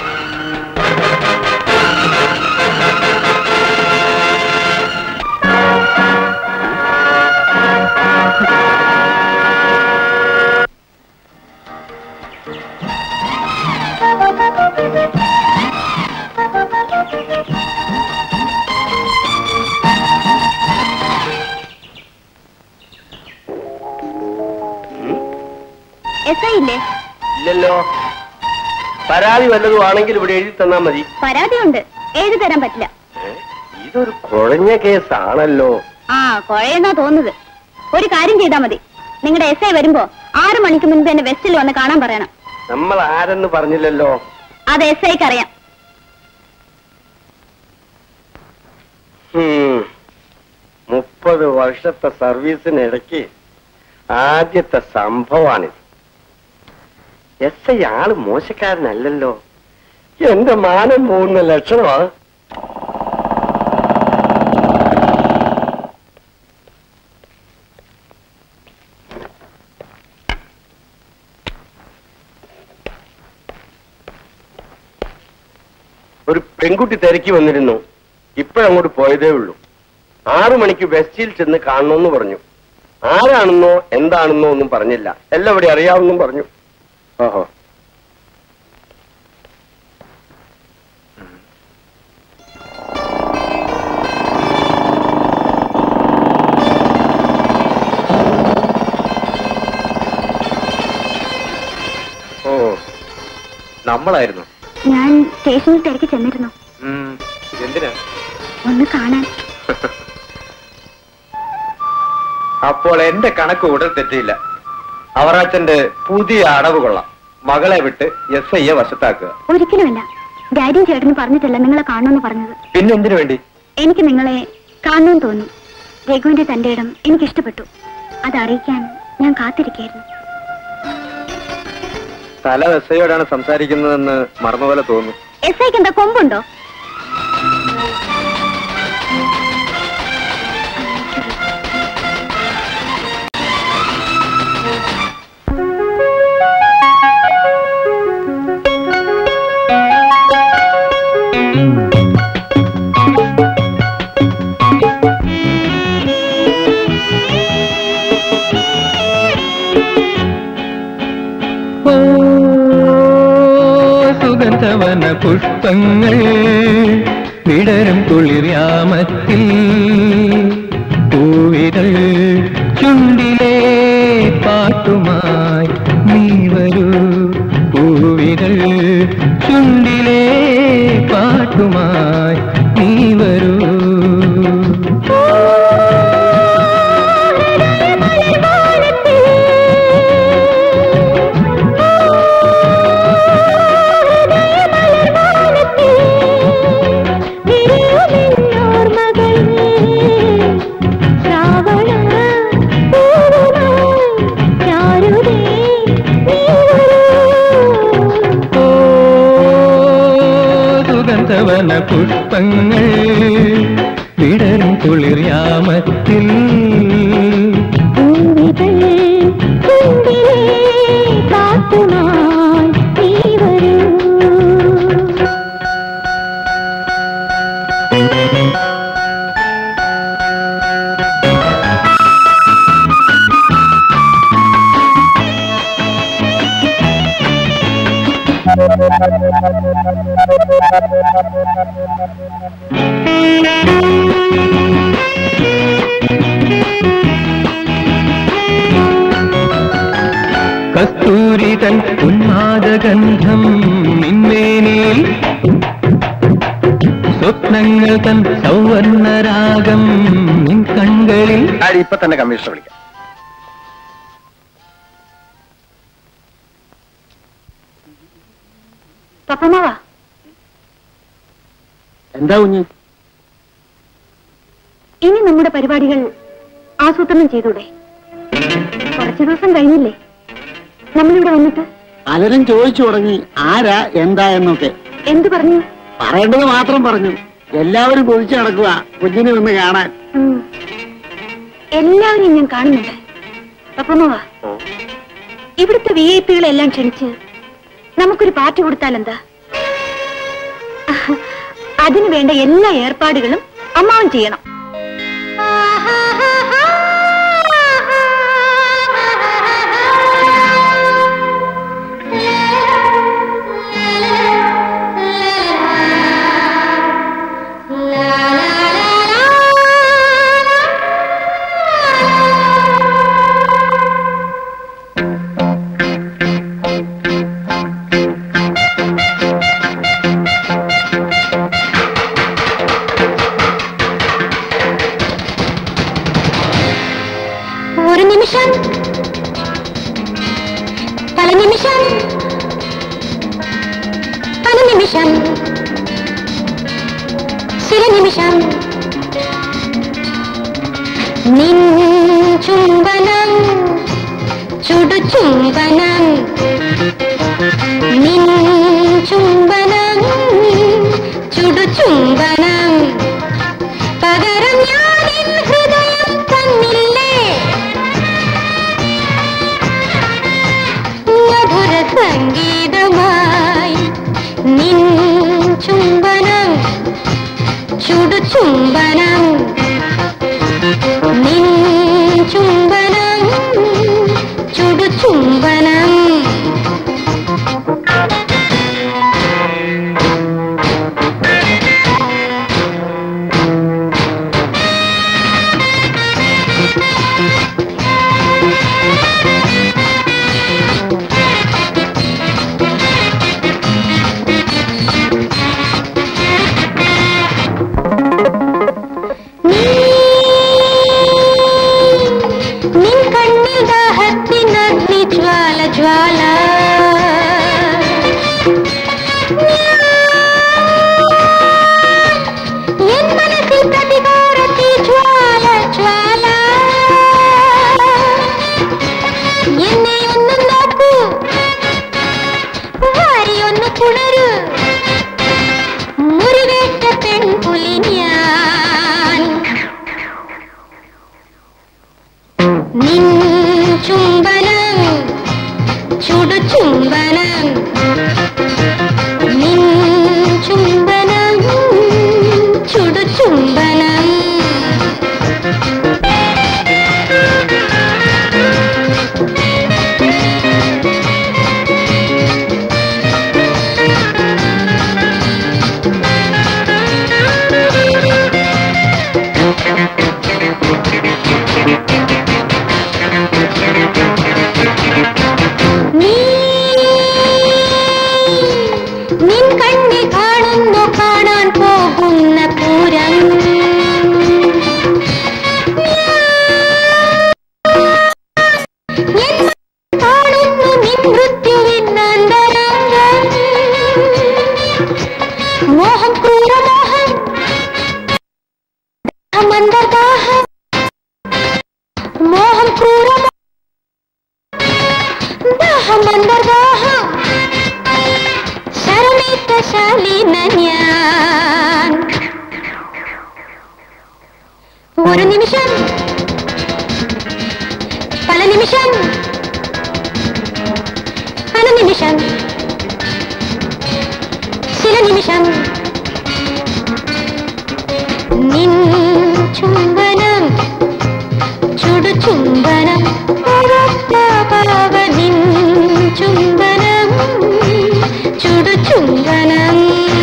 എസ് ഐ ഇല്ലേ ഇല്ലല്ലോ പരാതി വല്ലതും ആണെങ്കിൽ ഇവിടെ എഴുതി തന്നാ മതി പരാതിയുണ്ട് എഴുതി തരാൻ പറ്റില്ല ഏ? ഇതൊരു കുഴഞ്ഞ കേസാണല്ലോ ആ കുഴയെന്നാ തോന്നുന്നത് ഒരു കാര്യം ചെയ്താൽ മതി നിങ്ങളുടെ എസ് ഐ വരുമ്പോ ആറു മണിക്ക് മുൻപ് എന്നെ വെസ്റ്റിൽ വന്ന് കാണാൻ പറയണം നമ്മൾ ആരെന്ന് പറഞ്ഞില്ലല്ലോ അത് എസ് ഐക്ക് അറിയാം ഹും. മുപ്പത് വർഷത്തെ സർവീസിനിടയ്ക്ക് ആദ്യത്തെ സംഭവമാണിത് എസ് ഐ ആള് മോശക്കാരനല്ലല്ലോ എന്റെ മാനം പോകുന്ന ലക്ഷണമാ ഒരു പെൺകുട്ടി തിരക്കി വന്നിരുന്നു ഇപ്പോഴങ്ങോട്ട് പോയതേ ഉള്ളൂ ആറു മണിക്ക് വെസ്റ്റിൽ ചെന്ന് കാണണമെന്ന് പറഞ്ഞു ആരാണെന്നോ എന്താണെന്നോ ഒന്നും പറഞ്ഞില്ല എല്ലാം ഇവിടെ അറിയാമെന്നും പറഞ്ഞു ഓഹോ ഓ നമ്മളായിരുന്നു ഞാൻ സ്റ്റേഷനിൽ തിരക്കി ചെന്നിരുന്നു ഉം, എന്തിനാ ഒന്ന് കാണാൻ അപ്പോൾ എന്റെ കണക്ക് ഉടൻ തെറ്റിയില്ല അവറാച്ചന്റെ പുതിയ അടവ് കൊള്ളാം മകളെ വിട്ട് എസ് ഐയെ വശത്താക്കുക ഒരിക്കലുമല്ല ഡാഡിയും ചേട്ടനും പറഞ്ഞിട്ടല്ല നിങ്ങളെ കാണുമെന്ന് പറഞ്ഞത് പിന്നെ എന്തിനു വേണ്ടി എനിക്ക് നിങ്ങളെ കാണണമെന്ന് തോന്നി രഘുവിന്റെ തന്റെ ഇടം എനിക്ക് ഇഷ്ടപ്പെട്ടു അത് അറിയിക്കാൻ ഞാൻ കാത്തിരിക്കായിരുന്നു തല എസ് ഐയോടാണ് സംസാരിക്കുന്നതെന്ന് മറന്നുപോലെ തോന്നുന്നു എസ് ഐക്ക് എന്താ കൊമ്പുണ്ടോ ഓ സുഗന്ധവന പുഷ്പങ്ങൾ വിടരും കുളിർയാമത്തിൽ പൂവിതൾ ചുണ്ടിലെ പാട്ടുമായി നീ വരൂ പൂവിതൾ ചുണ്ടിലെ പാട്ടുമായി നീ വരൂ ഓ സുഗന്ധ ശാന്തവന പുഷ്പങ്ങൾ വിടരും കുളിർയാമത്തിൽ പൂവിതൾ ചുണ്ടിലേ കാത്തുമായി നീ വരൂ കസ്തൂരി തൻ ഉന്മാദഗന്ധം നിന്മേനിൽ സ്വപ്നങ്ങൾ തൻ സൗവർണരാഗം നിൻ കൺകളിൽ ഡാഡി ഇപ്പൊ തന്നെ കമ്മീഷണർ വിളിക്കാം പപ്പമാവാ എന്താ കുഞ്ഞ് ഇനി നമ്മുടെ പരിപാടികൾ ആസൂത്രണം ചെയ്തൂടെ കുറച്ചു ദിവസം കഴിഞ്ഞില്ലേ നമ്മളിവിടെ വന്നിട്ട് പലരും ചോദിച്ചു തുടങ്ങി ആരാ എന്താ എന്നൊക്കെ എന്തു പറഞ്ഞു പറയേണ്ടത് മാത്രം പറഞ്ഞു എല്ലാവരും കൊതിച്ചു നടക്കുക കുഞ്ഞിനെ ഒന്ന് കാണാൻ ഉം. എല്ലാവരെയും ഞാൻ കാണുന്നുണ്ട് പപ്പമാവാ ഇവിടുത്തെ വി ഐ പികളെല്ലാം ക്ഷണിച്ച് നമുക്കൊരു പാർട്ടി കൊടുത്താൽ എന്താ അതിനു വേണ്ട എല്ലാ ഏർപ്പാടുകളും അമ്മാവൻ ചെയ്യണം ഒരു നിമിഷം പല നിമിഷം പല നിമിഷം ചില നിമിഷം നിൻ ചുംബനം ചുടു ചുംബനം നിൻ ചുംബനം ചുടു ചുംബനം പകരം ഞാൻ എൻ ഹൃദയം തന്നില്ലേ മധുര സംഗീതമായി നിൻ ചുംബനം ചുടു ചുംബനം നിൻ ചുംബനം ചുടു ചുംബനം നിൻ കണ്ണിൽ ദാഹത്തിൻ അഗ്നി ജ്വാല ജ്വാല എൻ മനസ്സിൽ പ്രതികാരത്തി ജ്വാല ജ്വാല എന്നെ ഒന്ന് നോക്കൂ വാരി ഒന്ന് പുണരൂ മുറിവേറ്റ പെൺപുലി ഞാൻ നിൻ ചുംബനം ചുടു ചുംബനം നിൻ ചുംബനം ചുടു ചുംബനം നീ നിൻ കണ്ണിൽ കാണുന്നു കാണാൻ പോകുന്ന പൂരം എൻ കാണുന്നു നിൻ മൃത്യുവിൻ അന്തരംഗം മോഹം ക്രൂരമോഹം ദാഹമന്തർദാഹം മോഹം ക്രൂരമോഹം ദാഹമന്തർദാഹം ശരമേറ്റ ശാലീന ഞാൻ ഒരു നിമിഷം പല നിമിഷം പല നിമിഷം ചില നിമിഷം നിൻ ചുംബനം ചുടു ചുംബനം പാവ നിൻ ചുംബനം ചുടു ചുംബനം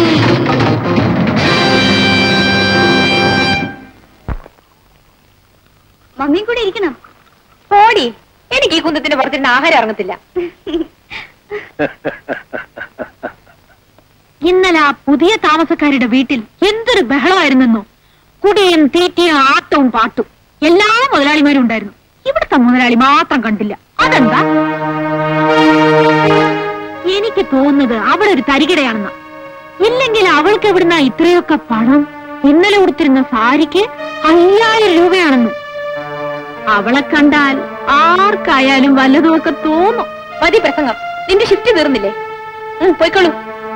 മമ്മിയും കൂടെ ഇരിക്കണം പോടി എനിക്ക് ഈ കുന്തത്തിന്റെ പുറത്തിരുന്ന് ആഹാരം ഇറങ്ങത്തില്ല ഇന്നലെ ആ പുതിയ താമസക്കാരുടെ വീട്ടിൽ എന്തൊരു ബഹളമായിരുന്നെന്നോ കുടിയും തീറ്റയും ആട്ടവും പാട്ടും എല്ലാ മുതലാളിമാരും ഉണ്ടായിരുന്നു ഇവിടുത്തെ മുതലാളി മാത്രം കണ്ടില്ല അതെന്താ എനിക്ക് തോന്നുന്നത് അവൾ ഒരു തരികിടയാണെന്ന ഇല്ലെങ്കിൽ അവൾക്ക് എവിടുന്ന ഇത്രയൊക്കെ പണം ഇന്നലെ കൊടുത്തിരുന്ന സാരിക്ക് അയ്യായിരം രൂപയാണെന്ന് അവളെ കണ്ടാൽ ആർക്കായാലും വല്ലതുമൊക്കെ തോന്നും മതി പ്രസംഗം നിന്റെ ഷിഫ്റ്റ് തീർന്നില്ലേ ഉം, പോയിക്കോളൂ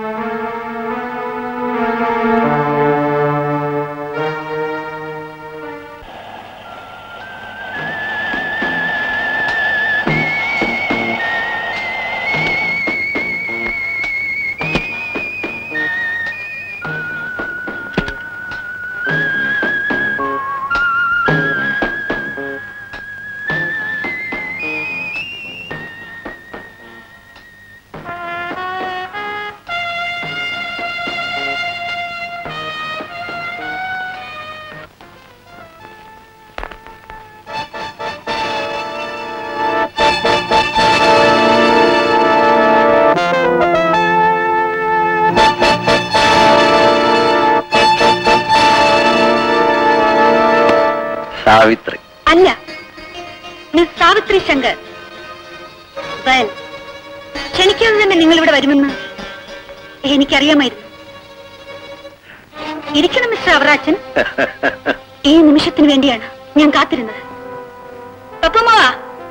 സാവിത്രി അല്ല മിസ് സാവിത്രി ശങ്കർ വെൽ ക്ഷണിക്കാതെ തന്നെ നിങ്ങൾ ഇവിടെ വരുമെന്ന് എനിക്കറിയാമായിരുന്നു ഇരിക്കണം മിസ്റ്റർ അവറാച്ചൻ ഈ നിമിഷത്തിന് വേണ്ടിയാണ് ഞാൻ കാത്തിരുന്നത് പപ്പമാവാ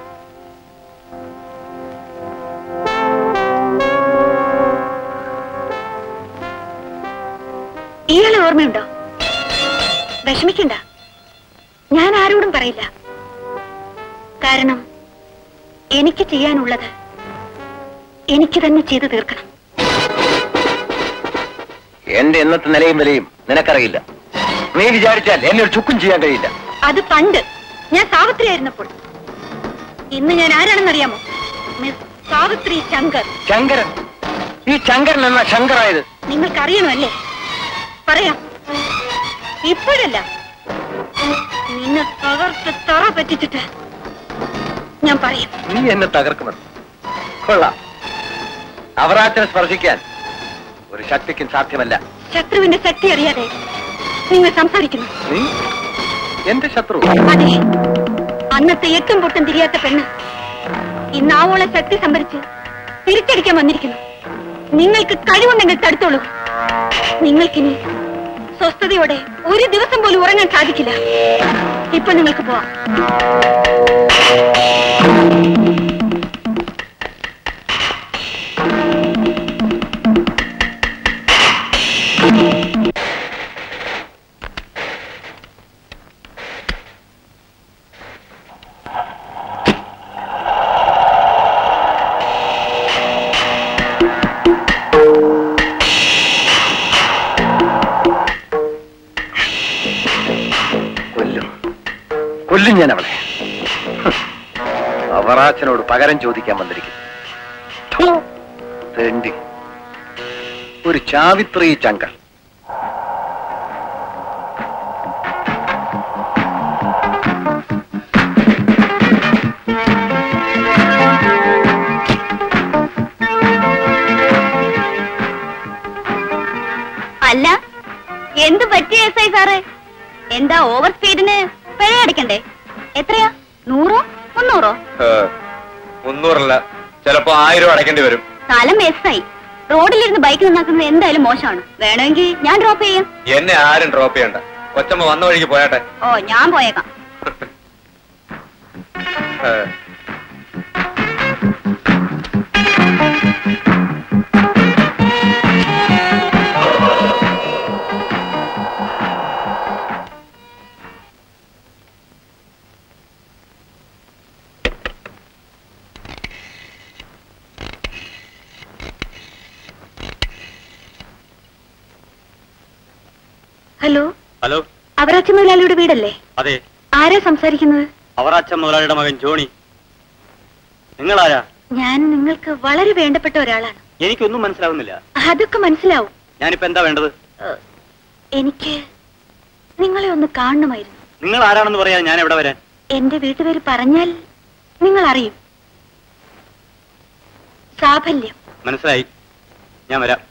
ഇയാളെ ഓർമ്മയുണ്ടോ വിഷമിക്കണ്ട ഞാൻ ആരോടും പറയില്ല കാരണം എനിക്ക് ചെയ്യാനുള്ളത് എനിക്ക് തന്നെ ചെയ്തു തീർക്കണം എന്റെ ഇന്നത്തെ നിലയും വിലയും നിനക്കറിയില്ല നീ വിചാരിച്ചാൽ എന്നെ ഒരു ചുക്കും ചെയ്യാൻ കഴിയില്ല അത് പണ്ട് ഞാൻ സാവിത്രി ആയിരുന്നപ്പോൾ ഇന്ന് ഞാൻ ആരാണെന്നറിയാമോ മിസ് സാവിത്രി ശങ്കർ ശങ്കരൻ ഈ ശങ്കരൻ എന്ന ശങ്കറായത് നിങ്ങൾക്കറിയണമല്ലേ പറയാം ഇപ്പോഴല്ല നിന്നെ തകർത്ത് തറ പറ്റിച്ചിട്ട് ഞാൻ പറയും നീ എന്നെ തകർക്കുമെന്ന് കൊള്ളാം അവറാച്ചനെ സ്പർശിക്കാൻ ഒരു ശക്തിക്കും സാധ്യമല്ല ശത്രുവിന്റെ ശക്തി അറിയാതെ നിങ്ങൾ സംസാരിക്കുന്നു നീ എന്റെ ശത്രു അതെ അന്നത്തെ എട്ടും പൊട്ടും തിരിയാത്ത പെണ്ണ് ഇന്ന് ആവോളെ ശക്തി സംഭരിച്ച് തിരിച്ചടിക്കാൻ വന്നിരിക്കുന്നു നിങ്ങൾക്ക് കഴിവുണ്ടെങ്കിൽ തടുത്തോളൂ നിങ്ങൾക്കിനി സ്വസ്ഥതയോടെ ഒരു ദിവസം പോലും ഉറങ്ങാൻ സാധിക്കില്ല ഇപ്പൊ നിങ്ങൾക്ക് പോവാം കൊല്ലും കൊല്ലും ഞാൻ അവളെ ഹ്. അവറാച്ചനോട് പകരം ചോദിക്കാൻ വന്നിരിക്കുന്നു ഥു, തെണ്ടി ഒരു ചാവിത്രി ചങ്കർ അല്ല എന്ത് പറ്റിയ എസ് ഐ സാറേ എന്താ ഓവർ സ്പീഡിന് പിഴ അടയ്ക്കണ്ടേ എത്രയാ നൂറോ മുന്നൂറോ മുന്നൂറല്ല ചിലപ്പോ ആയിരം അടയ്ക്കേണ്ടി വരും സ്ഥലം എസ് ഐ റോഡിലിരുന്ന് ബൈക്ക് നന്നാക്കുന്നത് എന്തായാലും മോശമാണ് വേണമെങ്കിൽ ഞാൻ ഡ്രോപ്പ് ചെയ്യാം എന്നെ ആരും ഡ്രോപ്പ് ചെയ്യണ്ട കൊച്ചമ്മ വന്ന വഴിക്ക് പോയാട്ടെ ഓ ഞാൻ പോയേക്കാം ഏ. ഹലോ ഹലോ അവറാച്ച മുതലാളിയുടെ വീടല്ലേ അതെ ആരാ സംസാരിക്കുന്നത് അവറാച്ച മുതലാളിയുടെ മകൻ ജോണി നിങ്ങളാരാ ഞാൻ നിങ്ങൾക്ക് വളരെ വേണ്ടപ്പെട്ട ഒരാളാണ് എനിക്കൊന്നും മനസ്സിലാവുന്നില്ല അതൊക്കെ മനസ്സിലാവും ഞാനിപ്പോ എന്താ വേണ്ടത് ഏഹ്, എനിക്ക് നിങ്ങളെ ഒന്ന് കാണണമായിരുന്നു നിങ്ങൾ ആരാണെന്ന് പറയാൻ ഞാൻ എവിടെ വരാൻ എന്റെ വീട്ടുപേര് പറഞ്ഞാൽ നിങ്ങൾ അറിയും സാഫല്യം മനസ്സിലായി ഞാൻ വരാം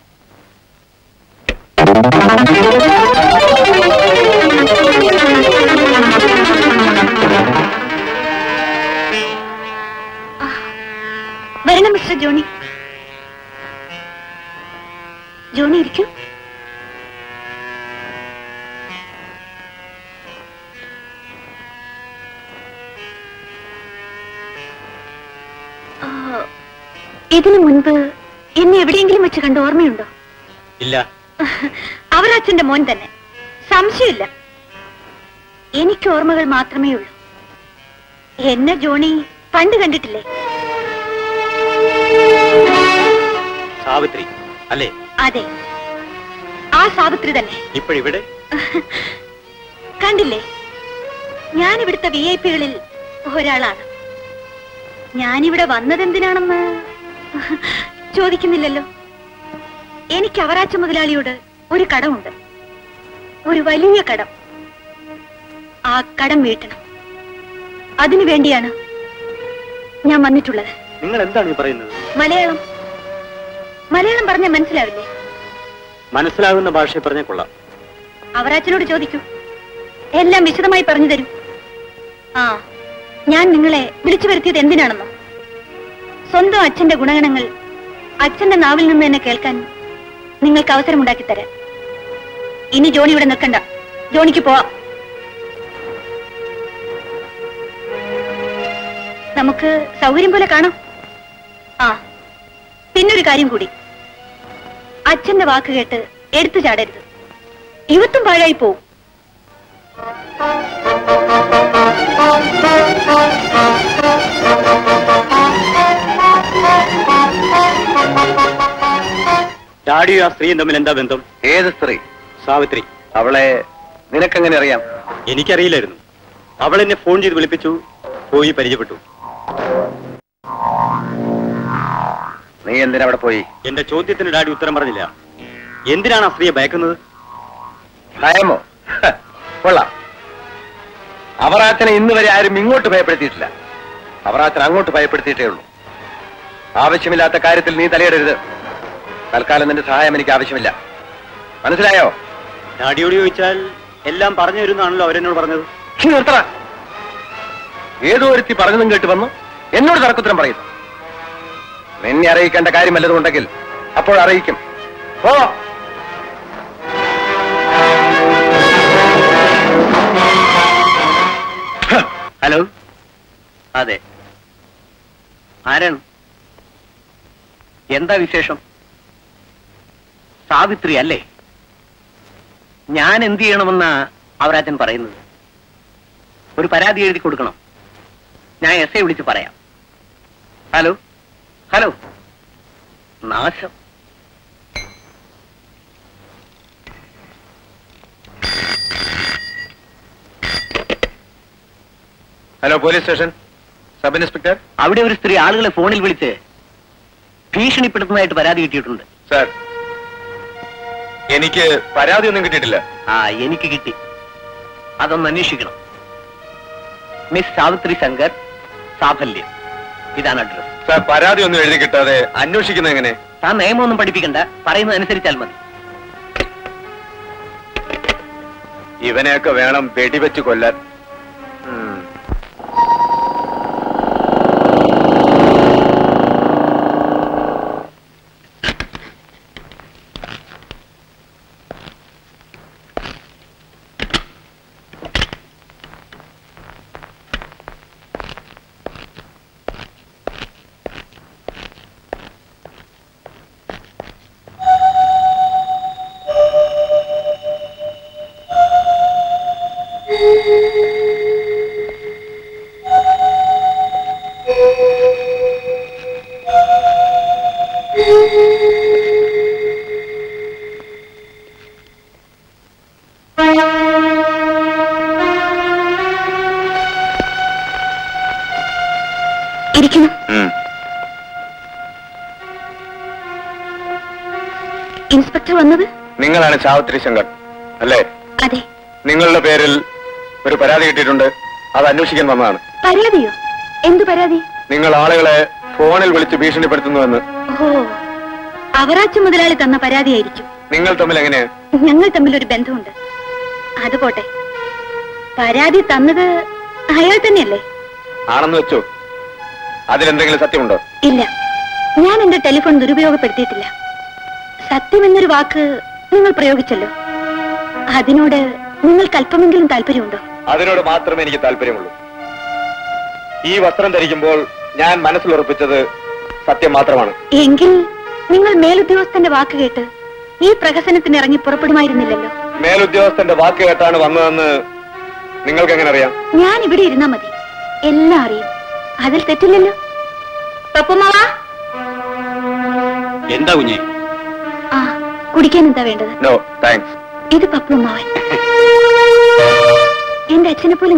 വരണം മിസ്റ്റർ ജോണി ജോണി ഇരിക്കൂ ആ, ഇതിനു മുൻപ് എന്നെ എവിടെയെങ്കിലും വെച്ച് കണ്ട ഓർമ്മയുണ്ടോ ഇല്ല അവരച്ഛന്റെ മോൻ തന്നെ സംശയമില്ല എനിക്ക് ഓർമ്മകൾ മാത്രമേ ഉള്ളൂ എന്നെ ജോണി പണ്ട് കണ്ടിട്ടില്ലേ സാവിത്രി അല്ലേ അതെ ആ സാവിത്രി തന്നെ ഇപ്പോഴിവിടെ കണ്ടില്ലേ ഞാൻ ഇവിടുത്തെ വി ഐ പികളിൽ ഒരാളാണ് ഞാനിവിടെ വന്നതെന്തിനാണെന്ന് ചോദിക്കുന്നില്ലല്ലോ എനിക്ക് അവറാച്ച മുതലാളിയോട് ഒരു കടമുണ്ട് ഒരു വലിയ കടം ആ കടം വീട്ടണം അതിനു വേണ്ടിയാണ് ഞാൻ വന്നിട്ടുള്ളത് നിങ്ങൾ എന്താണ് ഈ പറയുന്നത് മലയാളം മലയാളം പറഞ്ഞാൽ മനസ്സിലാവില്ലേ മനസ്സിലാകുന്ന ഭാഷയിൽ പറഞ്ഞ കൊള്ളാം അവറാച്ചനോട് ചോദിക്കൂ എല്ലാം വിശദമായി പറഞ്ഞു തരും ആ ഞാൻ നിങ്ങളെ വിളിച്ചു വരുത്തിയത് എന്തിനാണെന്നോ സ്വന്തം അച്ഛന്റെ ഗുണഗണങ്ങൾ അച്ഛന്റെ നാവിൽ നിന്ന് തന്നെ കേൾക്കാൻ നിങ്ങൾക്ക് അവസരമുണ്ടാക്കി തരാൻ ഇനി ജോണി ഇവിടെ നിൽക്കണ്ട ജോണിക്ക് പോവാം നമുക്ക് സൗകര്യം പോലെ കാണാം ആ പിന്നൊരു കാര്യം കൂടി അച്ഛന്റെ വാക്ക് കേട്ട് എടുത്തു ചാടരുത് യുവത്വം പാഴായി പോവും ഡാഡിയും ആ സ്ത്രീയും തമ്മിൽ എന്താ ബന്ധം ഏത് സ്ത്രീ സാവിത്രി അവളെ നിനക്കെങ്ങനെ അറിയാം എനിക്കറിയില്ലായിരുന്നു അവൾ എന്നെ ഫോൺ ചെയ്ത് വിളിപ്പിച്ചു പോയി പരിചയപ്പെട്ടു നീ എന്തിനാ അവിടെ പോയി എന്റെ ചോദ്യത്തിന് ഡാഡി ഉത്തരം പറഞ്ഞില്ല എന്തിനാണ് ആ സ്ത്രീയെ ഭയക്കുന്നത് ഭയമോ ഹ, കൊള്ളാം അവറാച്ചനെ ഇന്ന് വരെ ആരും ഇങ്ങോട്ട് ഭയപ്പെടുത്തിയിട്ടില്ല അവറാച്ചൻ അങ്ങോട്ട് ഭയപ്പെടുത്തിയിട്ടേ ഉള്ളൂ ആവശ്യമില്ലാത്ത കാര്യത്തിൽ നീ തലയിടരുത് തൽക്കാലം നിന്റെ സഹായം എനിക്ക് ആവശ്യമില്ല മനസ്സിലായോ ഡാഡിയോട് ചോദിച്ചാൽ എല്ലാം പറഞ്ഞു തരുന്നാണല്ലോ അവരെന്നോട് പറഞ്ഞത് നീ നിർത്തറ ഏതോ ഒരുത്തി പറഞ്ഞതും കേട്ട് വന്നു എന്നോട് തർക്കുത്തരം പറയുന്നു നിന്നെ അറിയിക്കേണ്ട കാര്യം വല്ലതും ഉണ്ടെങ്കിൽ അപ്പോൾ അറിയിക്കും ഓ ഹലോ അതെ ആരാണ് എന്താ വിശേഷം സാവിത്രി അല്ലേ ഞാൻ എന്ത് ചെയ്യണമെന്നാ അവരാജൻ പറയുന്നത് ഒരു പരാതി എഴുതി കൊടുക്കണം ഞാൻ എസ് ഐ വിളിച്ച് പറയാം ഹലോ ഹലോ നാശം hello police station sub inspector അവിടെ ഒരു സ്ത്രീ ആളുകളെ ഫോണിൽ വിളിച്ച് ഭീഷണിപ്പെടുത്തുന്നതായിട്ട് പരാതി കിട്ടിയിട്ടുണ്ട് സാർ എനിക്ക് പരാതി ഒന്നും കിട്ടിയിട്ടില്ല ആ എനിക്ക് കിട്ടി അതൊന്ന് അന്വേഷിക്കണം മിസ് സാവിത്രി ശങ്കർ സാഫല്യം ഇതാണ് അഡ്രസ് സാർ പരാതി ഒന്നും എഴുതി കിട്ടാതെ അന്വേഷിക്കുന്നത് എങ്ങനെ താൻ നിയമമൊന്നും പഠിപ്പിക്കണ്ട പറയുന്നത് അനുസരിച്ചാൽ മതി ഇവനെയൊക്കെ വേണം വെടിവെച്ച് കൊല്ലാൻ ഉം. ആ വന്നത് നിങ്ങളാണ് സാവിത്രി ശങ്കർ അല്ലേ അതെ നിങ്ങളുടെ പേരിൽ ഒരു പരാതി കിട്ടിയിട്ടുണ്ട് അത് അന്വേഷിക്കാൻ വന്നതാണ് പരാതിയോ എന്തു പരാതി നിങ്ങൾ ആളുകളെ ഫോണിൽ വിളിച്ച് ഭീഷണിപ്പെടുത്തുന്നുവെന്ന് ഓ അവറാച്ച മുതലാളി തന്ന പരാതിയായിരിക്കും നിങ്ങൾ തമ്മിൽ എങ്ങനെ ഞങ്ങൾ തമ്മിൽ ഒരു ബന്ധമുണ്ട് അത് പോട്ടെ പരാതി തന്നത് അയാൾ തന്നെയല്ലേ ആണെന്ന് വെച്ചോ അതിലെന്തെങ്കിലും സത്യമുണ്ടോ ഇല്ല ഞാൻ എന്റെ ടെലിഫോൺ ദുരുപയോഗപ്പെടുത്തിയിട്ടില്ല സത്യം എന്നൊരു വാക്ക് നിങ്ങൾ പ്രയോഗിച്ചല്ലോ അതിനോട് നിങ്ങൾക്ക് അല്പമെങ്കിലും താല്പര്യമുണ്ടോ അതിനോട് മാത്രമേ എനിക്ക് താല്പര്യമുള്ളൂ ഈ വസ്ത്രം ധരിക്കുമ്പോൾ ഞാൻ മനസ്സിലുറപ്പിച്ചത് സത്യം മാത്രമാണ് എങ്കിൽ നിങ്ങൾ മേലുദ്യോഗസ്ഥന്റെ വാക്ക് കേട്ട് ഈ പ്രഹസനത്തിന് ഇറങ്ങി പുറപ്പെടുമായിരുന്നില്ലല്ലോ മേലുദ്യോഗസ്ഥന്റെ വാക്ക് കേട്ടാണ് വന്നതെന്ന് നിങ്ങൾക്ക് എങ്ങനെ അറിയാം ഞാൻ ഇവിടെ ഇരുന്നാ മതി എല്ലാം അറിയും അതിൽ തെറ്റില്ലല്ലോ പപ്പുമാവാ എന്താ കുഞ്ഞെ ആ കുടിക്കാൻ എന്താ വേണ്ടത് നോ താങ്ക്സ് ഇത് പപ്പുമാവൻ എന്റെ അച്ഛനെ പോലും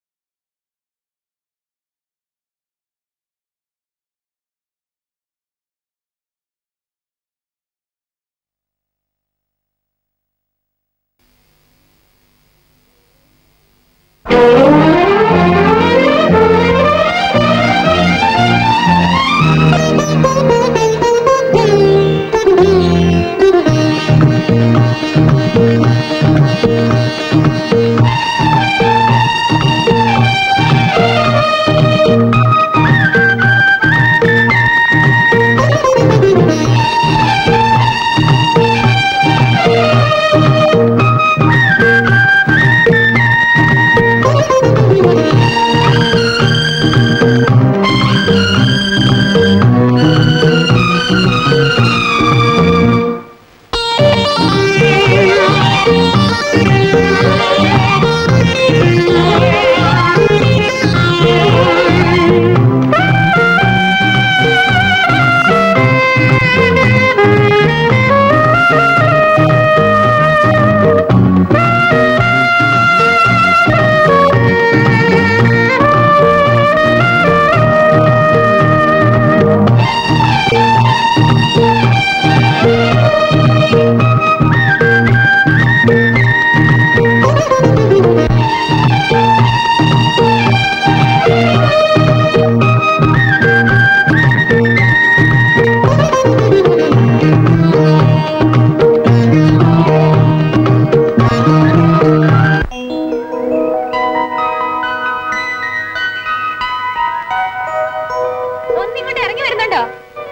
ഒന്നിങ്ങോട്ട് ഇറങ്ങി വരുന്നുണ്ടോ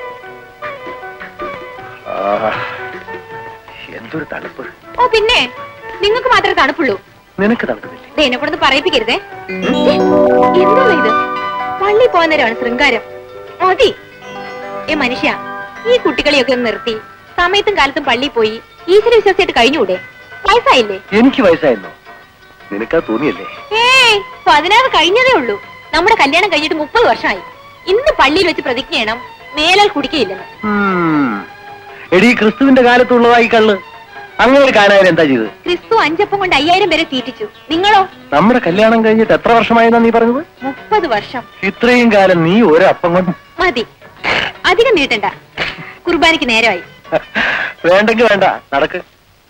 എന്തൊരു തണുപ്പ് ഓ പിന്നെ നിങ്ങൾക്ക് മാത്രമേ തണുപ്പുള്ളൂ നിനക്ക് തണുക്കുന്നില്ലേ ദേ, എന്നെ കൊണ്ടൊന്ന് പറയിപ്പിക്കരുതേ ഛെ, എന്താ ഇത് പള്ളി പോകുന്നവരാണ് ശൃംഗാരം മതി ഏ മനുഷ്യ ഈ കുട്ടികളെയൊക്കെ ഒന്ന് നിർത്തി സമയത്തും കാലത്തും പള്ളിയിൽ പോയി ഈശ്വര വിശ്വാസമായിട്ട് കഴിഞ്ഞുകൂടെ വയസ്സായില്ലേ എനിക്ക് വയസ്സായിരുന്നോ നിനക്കാ തോന്നിയല്ലേ ഏയ് പതിനാറ് കഴിഞ്ഞതേ ഉള്ളൂ നമ്മുടെ കല്യാണം കഴിഞ്ഞിട്ട് മുപ്പത് വർഷമായി ഇന്ന് പള്ളിയിൽ വെച്ച് പ്രതിജ്ഞ ചെയ്യണം മേലാൽ കുടിക്കയില്ലെന്ന് എടീ ക്രിസ്തുവിന്റെ കാലത്തുള്ളതായി കള്ള് അങ്ങനെ ഒരു കാനായാലും എന്താ ചെയ്തത് ക്രിസ്തു അഞ്ചപ്പം കൊണ്ട് അയ്യായിരം പേരെ തീറ്റിച്ചു നിങ്ങളോ നമ്മുടെ കല്യാണം കഴിഞ്ഞിട്ട് എത്ര വർഷമായെന്നാ നീ പറഞ്ഞത് മുപ്പത് വർഷം ഇത്രയും കാലം നീ ഒരപ്പം കൊണ്ട് മതി അധികം നീട്ടണ്ട കുർബാനയ്ക്ക് നേരമായി വേണ്ടെങ്കിൽ വേണ്ട നടക്ക്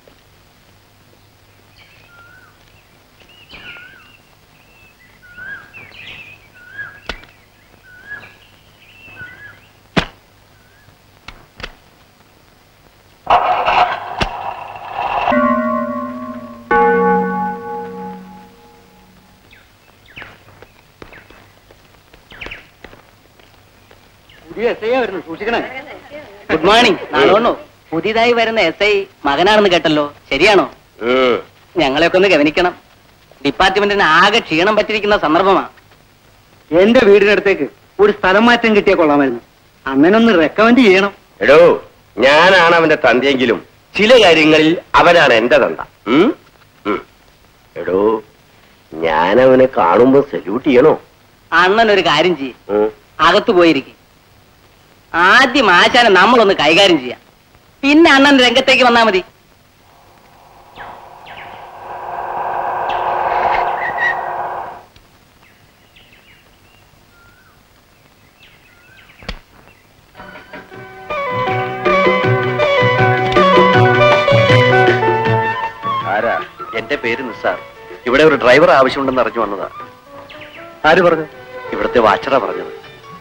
പുതിയ എസ് ഐ വരുന്നു സൂക്ഷിക്കണേ ഗുഡ് മോർണിംഗ് നാളോണു പുതിയതായി വരുന്ന എസ് ഐ മകനാണെന്ന് കേട്ടല്ലോ ശരിയാണോ ഞങ്ങളെയൊക്കെ ഒന്ന് ഗവനിക്കണം ഡിപ്പാർട്ട്മെന്റിന് ആകെ ക്ഷീണം പറ്റിയിരിക്കുന്ന സന്ദർഭമാ എന്റെ വീടിനടുത്തേക്ക് ഒരു സ്ഥലം മാറ്റം കിട്ടിയാ കൊള്ളാമായിരുന്നു അമ്മനൊന്ന് റെക്കമെൻഡ് ചെയ്യണം എടോ ഞാനാണ് അവന്റെ തന്തയെങ്കിലും ചില കാര്യങ്ങളിൽ അവനാണ് എന്റെ തന്ത ഉം? ഉം. എടോ ഞാൻ അവനെ കാണുമ്പോ സല്യൂട്ട് ചെയ്യണോ അണ്ണൻ ഒരു കാര്യം ചെയ്യും ഉം. അകത്ത് പോയിരിക്കും ആദ്യം ആശാനെ നമ്മളൊന്ന് കൈകാര്യം ചെയ്യാം പിന്നെ അണ്ണൻ രംഗത്തേക്ക് വന്നാ മതി എന്റെ പേര് നിസാർ ഇവിടെ ഒരു ഡ്രൈവർ ആവശ്യമുണ്ടെന്ന് അറിഞ്ഞു വന്നതാ ആര് പറഞ്ഞു ഇവിടുത്തെ വാച്ചറാ പറഞ്ഞത്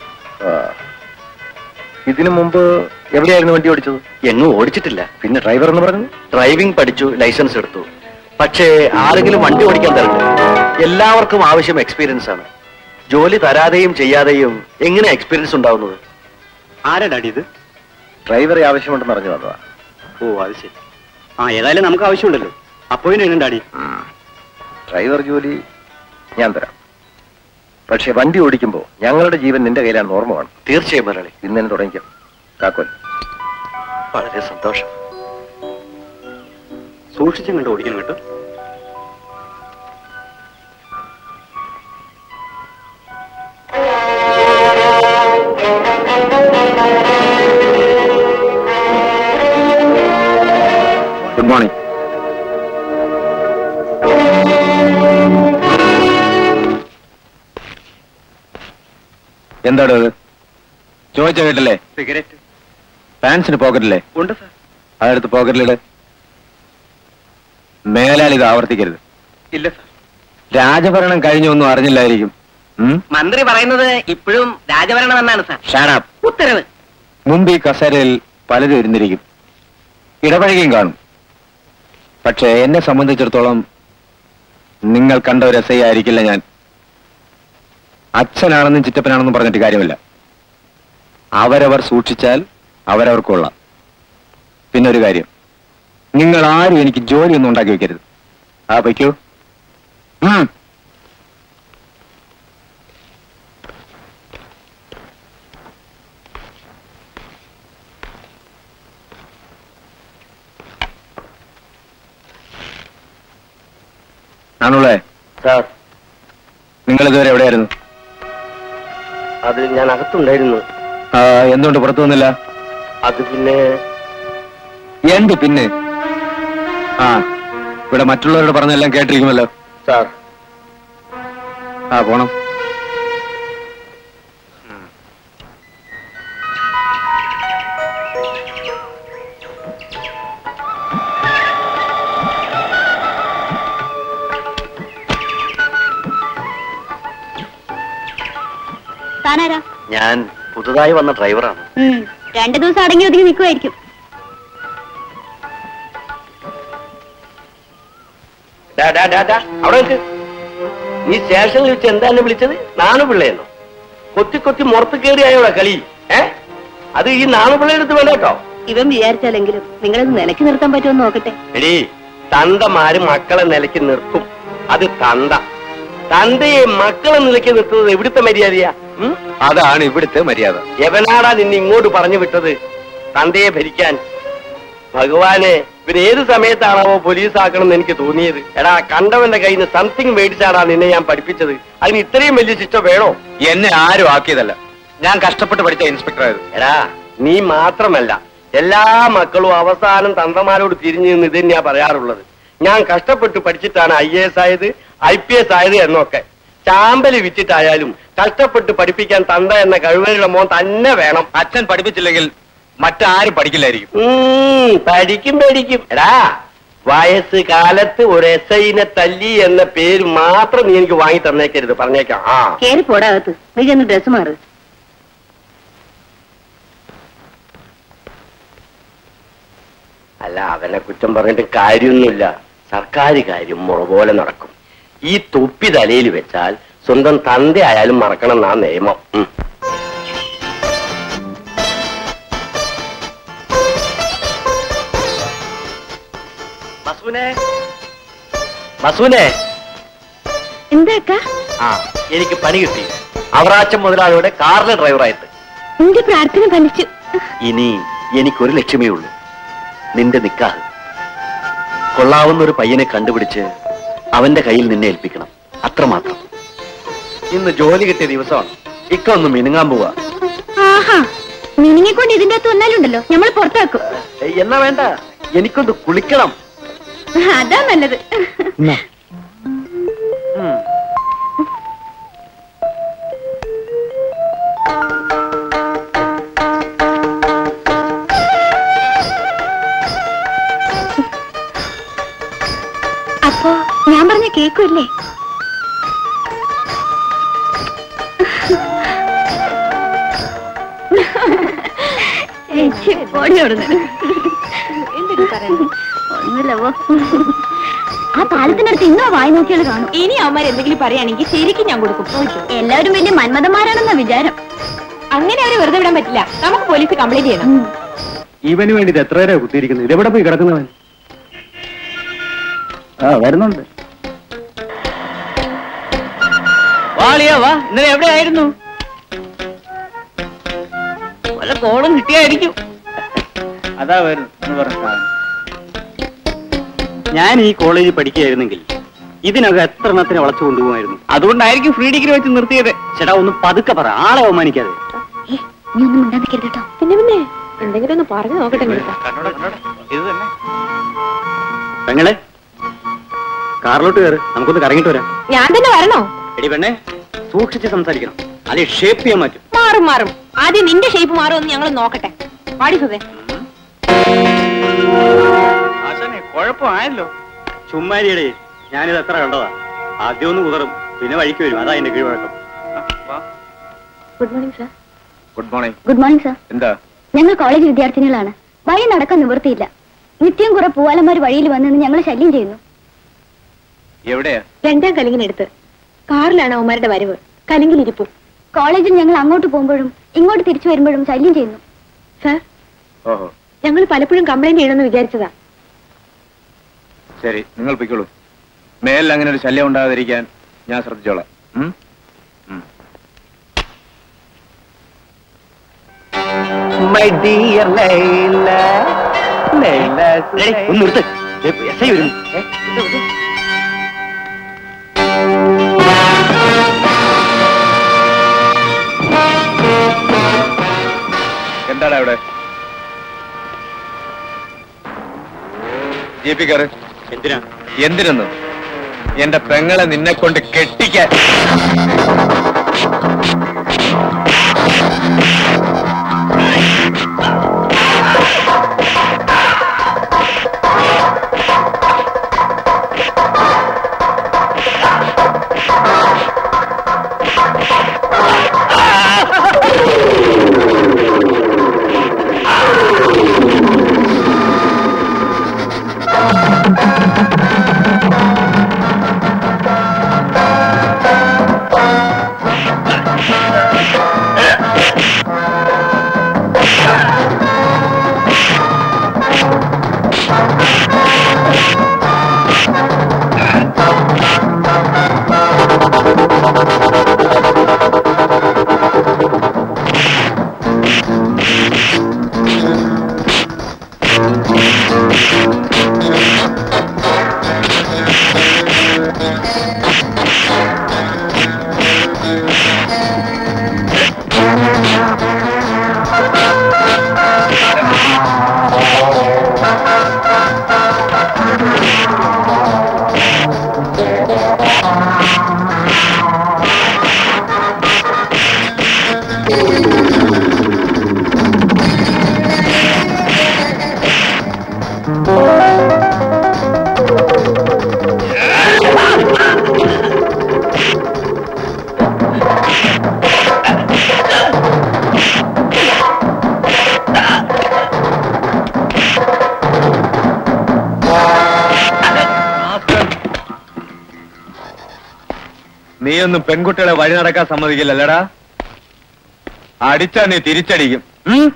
ഇതിനു മുമ്പ് എവിടെയായിരുന്നു വണ്ടി ഓടിച്ചത് എങ്ങും ഓടിച്ചിട്ടില്ല പിന്നെ ഡ്രൈവർ എന്ന് പറഞ്ഞു ഡ്രൈവിംഗ് പഠിച്ചു ലൈസൻസ് എടുത്തു പക്ഷേ ആരെങ്കിലും വണ്ടി ഓടിക്കാൻ തരണ്ടേ എല്ലാവർക്കും ആവശ്യം എക്സ്പീരിയൻസ് ആണ് ജോലി തരാതെയും ചെയ്യാതെയും എങ്ങനെ എക്സ്പീരിയൻസ് ഉണ്ടാവുന്നത് ആരാ ഡാഡി ഇത് ഡ്രൈവറെ ആവശ്യമുണ്ടെന്ന് അറിഞ്ഞു വന്നതാ ഓ അത് ശരി ആ ഏതായാലും നമുക്ക് ആവശ്യമുണ്ടല്ലോ അപ്പോയിനും ഡാഡി ഡ്രൈവർ ജോലി ഞാൻ തരാം പക്ഷെ വണ്ടി ഓടിക്കുമ്പോ ഞങ്ങളുടെ ജീവൻ നിന്റെ കയ്യിലാണ് ഓർമ്മ വേണം തീർച്ചയായും മുരളി ഇന്ന് തന്നെ തുടങ്ങിക്കാം കാക്കോൽ വളരെ സന്തോഷം സൂക്ഷിച്ചും കണ്ട് ഓടിക്കണം കേട്ടോ ഗുഡ് മോർണിംഗ് എന്താണ് ഇത് ചോദിച്ച കേട്ടല്ലേ സിഗരറ്റ് പാൻസിന് പോക്കറ്റില്ലേ ഉണ്ട് സാർ അതെടുത്ത് പോക്കറ്റിലിട് മേലാൽ ഇത് ആവർത്തിക്കരുത് ഇല്ല സാർ രാജഭരണം കഴിഞ്ഞൊന്നും അറിഞ്ഞില്ലായിരിക്കും ഉം? മന്ത്രി പറയുന്നത് ഇപ്പോഴും രാജഭരണം എന്നാണ് സാർ Shut up. ഉത്തരവ് മുമ്പ് ഈ കസേരയിൽ പലരും ഇരുന്നിരിക്കും ഇടപഴകിയും കാണും പക്ഷെ എന്നെ സംബന്ധിച്ചിടത്തോളം നിങ്ങൾ കണ്ട ഒരു എസ് ഐ ആയിരിക്കില്ല ഞാൻ അച്ഛനാണെന്നും ചിറ്റപ്പനാണെന്നും പറഞ്ഞിട്ട് കാര്യമില്ല അവരവർ സൂക്ഷിച്ചാൽ അവരവർക്ക് കൊള്ളാം പിന്നെ ഒരു കാര്യം നിങ്ങൾ ആരും എനിക്ക് ജോലിയൊന്നും ഉണ്ടാക്കി വെക്കരുത് ആ വയ്ക്കൂ ഉം ആണുള്ളേ സാർ നിങ്ങൾ ഇതുവരെ എവിടെയായിരുന്നു അത് ഞാൻ അകത്തുണ്ടായിരുന്നു ആ, എന്തുകൊണ്ട് പുറത്തു വന്നില്ല അത് പിന്നെ എന്ത് പിന്നെ ആ ഇവിടെ മറ്റുള്ളവരോട് പറഞ്ഞെല്ലാം കേട്ടിരിക്കുമല്ലോ സാർ ആ പോണം താനാരാ ഞാൻ പുതുതായി വന്ന ഡ്രൈവറാണ് രണ്ടു ദിവസം അടങ്ങി ഒതുങ്ങി നിൽക്കുമായിരിക്കും ഡാ, ഡാ, ഡാ, ഡാ, അവിടെ നിൽക്ക് നീ സ്റ്റേഷനിൽ വെച്ച് എന്താ എന്നെ വിളിച്ചത് നാണുപിള്ളയെന്നോ കൊത്തി കൊത്തി മുറത്ത് കയറിയായോടാ കളി ഏ അത് ഈ നാണുപിള്ളയുടെ അടുത്ത് വേണ്ട കേട്ടോ ഇവൻ വിചാരിച്ചാലെങ്കിലും നിങ്ങളത് നിലയ്ക്ക് നിർത്താൻ പറ്റുമെന്ന് നോക്കട്ടെ എടീ തന്തമാര് മക്കളെ നിലയ്ക്ക് നിർത്തും അത് തന്ത തന്തയെ മക്കളെ നിലയ്ക്ക് നിർത്തുന്നത് എവിടുത്തെ മര്യാദയാ ഉം? അതാണ് ഇവിടുത്തെ മര്യാദ എവനാടാ നിന്നെ ഇങ്ങോട്ട് പറഞ്ഞു വിട്ടത് തന്തയെ ഭരിക്കാൻ ഭഗവാനെ ഇവൻ ഏത് സമയത്താണാവോ പോലീസ് ആക്കണമെന്ന് എനിക്ക് തോന്നിയത് എടാ കണ്ടവന്റെ കയ്യിൽ നിന്ന് സംതിങ് മേടിച്ചാടാ നിന്നെ ഞാൻ പഠിപ്പിച്ചത് അതിന് ഇത്രയും വലിയ ശിക്ഷ വേണോ എന്നെ ആരും ആക്കിയതല്ല ഞാൻ കഷ്ടപ്പെട്ട് പഠിച്ച ഇൻസ്പെക്ടർ ആയത് എടാ നീ മാത്രമല്ല എല്ലാ മക്കളും അവസാനം തന്തമാരോട് തിരിഞ്ഞു നിന്ന് ഇത് തന്നെയാ പറയാറുള്ളത് ഞാൻ കഷ്ടപ്പെട്ട് പഠിച്ചിട്ടാണ് ഐ എ എസ് ആയത് ഐ പി എസ് ആയത് എന്നൊക്കെ ചാമ്പല് വിറ്റിട്ടായാലും കഷ്ടപ്പെട്ട് പഠിപ്പിക്കാൻ തന്ത എന്ന കഴിവരുടെ മോൻ തന്നെ വേണം അച്ഛൻ പഠിപ്പിച്ചില്ലെങ്കിൽ മറ്റാരും പഠിക്കില്ലായിരിക്കും ഉം, പഠിക്കും പഠിക്കും എടാ വയസ്സ് കാലത്ത് ഒരു എസ് ഐനെ തല്ലി എന്ന പേര് മാത്രം നീ എനിക്ക് വാങ്ങി തന്നേക്കരുത് പറഞ്ഞേക്കാം ആ കേറി പോടാകത്ത് നീ ചെന്ന് ഡ്രസ് മാറ് അല്ല അവനെ കുറ്റം പറഞ്ഞിട്ട് കാര്യമൊന്നുമില്ല സർക്കാർ കാര്യം മുറ പോലെ നടക്കും ഈ തൊപ്പി തലയിൽ വെച്ചാൽ സ്വന്തം തന്ത ആയാലും മറക്കണം എന്നാ നിയമം ഉം. മസൂനെ മസൂനെ എന്താക്ക ആ എനിക്ക് പണി കിട്ടി അവറാച്ചം മുതലാളിയുടെ കാറിലെ ഡ്രൈവറായിട്ട് നിന്റെ പ്രാർത്ഥന ഫലിച്ചു ഇനി എനിക്കൊരു ലക്ഷ്യമേ ഉള്ളൂ നിന്റെ നിക്കാഹ് കൊള്ളാവുന്ന ഒരു പയ്യനെ കണ്ടുപിടിച്ച് അവന്റെ കയ്യിൽ നിന്നെ ഏൽപ്പിക്കണം അത്രമാത്രം ഇന്ന് ജോലി കിട്ടിയ ദിവസമാണ് ഇക്ക ഒന്ന് മിനുങ്ങാൻ പോവാ ആഹാ മിനിങ്ങിക്കൊണ്ട് ഇതിന്റെ അകത്ത് വന്നാലുണ്ടല്ലോ നമ്മൾ പുറത്താക്കും ഏയ്, എന്നാ വേണ്ട എനിക്കൊന്ന് കുളിക്കണം അതാ നല്ലത് ഉം. അപ്പോ ഞാൻ പറഞ്ഞ കേക്കുമില്ലേ ഒന്നുമില്ല പോ. ആ പാലത്തിനടുത്ത് ഇന്നോ വായി നോക്കിയാൽ കാണും ഇനി അവന്മാർ എന്തെങ്കിലും പറയുകയാണെങ്കിൽ ശരിക്കും ഞാൻ കൊടുക്കും ചോദിച്ചു എല്ലാവരും വലിയ മന്മഥന്മാരാണെന്ന വിചാരം അങ്ങനെ അവരെ വെറുതെ വിടാൻ പറ്റില്ല നമുക്ക് പോലീസ് കംപ്ലൈന്റ് ചെയ്യണം ഇവന് വേണ്ടി ഇത് എത്ര നേരം കുത്തിയിരിക്കുന്നത് ഇതെവിടെ പോയി കിടക്കുന്നവൻ ആ വരുന്നുണ്ട് വാളിയാ വാ ഇന്നലെ എവിടെയായിരുന്നു വല്ല കോളും കിട്ടിയായിരിക്കും അതാ വരുന്നു എന്ന് പറഞ്ഞ സാധനം. ഞാൻ ഈ കോളേജിൽ പഠിക്കുകയായിരുന്നെങ്കിൽ ഇതിനകം എത്ര എണ്ണത്തിനെ വളച്ചു കൊണ്ടുപോകുമായിരുന്നു അതുകൊണ്ടായിരിക്കും ഫ്രീ ഡിഗ്രി വെച്ച് നിർത്തിയത് ചേട്ടാ ഒന്ന് പതുക്കെ പറ ആളെ അവമാനിക്കാതെ ഏ, നീ ഒന്നും മിണ്ടാതിരിക്കരുത് കേട്ടോ പിന്നെ പിന്നെ എന്തെങ്കിലും ഒന്ന് പറഞ്ഞു നോക്കട്ടെ നിനക്ക്. ഇത് തന്നെ പെങ്ങളെ കാറിലോട്ട് കയറ് നമുക്കൊന്ന് കറങ്ങിട്ട് വരാം ഞാൻ തന്നെ വരണോ എടി പെണ്ണെ സൂക്ഷിച്ച് സംസാരിക്കണം അല്ലെ ഷേപ്പ് ചെയ്യാൻ പറ്റും മാറും മാറും ആദ്യം നിന്റെ ഷേപ്പ് മാറുമെന്ന് ഞങ്ങൾ നോക്കട്ടെ പാടി സുധേ ആശാനെ കുഴപ്പമായല്ലോ ചുമ്മാരിയടേ ഞാനിത് എത്ര കണ്ടതാ ആദ്യം ഒന്ന് കുതറും പിന്നെ വഴിക്ക് വരും അതാ എന്റെ കീഴ്വഴക്കം good morning sir good morning good morning sir എന്താ ഞങ്ങൾ കോളേജ് വിദ്യാർത്ഥിനികളാണ് വഴി നടക്കാൻ നിവൃത്തിയില്ല നിത്യം കുറെ പൂവാലന്മാർ വഴിയിൽ വന്നെന്ന് ഞങ്ങൾ ശല്യം ചെയ്യുന്നു എവിടെയാ രണ്ടാം കലിങ്ങിനടുത്ത് കാറിലാണ് അവന്മാരുടെ വരവ് കലിങ്കിലിരിപ്പും കോളേജിൽ ഞങ്ങൾ അങ്ങോട്ട് പോകുമ്പോഴും ഇങ്ങോട്ട് തിരിച്ചു വരുമ്പോഴും ശല്യം ചെയ്യുന്നു സാർ ഓഹോ ഞങ്ങൾ പലപ്പോഴും കംപ്ലൈന്റ് ചെയ്യണമെന്ന് വിചാരിച്ചതാ ശരി നിങ്ങൾ പൊയ്ക്കോളൂ മേലിൽ അങ്ങനെ ഒരു ശല്യം ഉണ്ടാകാതിരിക്കാൻ ഞാൻ ശ്രദ്ധിച്ചോളാം ഉം? ഉം. മൈ ഡിയർ ലൈല ലൈല ഒന്ന് നിർത്ത് എസ് ഐ വരും എന്താണ് അവിടെ ജീപ്പി കയറ് എന്തിനാ എന്തിനെന്ന് എന്റെ പെങ്ങളെ നിന്നെ കൊണ്ട് കെട്ടിക്കാൻ നീയൊന്നും പെൺകുട്ടികളെ വഴി നടക്കാൻ സമ്മതിക്കില്ലല്ലടാ അടിച്ചാ നീ തിരിച്ചടിക്കും ഉം?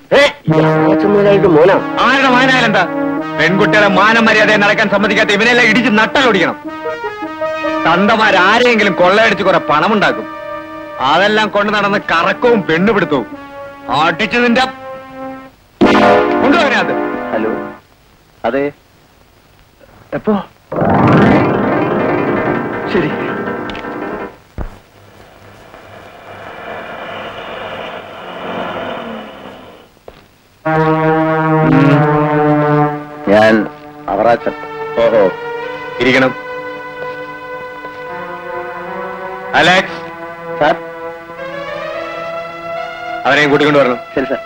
മോനാ ആരുടെ മാനായാലെന്താ പെൺകുട്ടികളെ മാനം മര്യാദയെ നടക്കാൻ സമ്മതിക്കാത്ത ഇവനെല്ലാം ഇടിച്ച് നട്ടലൊടിക്കണം തന്തമാരാരെങ്കിലും കൊള്ളയടിച്ച് കുറെ പണമുണ്ടാക്കും അതെല്ലാം കൊണ്ട് നടന്ന് കറക്കവും പെണ്ണുപിടുത്തവും അടിച്ചു നിന്റെ കൊണ്ടുപോകാനത് ഹലോ അതെ എപ്പോ ശരി ഞാൻ അവറാച്ചൻ ഓഹോ ഇരിക്കണം അലക്സ് സാർ അവനെയും കൂട്ടിക്കൊണ്ട് വരണം ശരി സാർ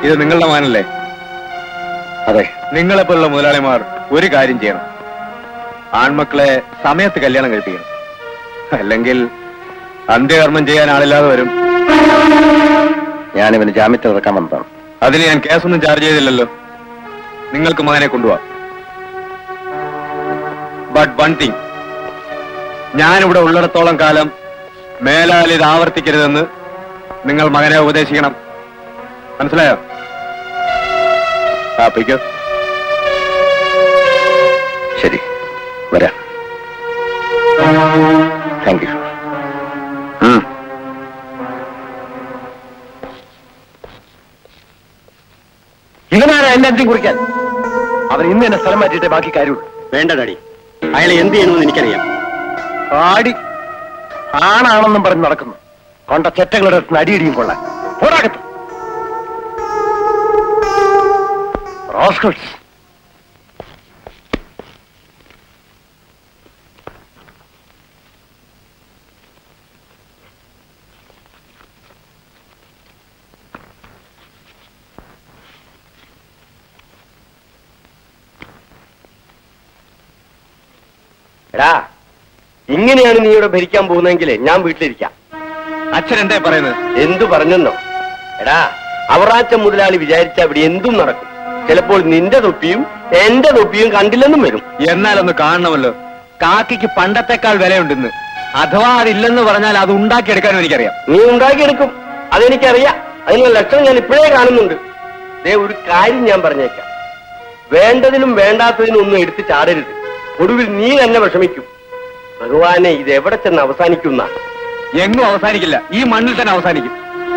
ഇത് നിങ്ങളുടെ മാനല്ലേ അതെ നിങ്ങളെപ്പോലുള്ള മുതലാളിമാർ ഒരു കാര്യം ചെയ്യണം ആൺമക്കളെ സമയത്ത് കല്യാണം കഴിപ്പിക്കണം അല്ലെങ്കിൽ അന്ത്യകർമ്മം ചെയ്യാൻ ആളില്ലാതെ വരും ഞാനിവന് ജാമ്യത്തിൽ ഇറക്കാൻ വന്നതാണ് അതിന് ഞാൻ കേസൊന്നും ചാർജ് ചെയ്തില്ലല്ലോ നിങ്ങൾക്ക് മകനെ കൊണ്ടുപോവാം ബട്ട് വൺ തിങ് ഞാനിവിടെ ഉള്ളിടത്തോളം കാലം മേലാൽ ഇത് ആവർത്തിക്കരുതെന്ന് നിങ്ങൾ മകനെ ഉപദേശിക്കണം മനസ്സിലായോ ആ പിക്കോ ശരി വരാം താങ്ക് യു ഇവനാണ് എന്നെ എന്തും കുറിക്കാൻ അവൻ ഇന്ന് എന്നെ സ്ഥലം മാറ്റിയിട്ടേ ബാക്കി കാര്യമുള്ളൂ വേണ്ട ഡാഡി അയാളെ എന്ത് ചെയ്യണമെന്ന് എനിക്കറിയാം ആടി ആണാണെന്നും പറഞ്ഞ് നടക്കുന്നു കൊണ്ട ചെറ്റകളുടെ അടുത്ത് അടിയിടിയും കൊള്ളാൻ പോരാകത്ത് റോസ്കൾസ് എടാ ഇങ്ങനെയാണ് നീ ഇവിടെ ഭരിക്കാൻ പോകുന്നതെങ്കിൽ ഞാൻ വീട്ടിലിരിക്കാം അച്ഛൻ എന്താ പറയുന്നത് എന്തു പറഞ്ഞെന്നോ എടാ അവറാച്ച മുതലാളി വിചാരിച്ച ഇവിടെ എന്തും നടക്കും ചിലപ്പോൾ നിന്റെ തൊപ്പിയും എന്റെ തൊപ്പിയും കണ്ടില്ലെന്നും വരും എന്നാലൊന്ന് കാണണമല്ലോ കാക്കിക്ക് പണ്ടത്തെക്കാൾ വിലയുണ്ടെന്ന് അഥവാ അതില്ലെന്ന് പറഞ്ഞാൽ അത് ഉണ്ടാക്കിയെടുക്കാനും എനിക്കറിയാം നീ ഉണ്ടാക്കിയെടുക്കും അതെനിക്കറിയാം അതിനുള്ള ലക്ഷണം ഞാൻ ഇപ്പോഴേ കാണുന്നുണ്ട് ദേ ഒരു കാര്യം ഞാൻ പറഞ്ഞേക്കാം വേണ്ടതിനും വേണ്ടാത്തതിനും ഒന്നും എടുത്ത് ചാടരുത് ഒടുവിൽ നീ തന്നെ വിഷമിക്കും ഭഗവാനെ ഇത് എവിടെ ചെന്ന് അവസാനിക്കുന്ന എങ്ങും അവസാനിക്കില്ല ഈ മണ്ണിൽ തന്നെ അവസാനിക്കും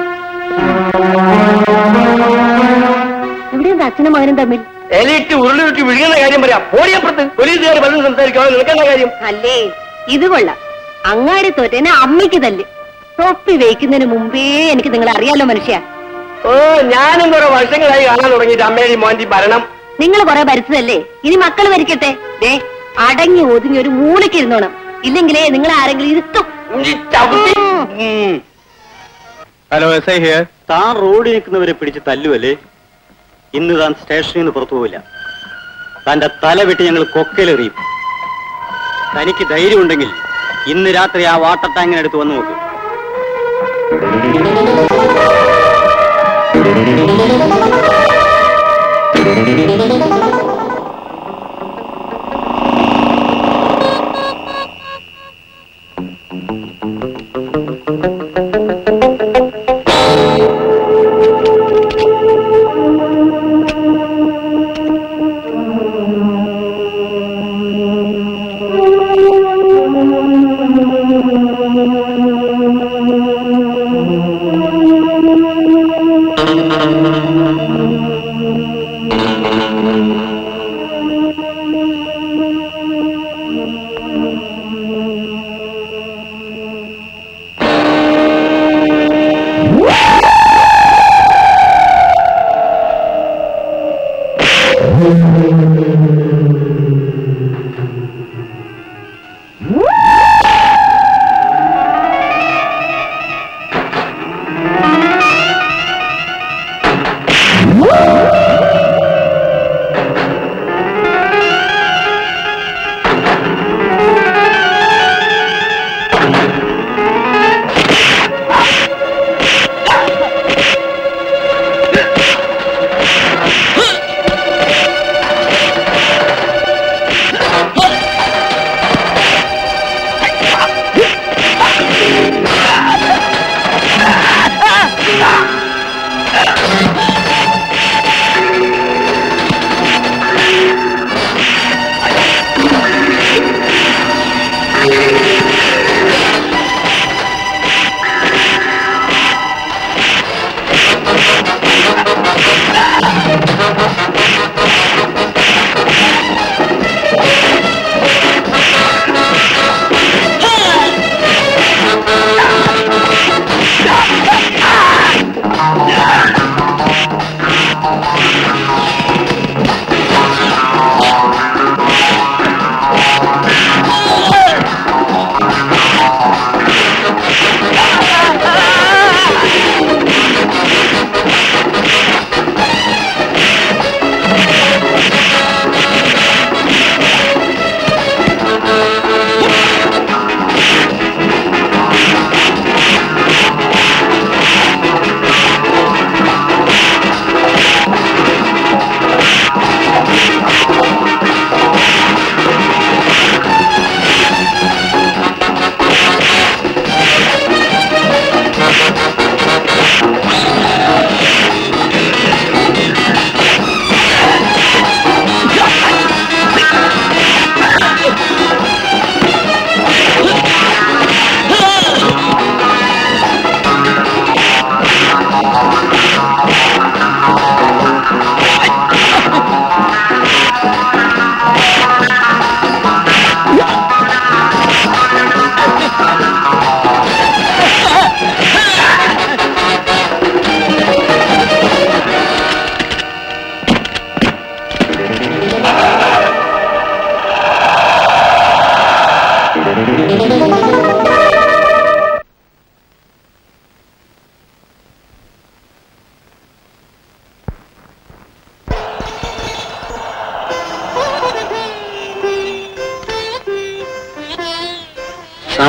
എവിടെയുണ്ട് അച്ഛനും മകനും തമ്മിൽ എലിയിട്ട് ഉരുളിവിട്ട് വിഴുകുന്ന കാര്യം പറയാം പോടിയപ്പുറത്ത് പോലീസുകാർ പലതും സംസാരിക്കാതെ നിനക്കെന്താ കാര്യം അല്ലേ ഇത് കൊള്ളാം അങ്ങാടി തോറ്റേനെ അമ്മയ്ക്ക് തല്ല് തൊപ്പി വെയ്ക്കുന്നതിന് മുമ്പേ എനിക്ക് നിങ്ങളെ അറിയാലോ മനുഷ്യ ഓ ഞാനും കുറെ വർഷങ്ങളായി കാണാൻ തുടങ്ങിയിട്ട് അമ്മേരി മോന്റി ഭരണം നിങ്ങൾ കുറെ ഭരിച്ചതല്ലേ ഇനി മക്കൾ ഭരിക്കട്ടെ ദേ അടങ്ങി ഒതുങ്ങി ഒരു മൂലയ്ക്ക് ഇരുന്നോണം ഇല്ലെങ്കിലേ നിങ്ങൾ ആരെങ്കിലും ഇരുത്തും ഈ ചവിട്ടി ഉം. ഹലോ എസ് ഐ ഹിയർ താൻ റോഡിൽ നിൽക്കുന്നവരെ പിടിച്ച് തല്ലുവല്ലേ ഇന്ന് താൻ സ്റ്റേഷനിൽ നിന്ന് പുറത്തു പോവില്ല തന്റെ തല വെട്ടി ഞങ്ങൾ കൊക്കയിലെറിയും തനിക്ക് ധൈര്യമുണ്ടെങ്കിൽ ഇന്ന് രാത്രി ആ വാട്ടർ ടാങ്കിനടുത്ത് വന്ന് നോക്ക് ആ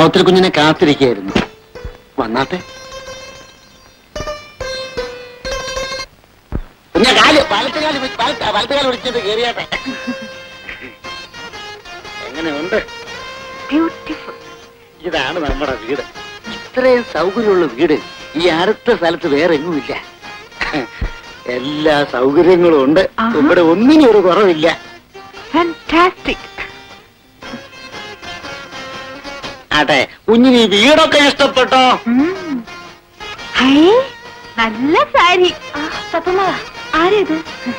സാവിത്രി കുഞ്ഞിനെ കാത്തിരിക്കുകയായിരുന്നു വന്നാട്ടെ കുഞ്ഞ കാല് വലത്ത് കാല് വെച്ച് വലത്ത് വലത്ത് കാല് ഒടിച്ചിട്ട് കയറിയാട്ടെ എങ്ങനെയുണ്ട് ബ്യൂട്ടിഫുൾ ഇതാണ് നമ്മുടെ വീട് ഇത്രയും സൗകര്യമുള്ള വീട് ഈ അടുത്ത സ്ഥലത്ത് വേറെ എങ്ങുമില്ല എല്ലാ സൗകര്യങ്ങളും ഉണ്ട് ആഹാ. ഇവിടെ ഒന്നിനും ഒരു കുറവില്ല ഫാന്റാസ്റ്റിക് ആട്ടെ കുഞ്ഞിന് ഈ വീടൊക്കെ ഇഷ്ടപ്പെട്ടോ നല്ല സാരി പപ്പമ്മ ആരേത്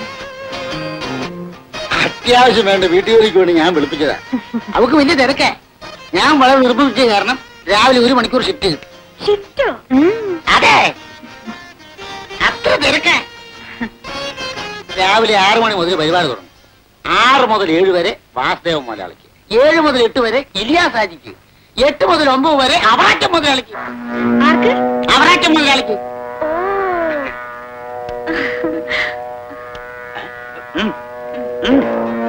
അത്യാവശ്യം വേണ്ട വീട്ടുജോലിക്ക് വേണ്ടി ഞാൻ വിളിപ്പിച്ചതാ അവക്ക് വലിയ തിരക്കേ ഞാൻ വളരെ നിർബന്ധിച്ച കാരണം രാവിലെ ഒരു മണിക്കൂർ ഷിഫ്റ്റ് കിട്ടും ഷിഫ്റ്റോ അതെ അത്ര തിരക്കേ രാവിലെ ആറു മണി മുതൽ പരിപാടി തുടങ്ങും ആറ് മുതൽ ഏഴ് വരെ വാസുദേവ മുതലാളിക്ക് ഏഴ് മുതൽ എട്ട് വരെ ഇലിയാസ് ആജിക്ക് എട്ട് മുതൽ ഒമ്പത് വരെ അവറാറ്റം മുതലാളിക്ക് ആർക്ക് അവറാറ്റം മുതലാളിക്ക് ഉം. ഉം.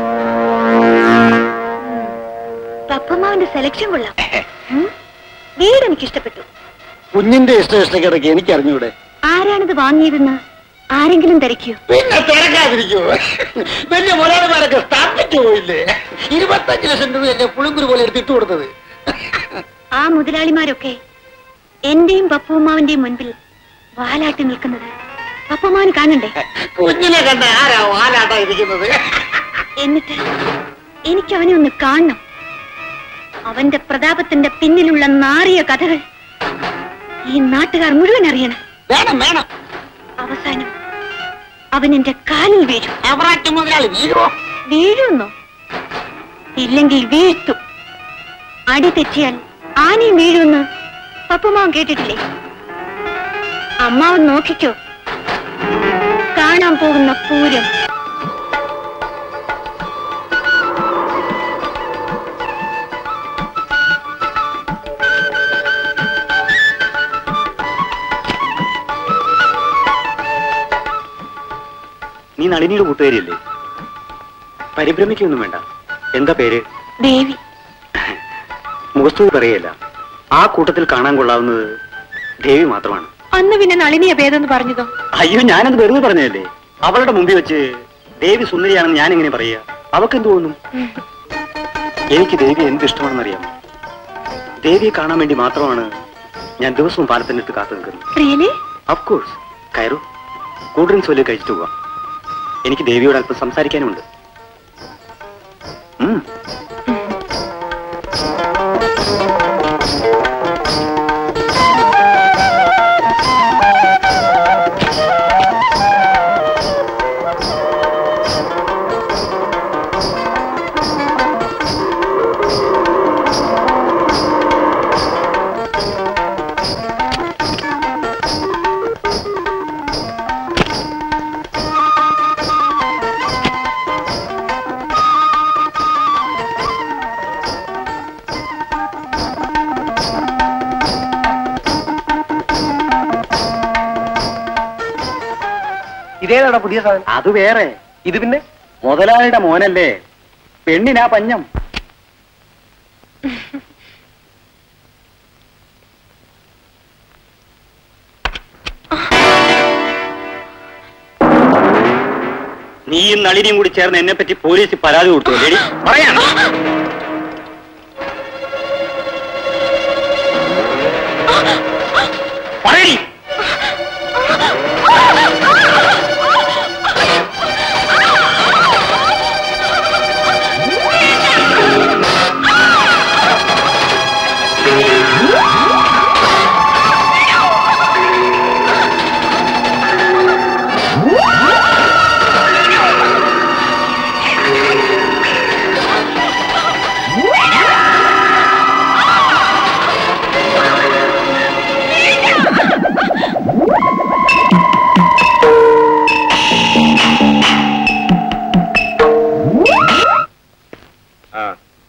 പപ്പമ്മാവിന്റെ സെലക്ഷൻ കൊള്ളാം ഉം. വീട് എനിക്ക് ഇഷ്ടപ്പെട്ടു കുഞ്ഞിന്റെ ഇഷ്ട ഇഷ്ടക്കിടക്ക് എനിക്ക് അറിഞ്ഞൂടെ ആരാണിത് വാങ്ങിയതെന്ന് ആരെങ്കിലും തിരക്കിയോ പിന്നെ തിരക്കാതിരിക്കോ വലിയ മുതലാളിമാരൊക്കെ സ്ഥാപിച്ചു പോയില്ലേ ഇരുപത്തഞ്ച് ലക്ഷം രൂപയല്ലേ പുളിങ്കുരു പോലെ എടുത്തിട്ട് കൊടുത്തത് ആ മുതലാളിമാരൊക്കെ എന്റെയും പപ്പുമ്മാവിന്റെയും മുൻപിൽ വാലാട്ടി നിൽക്കുന്നത് പപ്പമ്മാവന് കാണണ്ടേ കുഞ്ഞിനെ കണ്ട ആരാ വാലാട്ടാ ഇരിക്കുന്നത് എന്നിട്ട് എനിക്ക് അവനെ ഒന്ന് കാണണം അവന്റെ പ്രതാപത്തിന്റെ പിന്നിലുള്ള നാറിയ കഥകൾ ഈ നാട്ടുകാർ മുഴുവൻ അറിയണം വേണം വേണം അവസാനം അവൻ എന്റെ കാലിൽ വീഴും അവറാറ്റം മുതലാളി വീഴുവോ വീഴുന്നോ ഇല്ലെങ്കിൽ വീഴ്ത്തും അടി തെറ്റിയാൽ ആനയും വീഴുമെന്ന് പപ്പുമാവൻ കേട്ടിട്ടില്ലേ അമ്മാവൻ നോക്കിക്കോ കാണാൻ പോകുന്ന പൂരം നീ നളിനിയുടെ കൂട്ടുകാരിയല്ലേ പരിഭ്രമിക്കൊന്നും വേണ്ട എന്താ പേര് ദേവി മുഖസ്തുതി പറയല്ല ആ കൂട്ടത്തിൽ കാണാൻ കൊള്ളാവുന്നത് ദേവി മാത്രമാണ് അന്ന് പിന്നെ നളിനിയെ ഭേദം പറഞ്ഞതോ അയ്യോ ഞാനത് വെറുതെ പറഞ്ഞതല്ലേ അവളുടെ മുമ്പിൽ വെച്ച് ദേവി സുന്ദരിയാണെന്ന് ഞാൻ എങ്ങനെ പറയുക അവക്ക് എന്ത് തോന്നും എനിക്ക് ദേവി എന്ത് ഇഷ്ടമാണെന്നറിയാം ദേവിയെ കാണാൻ വേണ്ടി മാത്രമാണ് ഞാൻ ദിവസവും പാലത്തിനിട്ട് കാത്തു നിൽക്കുന്നത് റിയലി അഫ്കോഴ്സ് കയറു കൂൾ ഡ്രിങ്ക്സ് വല്ലതും കഴിച്ചിട്ട് പോവാം എനിക്ക് ദേവിയോട് അല്പം സംസാരിക്കാനുമുണ്ട് ഉം. ഇതേതാടാ പുതിയ സാധനം അത് വേറെ ഇത് പിന്നെ മുതലാളിയുടെ മോനല്ലേ പെണ്ണിനാ പഞ്ഞം നീയും നളിനിയും കൂടി ചേർന്ന് എന്നെ പറ്റി പോലീസിൽ പരാതി കൊടുത്തു ലേഡി പറയാം പറയടി ആ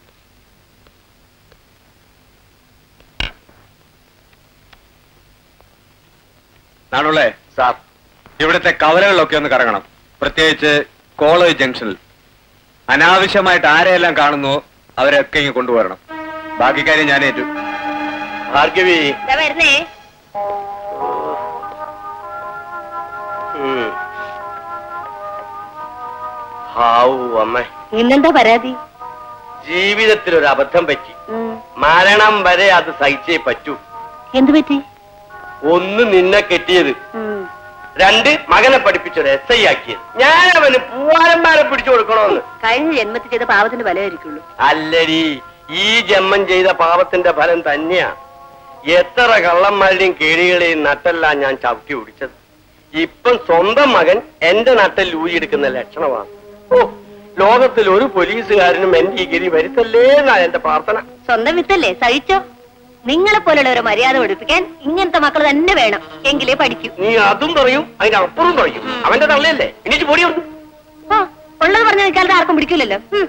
നാണുള്ളേ സാർ ഇവിടുത്തെ കവലകളിലൊക്കെ ഒന്ന് കറങ്ങണം പ്രത്യേകിച്ച് കോളേജ് ജംഗ്ഷനിൽ അനാവശ്യമായിട്ട് ആരെയെല്ലാം കാണുന്നു അവരെയൊക്കെ ഇങ്ങ് കൊണ്ടുവരണം ബാക്കി കാര്യം ഞാൻ ഏറ്റു ഭാർഗവി വരുന്നേ ഉം. ഹാവു അമ്മേ ഇന്നെന്താ പരാതി ജീവിതത്തിൽ ഒരു അബദ്ധം പറ്റി മരണം വരെ അത് സഹിച്ചേ പറ്റൂ എന്തു പറ്റി ഒന്ന് നിന്നെ കെട്ടിയത് രണ്ട് മകനെ പഠിപ്പിച്ചൊരു എസ് ഐ ആക്കിയത് ഞാൻ അവന് പൂവാലന്മാരെ പിടിച്ചു കൊടുക്കണമെന്ന് കഴിഞ്ഞ ജന്മത്തിൽ ചെയ്ത പാവത്തിന് ഫലമായിരിക്കുള്ളൂ അല്ലടി ഈ ജന്മം ചെയ്ത പാപത്തിന്റെ ഫലം തന്നെയാ എത്ര കള്ളന്മാരുടെയും കേടികളെയും നട്ടല്ല ഞാൻ ചവിട്ടി ഓടിച്ചത് ഇപ്പം സ്വന്തം മകൻ എന്റെ നട്ടൽ ഊരിയെടുക്കുന്ന ലക്ഷണമാണ് ഓ ലോകത്തിൽ ഒരു പോലീസുകാരനും എന്റെ ഈ ഗതി വരുത്തല്ലേ എന്നാ എന്റെ പ്രാർത്ഥന സ്വന്തം വിത്തല്ലേ സഹിച്ചോ നിങ്ങളെ പോലുള്ളവരെ മര്യാദ പഠിപ്പിക്കാൻ ഇങ്ങനത്തെ മക്കൾ തന്നെ വേണം എങ്കിലേ പഠിക്കൂ നീ അതും പറയും അതിന്റെ അപ്പുറം പറയും അവന്റെ തള്ളയല്ലേ എണീച്ച് പൊടി ഉണ്ട് ആ ഉള്ളത് പറഞ്ഞ നിൽക്കാതെ ആർക്കും പിടിക്കില്ലല്ലോ ഉം.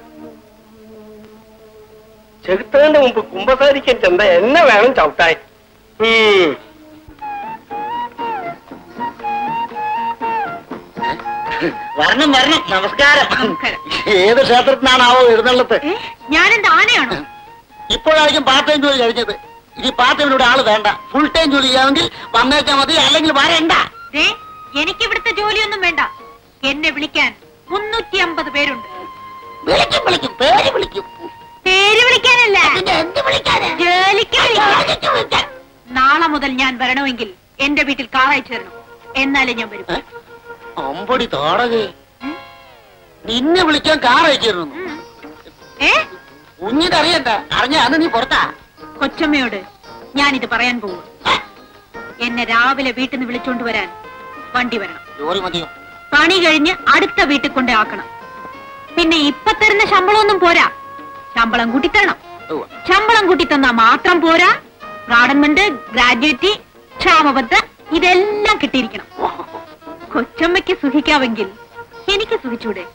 ചെറുത്തതിന്റെ മുമ്പ് കുമ്പസാരിക്കാൻ ചെന്ന എന്നെ വേണം ചവിട്ടാൻ ഉം. വരണം വരണം നമസ്കാരം ഏത് ക്ഷേത്രത്തിനാണാവോ എഴുന്നള്ളത്ത് ഞാനെന്താ ആനയാണോ ഇപ്പോഴായിരിക്കും പാർട്ട് ടൈം ജോലി കഴിഞ്ഞത് ഇനി പാർട്ട് ടൈമിലൂടെ ആള് വേണ്ട ഫുൾ ടൈം ജോലി ചെയ്യാമെങ്കിൽ വന്നേച്ചാൽ മതി അല്ലെങ്കിൽ വരണ്ട ദേ എനിക്ക് ഇവിടുത്തെ ജോലിയൊന്നും വേണ്ട എന്നെ വിളിക്കാൻ മുന്നൂറ്റി അമ്പത് പേരുണ്ട് വിളിക്കും വിളിക്കും പേര് വിളിക്കും പേര് വിളിക്കാനല്ല പിന്നെ എന്ത് വിളിക്കാനാ ജോലിക്ക് വിളിക്കാൻ. ജോലിക്ക് വിളിക്കാൻ. നാളെ മുതൽ ഞാൻ വരണമെങ്കിൽ എന്റെ വീട്ടിൽ കാർ അയച്ചു തരണം എന്നാലേ ഞാൻ വരും ഏ? അമ്പടി തോടകേ നിന്നെ വിളിക്കാൻ കാർ അയച്ചിരുന്നു ഉം. ഏ കുഞ്ഞിനെ അറിയണ്ട അറിഞ്ഞ അന്ന് നീ പുറത്താ കൊച്ചമ്മയോട് ഞാനിത് പറയാൻ പോകും എന്നെ രാവിലെ വീട്ടിൽ നിന്ന് വിളിച്ചോണ്ട് വരാൻ വണ്ടി വരണം ജോലി മതിയോ പണി കഴിഞ്ഞ് അടുത്ത വീട്ടിൽ കൊണ്ട് ആക്കണം പിന്നെ ഇപ്പൊ തരുന്ന ശമ്പളമൊന്നും പോരാ ശമ്പളം കൂട്ടി തരണം ഉവ്വ. ശമ്പളം കൂട്ടി തന്നാ മാത്രം പോരാ ഗാർഡൻമെന്റ് ഗ്രാജുവേറ്റ് ക്ഷാമബദ്ധ ഇതെല്ലാം കിട്ടിയിരിക്കണം കൊച്ചമ്മയ്ക്ക് സുഖിക്കാമെങ്കിൽ എനിക്ക് സുഖിച്ചൂടെ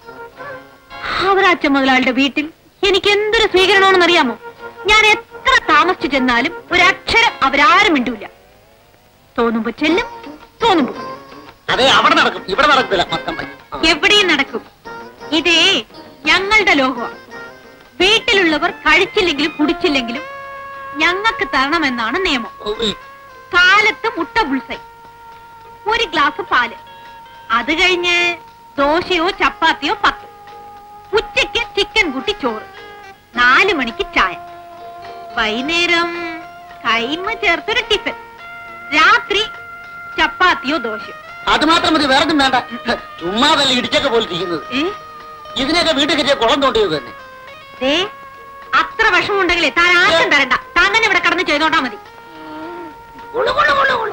അവരാച്ച മുതലാളുടെ വീട്ടിൽ എനിക്ക് എന്തൊരു സ്വീകരണമെന്ന് അറിയാമോ ഞാൻ എത്ര താമസിച്ചു ചെന്നാലും ഒരക്ഷരം അവരാരും മിണ്ടൂല തോന്നുമ്പോ ചെല്ലും തോന്നുമ്പോ പോകും. അതെ അവിടെ നടക്കും ഇവിടെ നടക്കില്ല മൊത്തം പണി. ആ. എവിടെയും നടക്കും ഇതേ ഞങ്ങളുടെ ലോകമാണ് വീട്ടിലുള്ളവർ കഴിച്ചില്ലെങ്കിലും കുടിച്ചില്ലെങ്കിലും ഞങ്ങൾക്ക് തരണമെന്നാണ് നിയമം ഉവ്വ്. കാലത്ത് മുട്ട ബുൾസൈ ഒരു ഗ്ലാസ് പാല് അത് കഴിഞ്ഞ് ദോശയോ ചപ്പാത്തിയോ പത്ത് ഉച്ചയ്ക്ക് ചിക്കൻ കൂട്ടി ചോറ് നാല് മണിക്ക് ചായ വൈകുന്നേരം കൈമ ചേർത്തൊരു ടിഫിൻ രാത്രി ചപ്പാത്തിയോ ദോശയോ അത് മാത്രം മതി വേറെ ഒന്നും വേണ്ട ചുമ്മാ തല്ല ഇടിച്ചൊക്കെ പോലെ ഇരിക്കുന്നത് ഏ ഇതിനെയൊക്കെ വീട്ടിൽ കെട്ടിയ കുളം തോണ്ടിയത് തന്നെ ദേ, അത്ര വിഷമമുണ്ടെങ്കിലേ താൻ ആർക്കും തരണ്ട താൻ തന്നെ ഇവിടെ കടന്ന് ചെയ്തോണ്ടാ മതി ഉള്ളു, ഉള്ളു, ഉള്ളു, ഉള്ളു.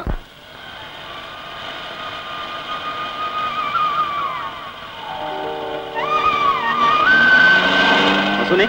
വസുനെ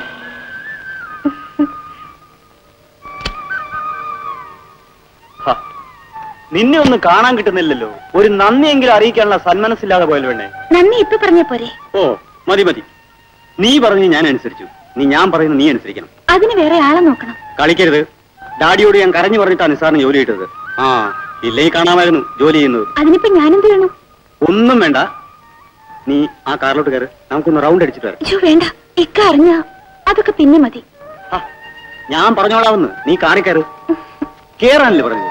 ഹ, നിന്നെ ഒന്നും കാണാൻ കിട്ടുന്നില്ലല്ലോ ഒരു നന്ദിയെങ്കിലും അറിയിക്കാനുള്ള സന്മനസ്സില്ലാതെ പോയല്ലോ വേണേ നന്ദി ഇപ്പൊ പറഞ്ഞ പോരെ ഓ മതി മതി നീ പറഞ്ഞു ഞാൻ അനുസരിച്ചു നീ ഞാൻ പറയുന്നത് നീ അനുസരിക്കണം അതിന് വേറെ ആളെ നോക്കണം കളിക്കരുത് ഡാഡിയോട് ഞാൻ കരഞ്ഞു പറഞ്ഞിട്ടാണ് നിസാറിന് ജോലി കിട്ടത് ആ ഇല്ലെങ്കിൽ കാണാമായിരുന്നു ജോലി ചെയ്യുന്നത് അതിനിപ്പോ ഞാനെന്ത് വേണം ഒന്നും വേണ്ട നീ ആ കാറിലോട്ട് കയറ് നമുക്കൊന്ന് റൗണ്ട് അടിച്ചിട്ട് വരാം അയ്യോ വേണ്ട ഇക്ക അറിഞ്ഞ അതൊക്കെ പിന്നെ മതി ആ, ഞാൻ പറഞ്ഞോളാവുന്ന് നീ കാറി കയറ് കേറാനല്ലേ പറഞ്ഞത്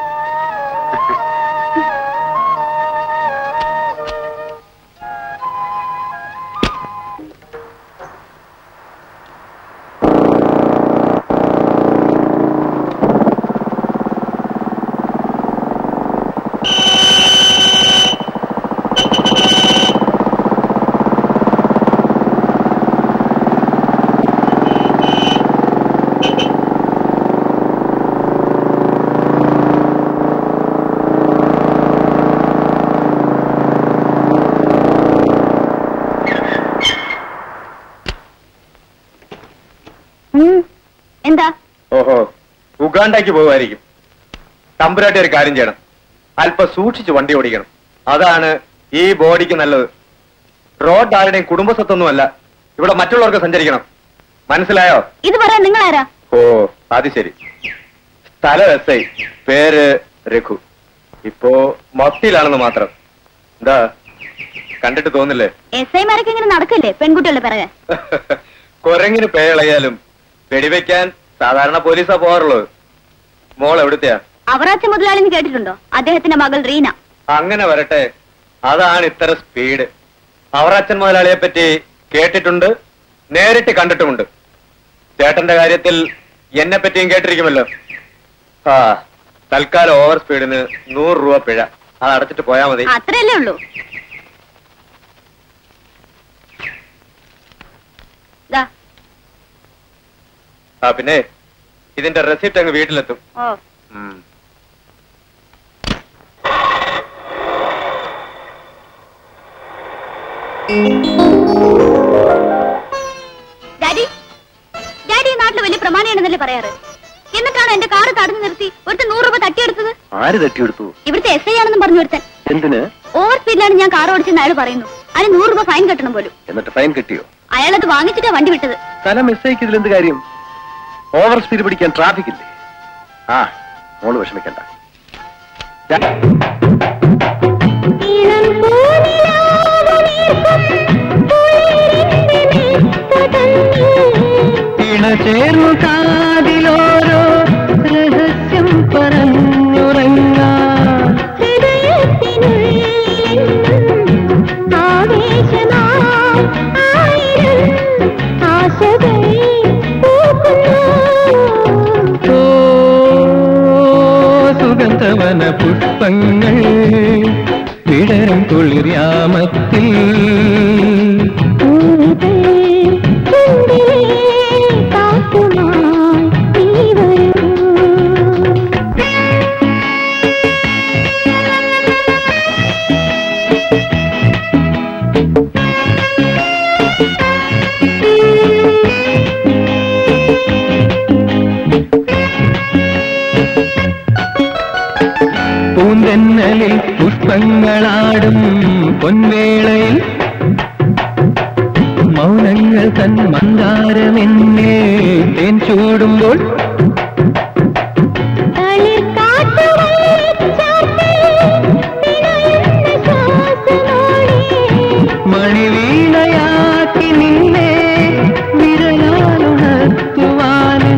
എന്താ ഓഹോ ഉഗാണ്ടയ്ക്ക് പോകുമായിരിക്കും തമ്പുരാട്ടി ഒരു കാര്യം ചെയ്യണം അല്പം സൂക്ഷിച്ച് വണ്ടി ഓടിക്കണം അതാണ് ഈ ബോഡിക്ക് നല്ലത് റോഡ് ആരുടെയും കുടുംബസ്വത്തൊന്നുമല്ല ഇവിടെ മറ്റുള്ളവർക്ക് സഞ്ചരിക്കണം മനസ്സിലായോ ഇത് പറയാൻ നിങ്ങൾ ആരാ ഓ അത് ശരി സ്ഥലം എസ് ഐ പേര് രഘു ഇപ്പോ മത്തിയിലാണെന്ന് മാത്രം എന്താ കണ്ടിട്ട് തോന്നില്ലേ എസ് ഐമാരൊക്കെ ഇങ്ങനെ നടക്കല്ലേ പെൺകുട്ടികളുടെ പിറകെ കുരങ്ങിന് പേളയാലും വെടിവെക്കാൻ സാധാരണ പോലീസാ പോകാറുള്ളത് മോൾ എവിടുത്തെയാ അവറാച്ച മുതലാളിന്ന് കേട്ടിട്ടുണ്ടോ അദ്ദേഹത്തിന്റെ മകൾ റീന അങ്ങനെ വരട്ടെ അതാണ് ഇത്ര സ്പീഡ് അവറച്ചൻ മുതലാളിയെ പറ്റി കേട്ടിട്ടുണ്ട് നേരിട്ട് കണ്ടിട്ടുമുണ്ട് ചേട്ടന്റെ കാര്യത്തിൽ എന്നെ പറ്റിയും കേട്ടിരിക്കുമല്ലോ ആ തൽക്കാലം ഓവർ സ്പീഡിന് നൂറ് രൂപ പിഴ അത് അടച്ചിട്ട് പോയാ മതി അത്രയല്ലേ ഉള്ളൂ ദാ, ആ പിന്നെ ഇതിന്റെ റെസിപ്റ്റ് അങ്ങ് വീട്ടിലെത്തും ഓ ഉം. ഡാഡി ഡാഡി ഈ നാട്ടിൽ വലിയ പ്രമാണിയാണെന്നല്ലേ പറയാറ് എന്നിട്ടാണ് എന്റെ കാറ് തടഞ്ഞു നിർത്തി ഒരുത്തൻ നൂറ് രൂപ തട്ടിയെടുത്തത് ആര് തട്ടിയെടുത്തു ഇവിടുത്തെ എസ് ഐ ആണെന്നും പറഞ്ഞു ഒരുത്തൻ എന്തിന് ഓവർ സ്പീഡിലാണ് ഞാൻ കാർ ഓടിച്ചെന്ന് അയാൾ പറയുന്നു അതിന് നൂറ് രൂപ ഫൈൻ കെട്ടണം പോലും എന്നിട്ട് ഫൈൻ കിട്ടിയോ അയാളത് വാങ്ങിച്ചിട്ടാ വണ്ടി വിട്ടത് തല മിസ്സേക്ക് ഇതിലെന്ത് കാര്യം ഓവർ സ്പീഡ് പിടിക്കാൻ ട്രാഫിക് ഇല്ലേ ആ മോള് വിഷമിക്കണ്ട ഇണചേർന്നു കാതിലോരോ രഹസ്യം പറഞ്ഞുറങ്ങാ ഓ സുഗന്ധവന പുഷ്പങ്ങൾ വിടരും കുളിർയാമത്തിൽ പൂന്തെന്നലിൽ പുഷ്പങ്ങളാടും പൊൻവേളയിൽ മൗനങ്ങൾ തൻ മന്ദാരമെന്നെ തേൻ ചൂടുമ്പോൾ മണിവീണയാക്കി നിന്നെ വിരലാലുണർത്തുവാനും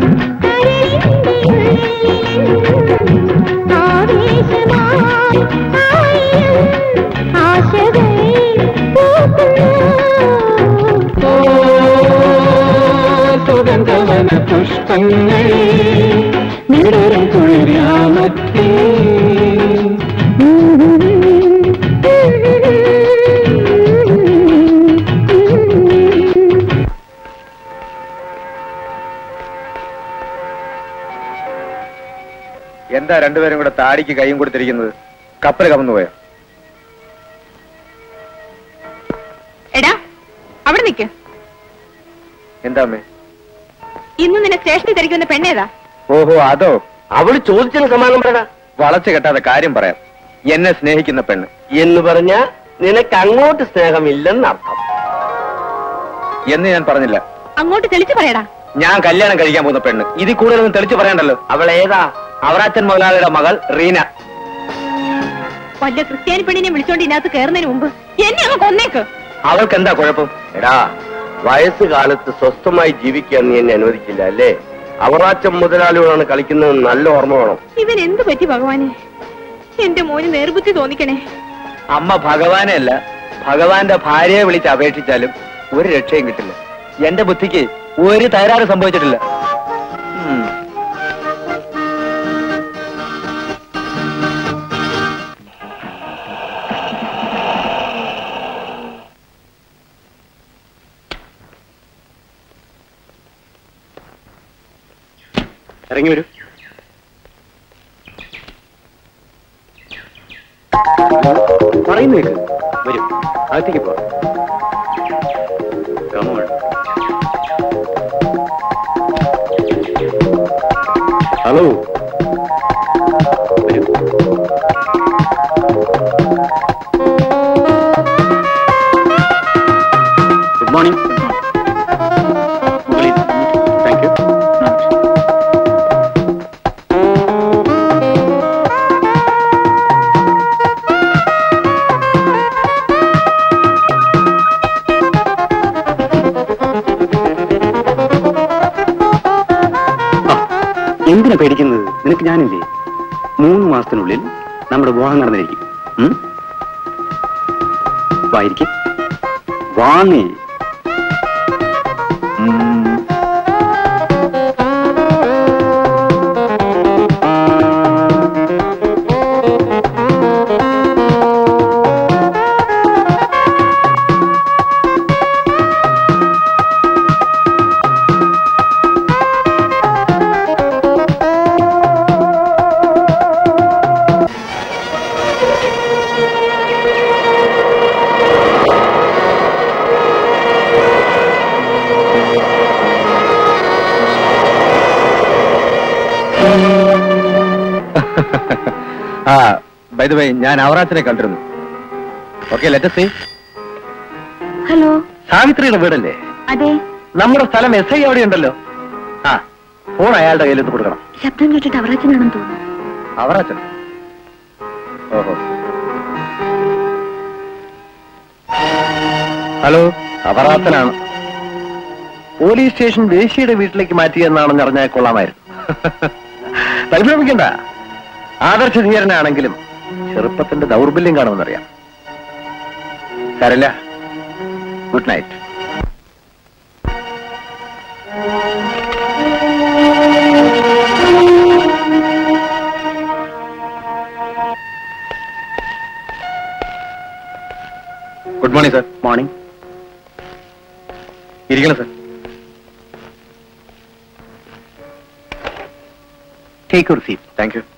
ഓ സുഗന്ധവന പുഷ്പങ്ങൾ വിടരും കുളിരാമത്തിൽ എന്താ രണ്ടുപേരും കൂടെ താടിക്ക് കൈയും കൊടുത്തിരിക്കുന്നത് കപ്പൽ കമന്നു പോയോ എടാ അവിടെ നിക്ക് എന്താ അമ്മേ ഇന്ന് നിന്നെ സ്റ്റേഷനിൽ തിരക്കുന്ന പെണ്ണേതാ ഓഹോ അതോ അവള് ചോദിച്ചതിന് സമാനം പറയടാ വളച്ചു കെട്ടാതെ കാര്യം പറയാം എന്നെ സ്നേഹിക്കുന്ന പെണ്ണ് എന്ന് പറഞ്ഞ നിനക്ക് അങ്ങോട്ട് സ്നേഹമില്ലെന്നർത്ഥം എന്ന് ഞാൻ പറഞ്ഞില്ല അങ്ങോട്ട് തെളിച്ചു പറയടാ ഞാൻ കല്യാണം കഴിക്കാൻ പോകുന്ന പെണ്ണ് ഇതിൽ കൂടുതലൊന്നും തെളിച്ചു പറയണ്ടല്ലോ അവൾ ഏതാ അവറാച്ചൻ മുതലാളിയുടെ മകൾ റീന വല്ല ക്രിസ്ത്യാനി പെണ്ണിനെ വിളിച്ചോണ്ട് ഇതിനകത്ത് കയറുന്നതിന് മുമ്പ് എന്നെ അങ്ങ് കൊന്നേക്ക് അവൾക്ക് എന്താ കുഴപ്പം എടാ വയസ്സുകാലത്ത് സ്വസ്ഥമായി ജീവിക്കാൻ നീ എന്നെ അനുവദിക്കില്ല അല്ലേ അവറാച്ചം മുതലാളിയോടാണ് കളിക്കുന്നത് നല്ല ഓർമ്മ വേണം ഇവൻ എന്ത് പറ്റി ഭഗവാനെ എന്റെ മോന് നേർബുദ്ധി തോന്നിക്കണേ അമ്മ ഭഗവാനെ അല്ല ഭഗവാന്റെ ഭാര്യയെ വിളിച്ച് അപേക്ഷിച്ചാലും ഒരു രക്ഷയും കിട്ടില്ല എന്റെ ബുദ്ധിക്ക് ഒരു തകരാറ് സംഭവിച്ചിട്ടില്ല ഉം. ഇറങ്ങി വരൂ പറയുന്നു കേക്ക് വരും അകത്തേക്ക് പോ Come on. ഹലോ വരൂ ഗുഡ് മോർണിംഗ് മുകളിൽ താങ്ക് യു എന്തിനാ പേടിക്കുന്നത് മാസത്തിനുള്ളിൽ നമ്മുടെ വിവാഹം നടന്നിരിക്കും ഉം? വായിരിക്കും വാങ്ങി ആ ബൈ ദ വേ ഞാൻ അവറാച്ചനെ കണ്ടിരുന്നു ഓക്കെ ലെറ്റ് സീ ഹലോ സാവിത്രിയുടെ വീടല്ലേ അതെ നമ്മുടെ സ്ഥലം എസ് ഐ അവിടെ ഉണ്ടല്ലോ ആ ഫോൺ അയാളുടെ കയ്യിലെത്ത് കൊടുക്കണം ശബ്ദം കേട്ടിട്ട് അവറാച്ചനാണെന്ന് തോന്നുന്നു അവറാച്ചൻ ഓഹോ ഹലോ അപറാത്തനാണ് പോലീസ് സ്റ്റേഷൻ ദേശീയുടെ വീട്ടിലേക്ക് മാറ്റിയെന്നാണെന്ന് അറിഞ്ഞാൽ കൊള്ളാമായിരുന്നു പരിഭ്രമിക്കണ്ട ആദർശധീരനാണെങ്കിലും ചെറുപ്പത്തിന്റെ ദൗർബല്യം കാണുമെന്നറിയാം സാരല്ല good night good morning sir morning ഇരിക്കണം sir take your seat thank you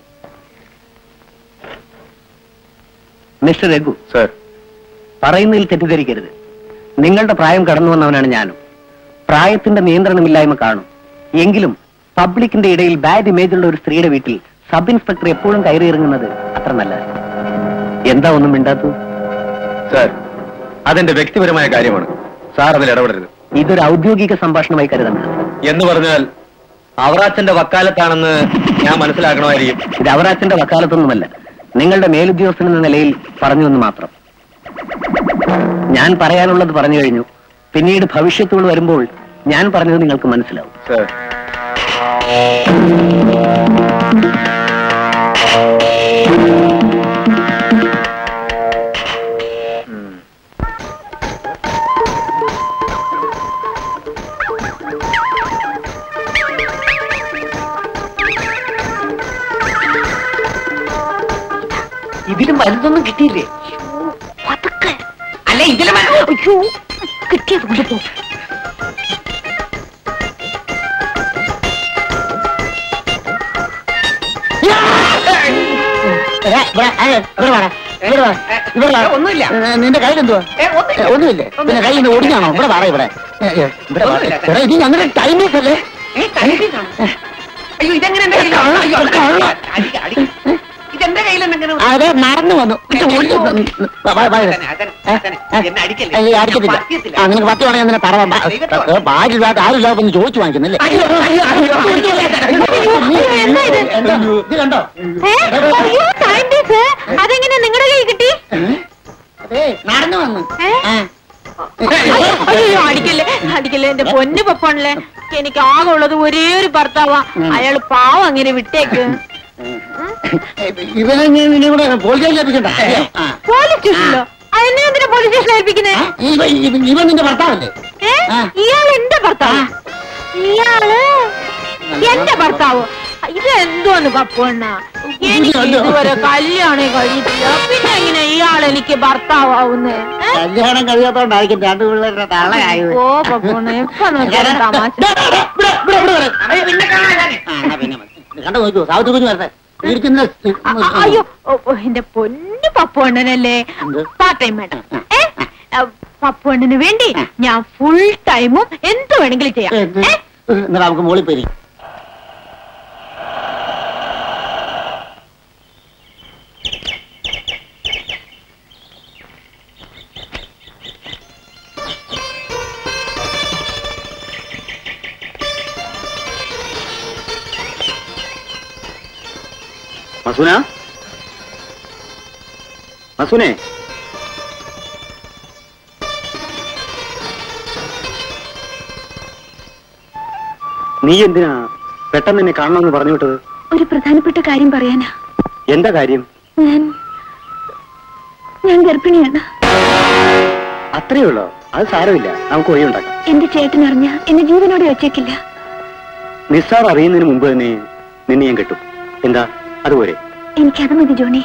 mister Raghu sir പറയുന്നതിൽ തെറ്റിദ്ധരിക്കരുത് നിങ്ങളുടെ പ്രായം കടന്നു വന്നവനാണ് ഞാനും പ്രായത്തിന്റെ നിയന്ത്രണമില്ലായ്മ കാണും എങ്കിലും പബ്ലിക്കിന്റെ ഇടയിൽ ബാഡ് ഇമേജുള്ള ഒരു സ്ത്രീയുടെ വീട്ടിൽ സബ് ഇൻസ്പെക്ടർ എപ്പോഴും കയറിയിറങ്ങുന്നത് അത്ര നല്ലതല്ല എന്താ ഒന്നും മിണ്ടാത്തത് സർ അതെന്റെ വ്യക്തിപരമായ കാര്യമാണ് സാർ അതിൽ ഇടപെടരുത് ഇതൊരു ഔദ്യോഗിക സംഭാഷണമായി കരുതണ്ട എന്ന് പറഞ്ഞാൽ അവറാച്ചന്റെ വക്കാലത്താണെന്ന് ഞാൻ മനസ്സിലാക്കണമായിരിക്കും ഇത് അവരാച്ചന്റെ വക്കാലത്തൊന്നുമല്ല നിങ്ങളുടെ മേലുദ്യോഗസ്ഥൻ എന്ന നിലയിൽ പറഞ്ഞു എന്ന് മാത്രം ഞാൻ പറയാനുള്ളത് പറഞ്ഞു കഴിഞ്ഞു പിന്നീട് ഭവിഷ്യത്തുകൾ വരുമ്പോൾ ഞാൻ പറഞ്ഞത് നിങ്ങൾക്ക് മനസ്സിലാവും സർ ഇതിലും വലുതൊന്നും കിട്ടിയില്ലേ പതുക്കെ അല്ല ഇതിലും അയ്യോ കിട്ടിയത് കൊണ്ടുപോ ഒന്നുമില്ല നിന്റെ കയ്യിൽ എന്തുവാ ഒന്നുമില്ലേ പിന്നെ കൈ ഒടിഞ്ഞാണോ ഇവിടെ പറ ഇവിടെ ഏ, ഏ, ഇവിടെ വാ. ഒന്നുമില്ല. എടാ, ഇത് ഞങ്ങളുടെ ടൈമേഴ്സ് അല്ലേ അയ്യോ ഇതെങ്ങനെ എന്റെ കയ്യിൽ കള്ള, അയ്യോ, കള്ള. അടി, അടി. ഇതെന്റെ കയ്യിലെന്തെങ്ങനെ അതെ നടന്നു വന്നു ഇത് ഒടിഞ്ഞു. വാ, വാ, വാ. അതന്നെ, അതന്നെ, അതന്നെ. എന്നെ അടിക്കല്ലേ? ഏയ്, അടിക്കത്തില്ല പറ്റിയത്തില്ല. ആ നിനക്ക് പത്ത് വേണമെങ്കിൽ നിന്നെ പറയാം ദൈവത്തോട്. ഭാര്യയില്ലാത്ത ആരുമില്ലാതെ ഒന്ന് ചോദിച്ചു വാങ്ങിക്കുന്നല്ലേ അയ്യോ, അയ്യോ, അയ്യോ, അയ്യോ. എന്താ ഇത്? എന്താ? ഇത് കണ്ടോ ഏ? അയ്യോ സയന്റിസ്റ്റ് അതെങ്ങനെ നിങ്ങളുടെ കയ്യിൽ കിട്ടി അതെ നടന്നു വന്നു ഏ? ആ. അയ്യോ അടിക്കല്ലേ അടിക്കല്ലേ എന്റെ പൊന്നു പപ്പാണല്ലേ എനിക്ക് ആകെ ഉള്ളത് ഒരേ ഒരു ഭർത്താവാ അയാള് പാവം അങ്ങനെ വിട്ടേക്ക് ഇവനെ നീ നിന്നെ കൂടെ പോലീസിൽ ഏൽപ്പിക്കണ്ട ആ. പോലീസ് സ്റ്റേഷനിലോ അതിനെ എന്തിനാ പോലീസ് സ്റ്റേഷനിൽ ഏൽപ്പിക്കുന്നേ ആ, ഇവൻ ഇവൻ- ഇവൻ നിന്റെ ഭർത്താവല്ലേ ഏ? ആ. ഇയാൾ എന്റെ ഭർത്താവ് ഇയാള് എന്റെ ഭർത്താവ് ഇത് എന്തോന്ന് പപ്പണ്ണ എനിക്ക് ഇതല്ലോ. ഇതുവരെ കല്യാണം കഴിഞ്ഞിട്ടില്ല പിന്നെ എങ്ങനെ ഇയാൾ എനിക്ക് ഭർത്താവുന്നേ കല്യാണം കഴിയാത്തോണ്ടായിരിക്കും രണ്ടു പിള്ളേരുടെ തള്ളയായത് ഓ പപ്പണ്ണ എപ്പ നോക്കിയാലും തമാശ കണ്ടു നോക്കൂ സാവിത്രി കുഞ്ഞു വരട്ടെ ഇരിക്കുന്ന അ- അ- അയ്യോ ഓ, ഓ, എന്റെ പൊന്നു പപ്പുണ്ണനല്ലേ എന്ത്? പാർട്ട് ടൈം വേണ്ട ഏ പപ്പുണ്ണന് വേണ്ടി ഞാൻ ഫുൾ ടൈമും എന്ത് വേണമെങ്കിലും ചെയ്യാം ഏ? എന്നാ നമുക്ക് മോളിൽ പോയി മസൂന മസൂനെ നീ എന്തിനാ പെട്ടെന്ന് എന്നെ കാണണമെന്ന് പറഞ്ഞു വിട്ടത് ഒരു പ്രധാനപ്പെട്ട കാര്യം പറയാനാ എന്താ കാര്യം ഞാൻ ഞാൻ ഗർഭിണിയാണ് അത്രേ ഉള്ളോ അത് സാരമില്ല നമുക്ക് ഒഴിവുണ്ടാക്കാം എന്റെ ചേട്ടൻ അറിഞ്ഞ എന്നെ ജീവനോടെ വെച്ചേക്കില്ല നിസ്സാർ അറിയുന്നതിന് മുമ്പ് തന്നെ നിന്നെ ഞാൻ കിട്ടും എന്താ അതുപോലെ എനിക്കത് മതി ജോണി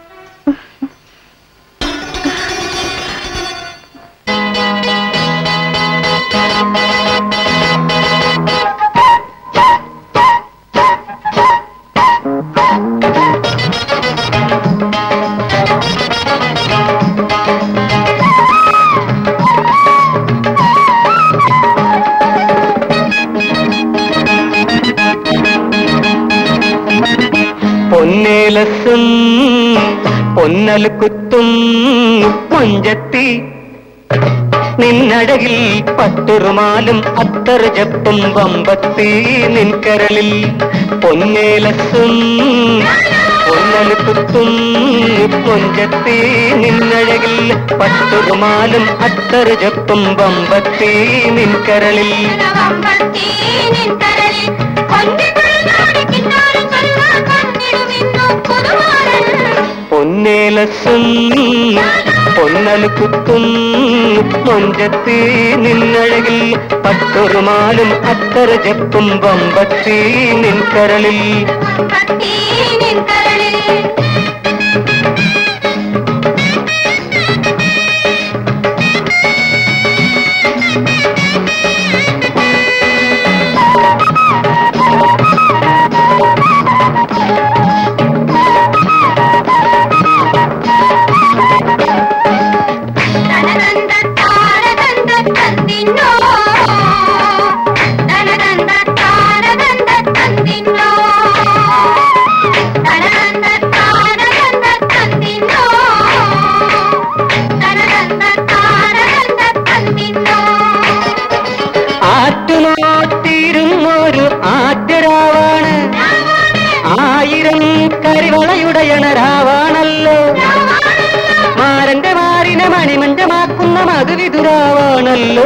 പൊന്നേലസും പൊന്നൽ കുത്തും കൊഞ്ചത്തി നിന്നഴകിൽ പട്ടുറുമാലും അത്തർ ജപ്പും വമ്പത്തി നിൻകരളിൽ പൊന്നേലസും പൊന്നൽ കുത്തും കൊഞ്ചത്തി നിന്നഴകിൽ പട്ടുറുമാലും അത്തർ ജപ്പും വമ്പത്തി നിൻകരളിൽ പൊന്നേലസും പൊന്നൽ കുത്തും മൊഞ്ചത്തി നിന്നഴകിൽ പട്ടൊരുമാലും അത്തര ജപ്പും വമ്പത്തി നിൻകരളിൽ ആറ്റുനോട്ടിരുന്നൊരു ആറ്റരാവാണ് ആയിരം കരിവളയുടയണരാവാണല്ലോ മാരന്റെ മാറിനെ മണിമഞ്ചമാക്കുന്ന മധുവിതുരാവാണല്ലോ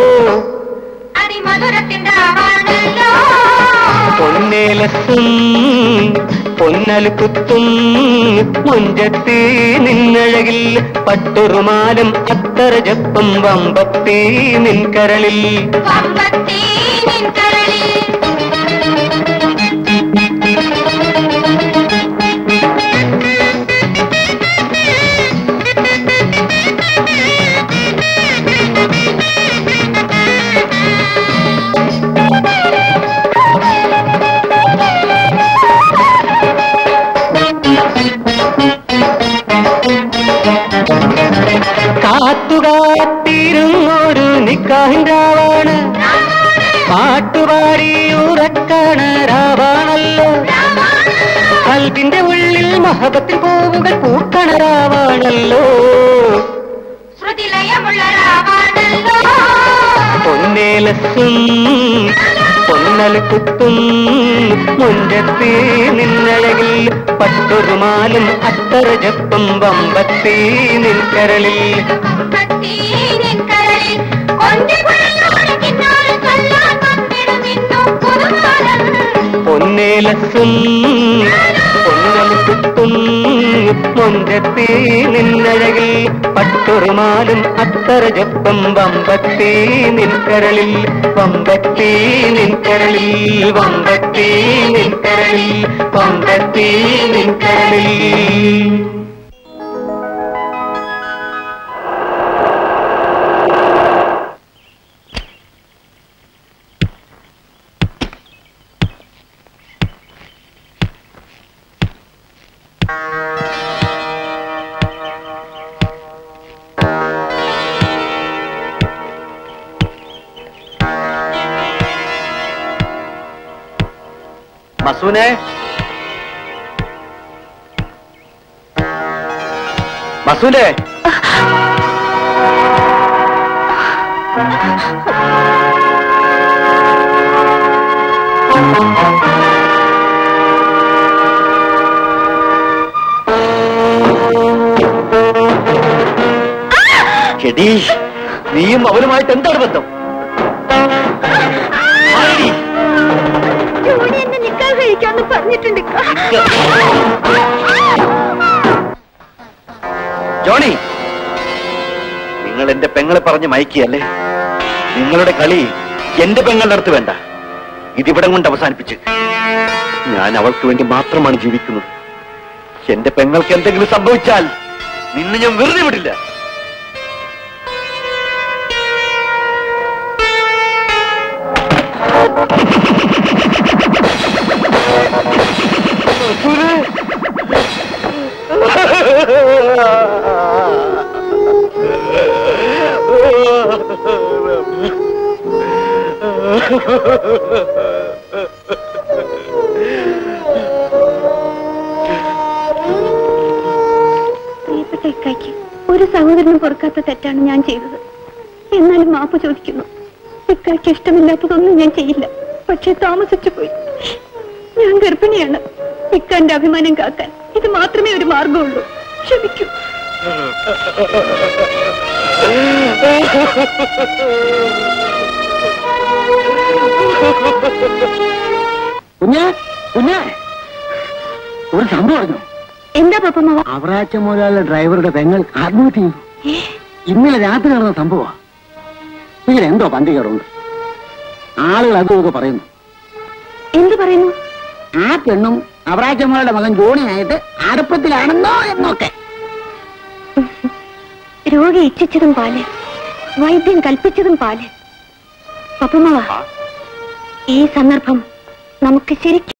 പൊന്നേലത്തും പൊന്നൽ കുത്തും മുഞ്ചത്തി നിന്നഴകിൽ പട്ടുറുമാലും അത്തര ജപ്പും വമ്പത്തി നിൻകരളിൽ കാത്തുകാത്തിരുന്നൊരു നിക്കാഹിൻറാവാണ് പാട്ടുപാടി ഉറക്കണ രാവാണല്ലോ കൽബിന്റെ ഉള്ളിൽ മഹബത്തിൽ പോവുകൾ പൂക്കണരാവാണല്ലോ പൊന്നേലസും പൊന്നൽ കുത്തും മുഞ്ചത്തി നിന്നഴകിൽ പട്ടൊരുമാലും അത്തര ജപ്പും വമ്പത്തി നിൻകരളിൽ പൊന്നേലസും പൊന്നൽ കുത്തും മുഞ്ചത്തി നിന്നഴകിൽ പട്ടൊരുമാലും അത്തര ജപ്പും വമ്പത്തി നിൻകരളിൽ വമ്പത്തി നിൻകരളിൽ വമ്പത്തി നിൻകരളിൽ വമ്പത്തി നിൻകരളിൽ മസൂനെ മസൂനെ എടീ നീയും അവനുമായിട്ട് എന്താണ് ബന്ധം ആരെടി? ജോണി എന്നെ നിക്കാൻ കഴിക്കാന്ന് പറഞ്ഞിട്ടുണ്ട് പെങ്ങളെ പറഞ്ഞ് മയക്കിയല്ലേ നിങ്ങളുടെ കളി എന്റെ പെങ്ങളുടെ അടുത്ത് വേണ്ട ഇതിവിടം കൊണ്ട് അവസാനിപ്പിച്ച് ഞാൻ അവൾക്ക് വേണ്ടി മാത്രമാണ് ജീവിക്കുന്നത് എന്റെ പെങ്ങൾക്ക് എന്തെങ്കിലും സംഭവിച്ചാൽ നിന്നെ ഞാൻ വെറുതെ വിടില്ല പ്രിയപ്പെട്ട ഇക്കായ്ക്ക് ഒരു സഹോദരനും പൊറുക്കാത്ത തെറ്റാണ് ഞാൻ ചെയ്തത് എന്നാലും മാപ്പ് ചോദിക്കുന്നു ഇക്കായ്ക്ക് ഇഷ്ടമില്ലാത്തതൊന്നും ഞാൻ ചെയ്യില്ല പക്ഷെ താമസിച്ചു പോയി ഞാൻ ഗർഭിണിയാണ് ഇക്കാന്റെ അഭിമാനം കാക്കാൻ ഇത് മാത്രമേ ഒരു മാർഗമുള്ളൂ ക്ഷമിക്കൂ കുഞ്ഞ് കുഞ്ഞ് ഒരു സംഭവം അറിഞ്ഞോ എന്താ പപ്പമാവ അവറാച്ച മുതലാളിയുടെ ഡ്രൈവറുടെ പെങ്ങൾ ആത്മഹത്യ ചെയ്തു ഇന്നലെ രാത്രി നടന്ന സംഭവ ഇതിലെന്തോ പന്തികേടുണ്ട് ആളുകൾ അതും ഇതൊക്കെ പറയുന്നു എന്തു പറയുന്നു ആ പെണ്ണും അവറാച്ചമ്മയുടെ മകൻ ജോണിയായിട്ട് അടുപ്പത്തിലാണെന്നോ എന്നൊക്കെ രോഗി ഇച്ഛിച്ചതും പാല് വൈദ്യം കൽപ്പിച്ചതും പാല് പപ്പമാവ ഈ സന്ദർഭം നമുക്ക് ശരിക്കും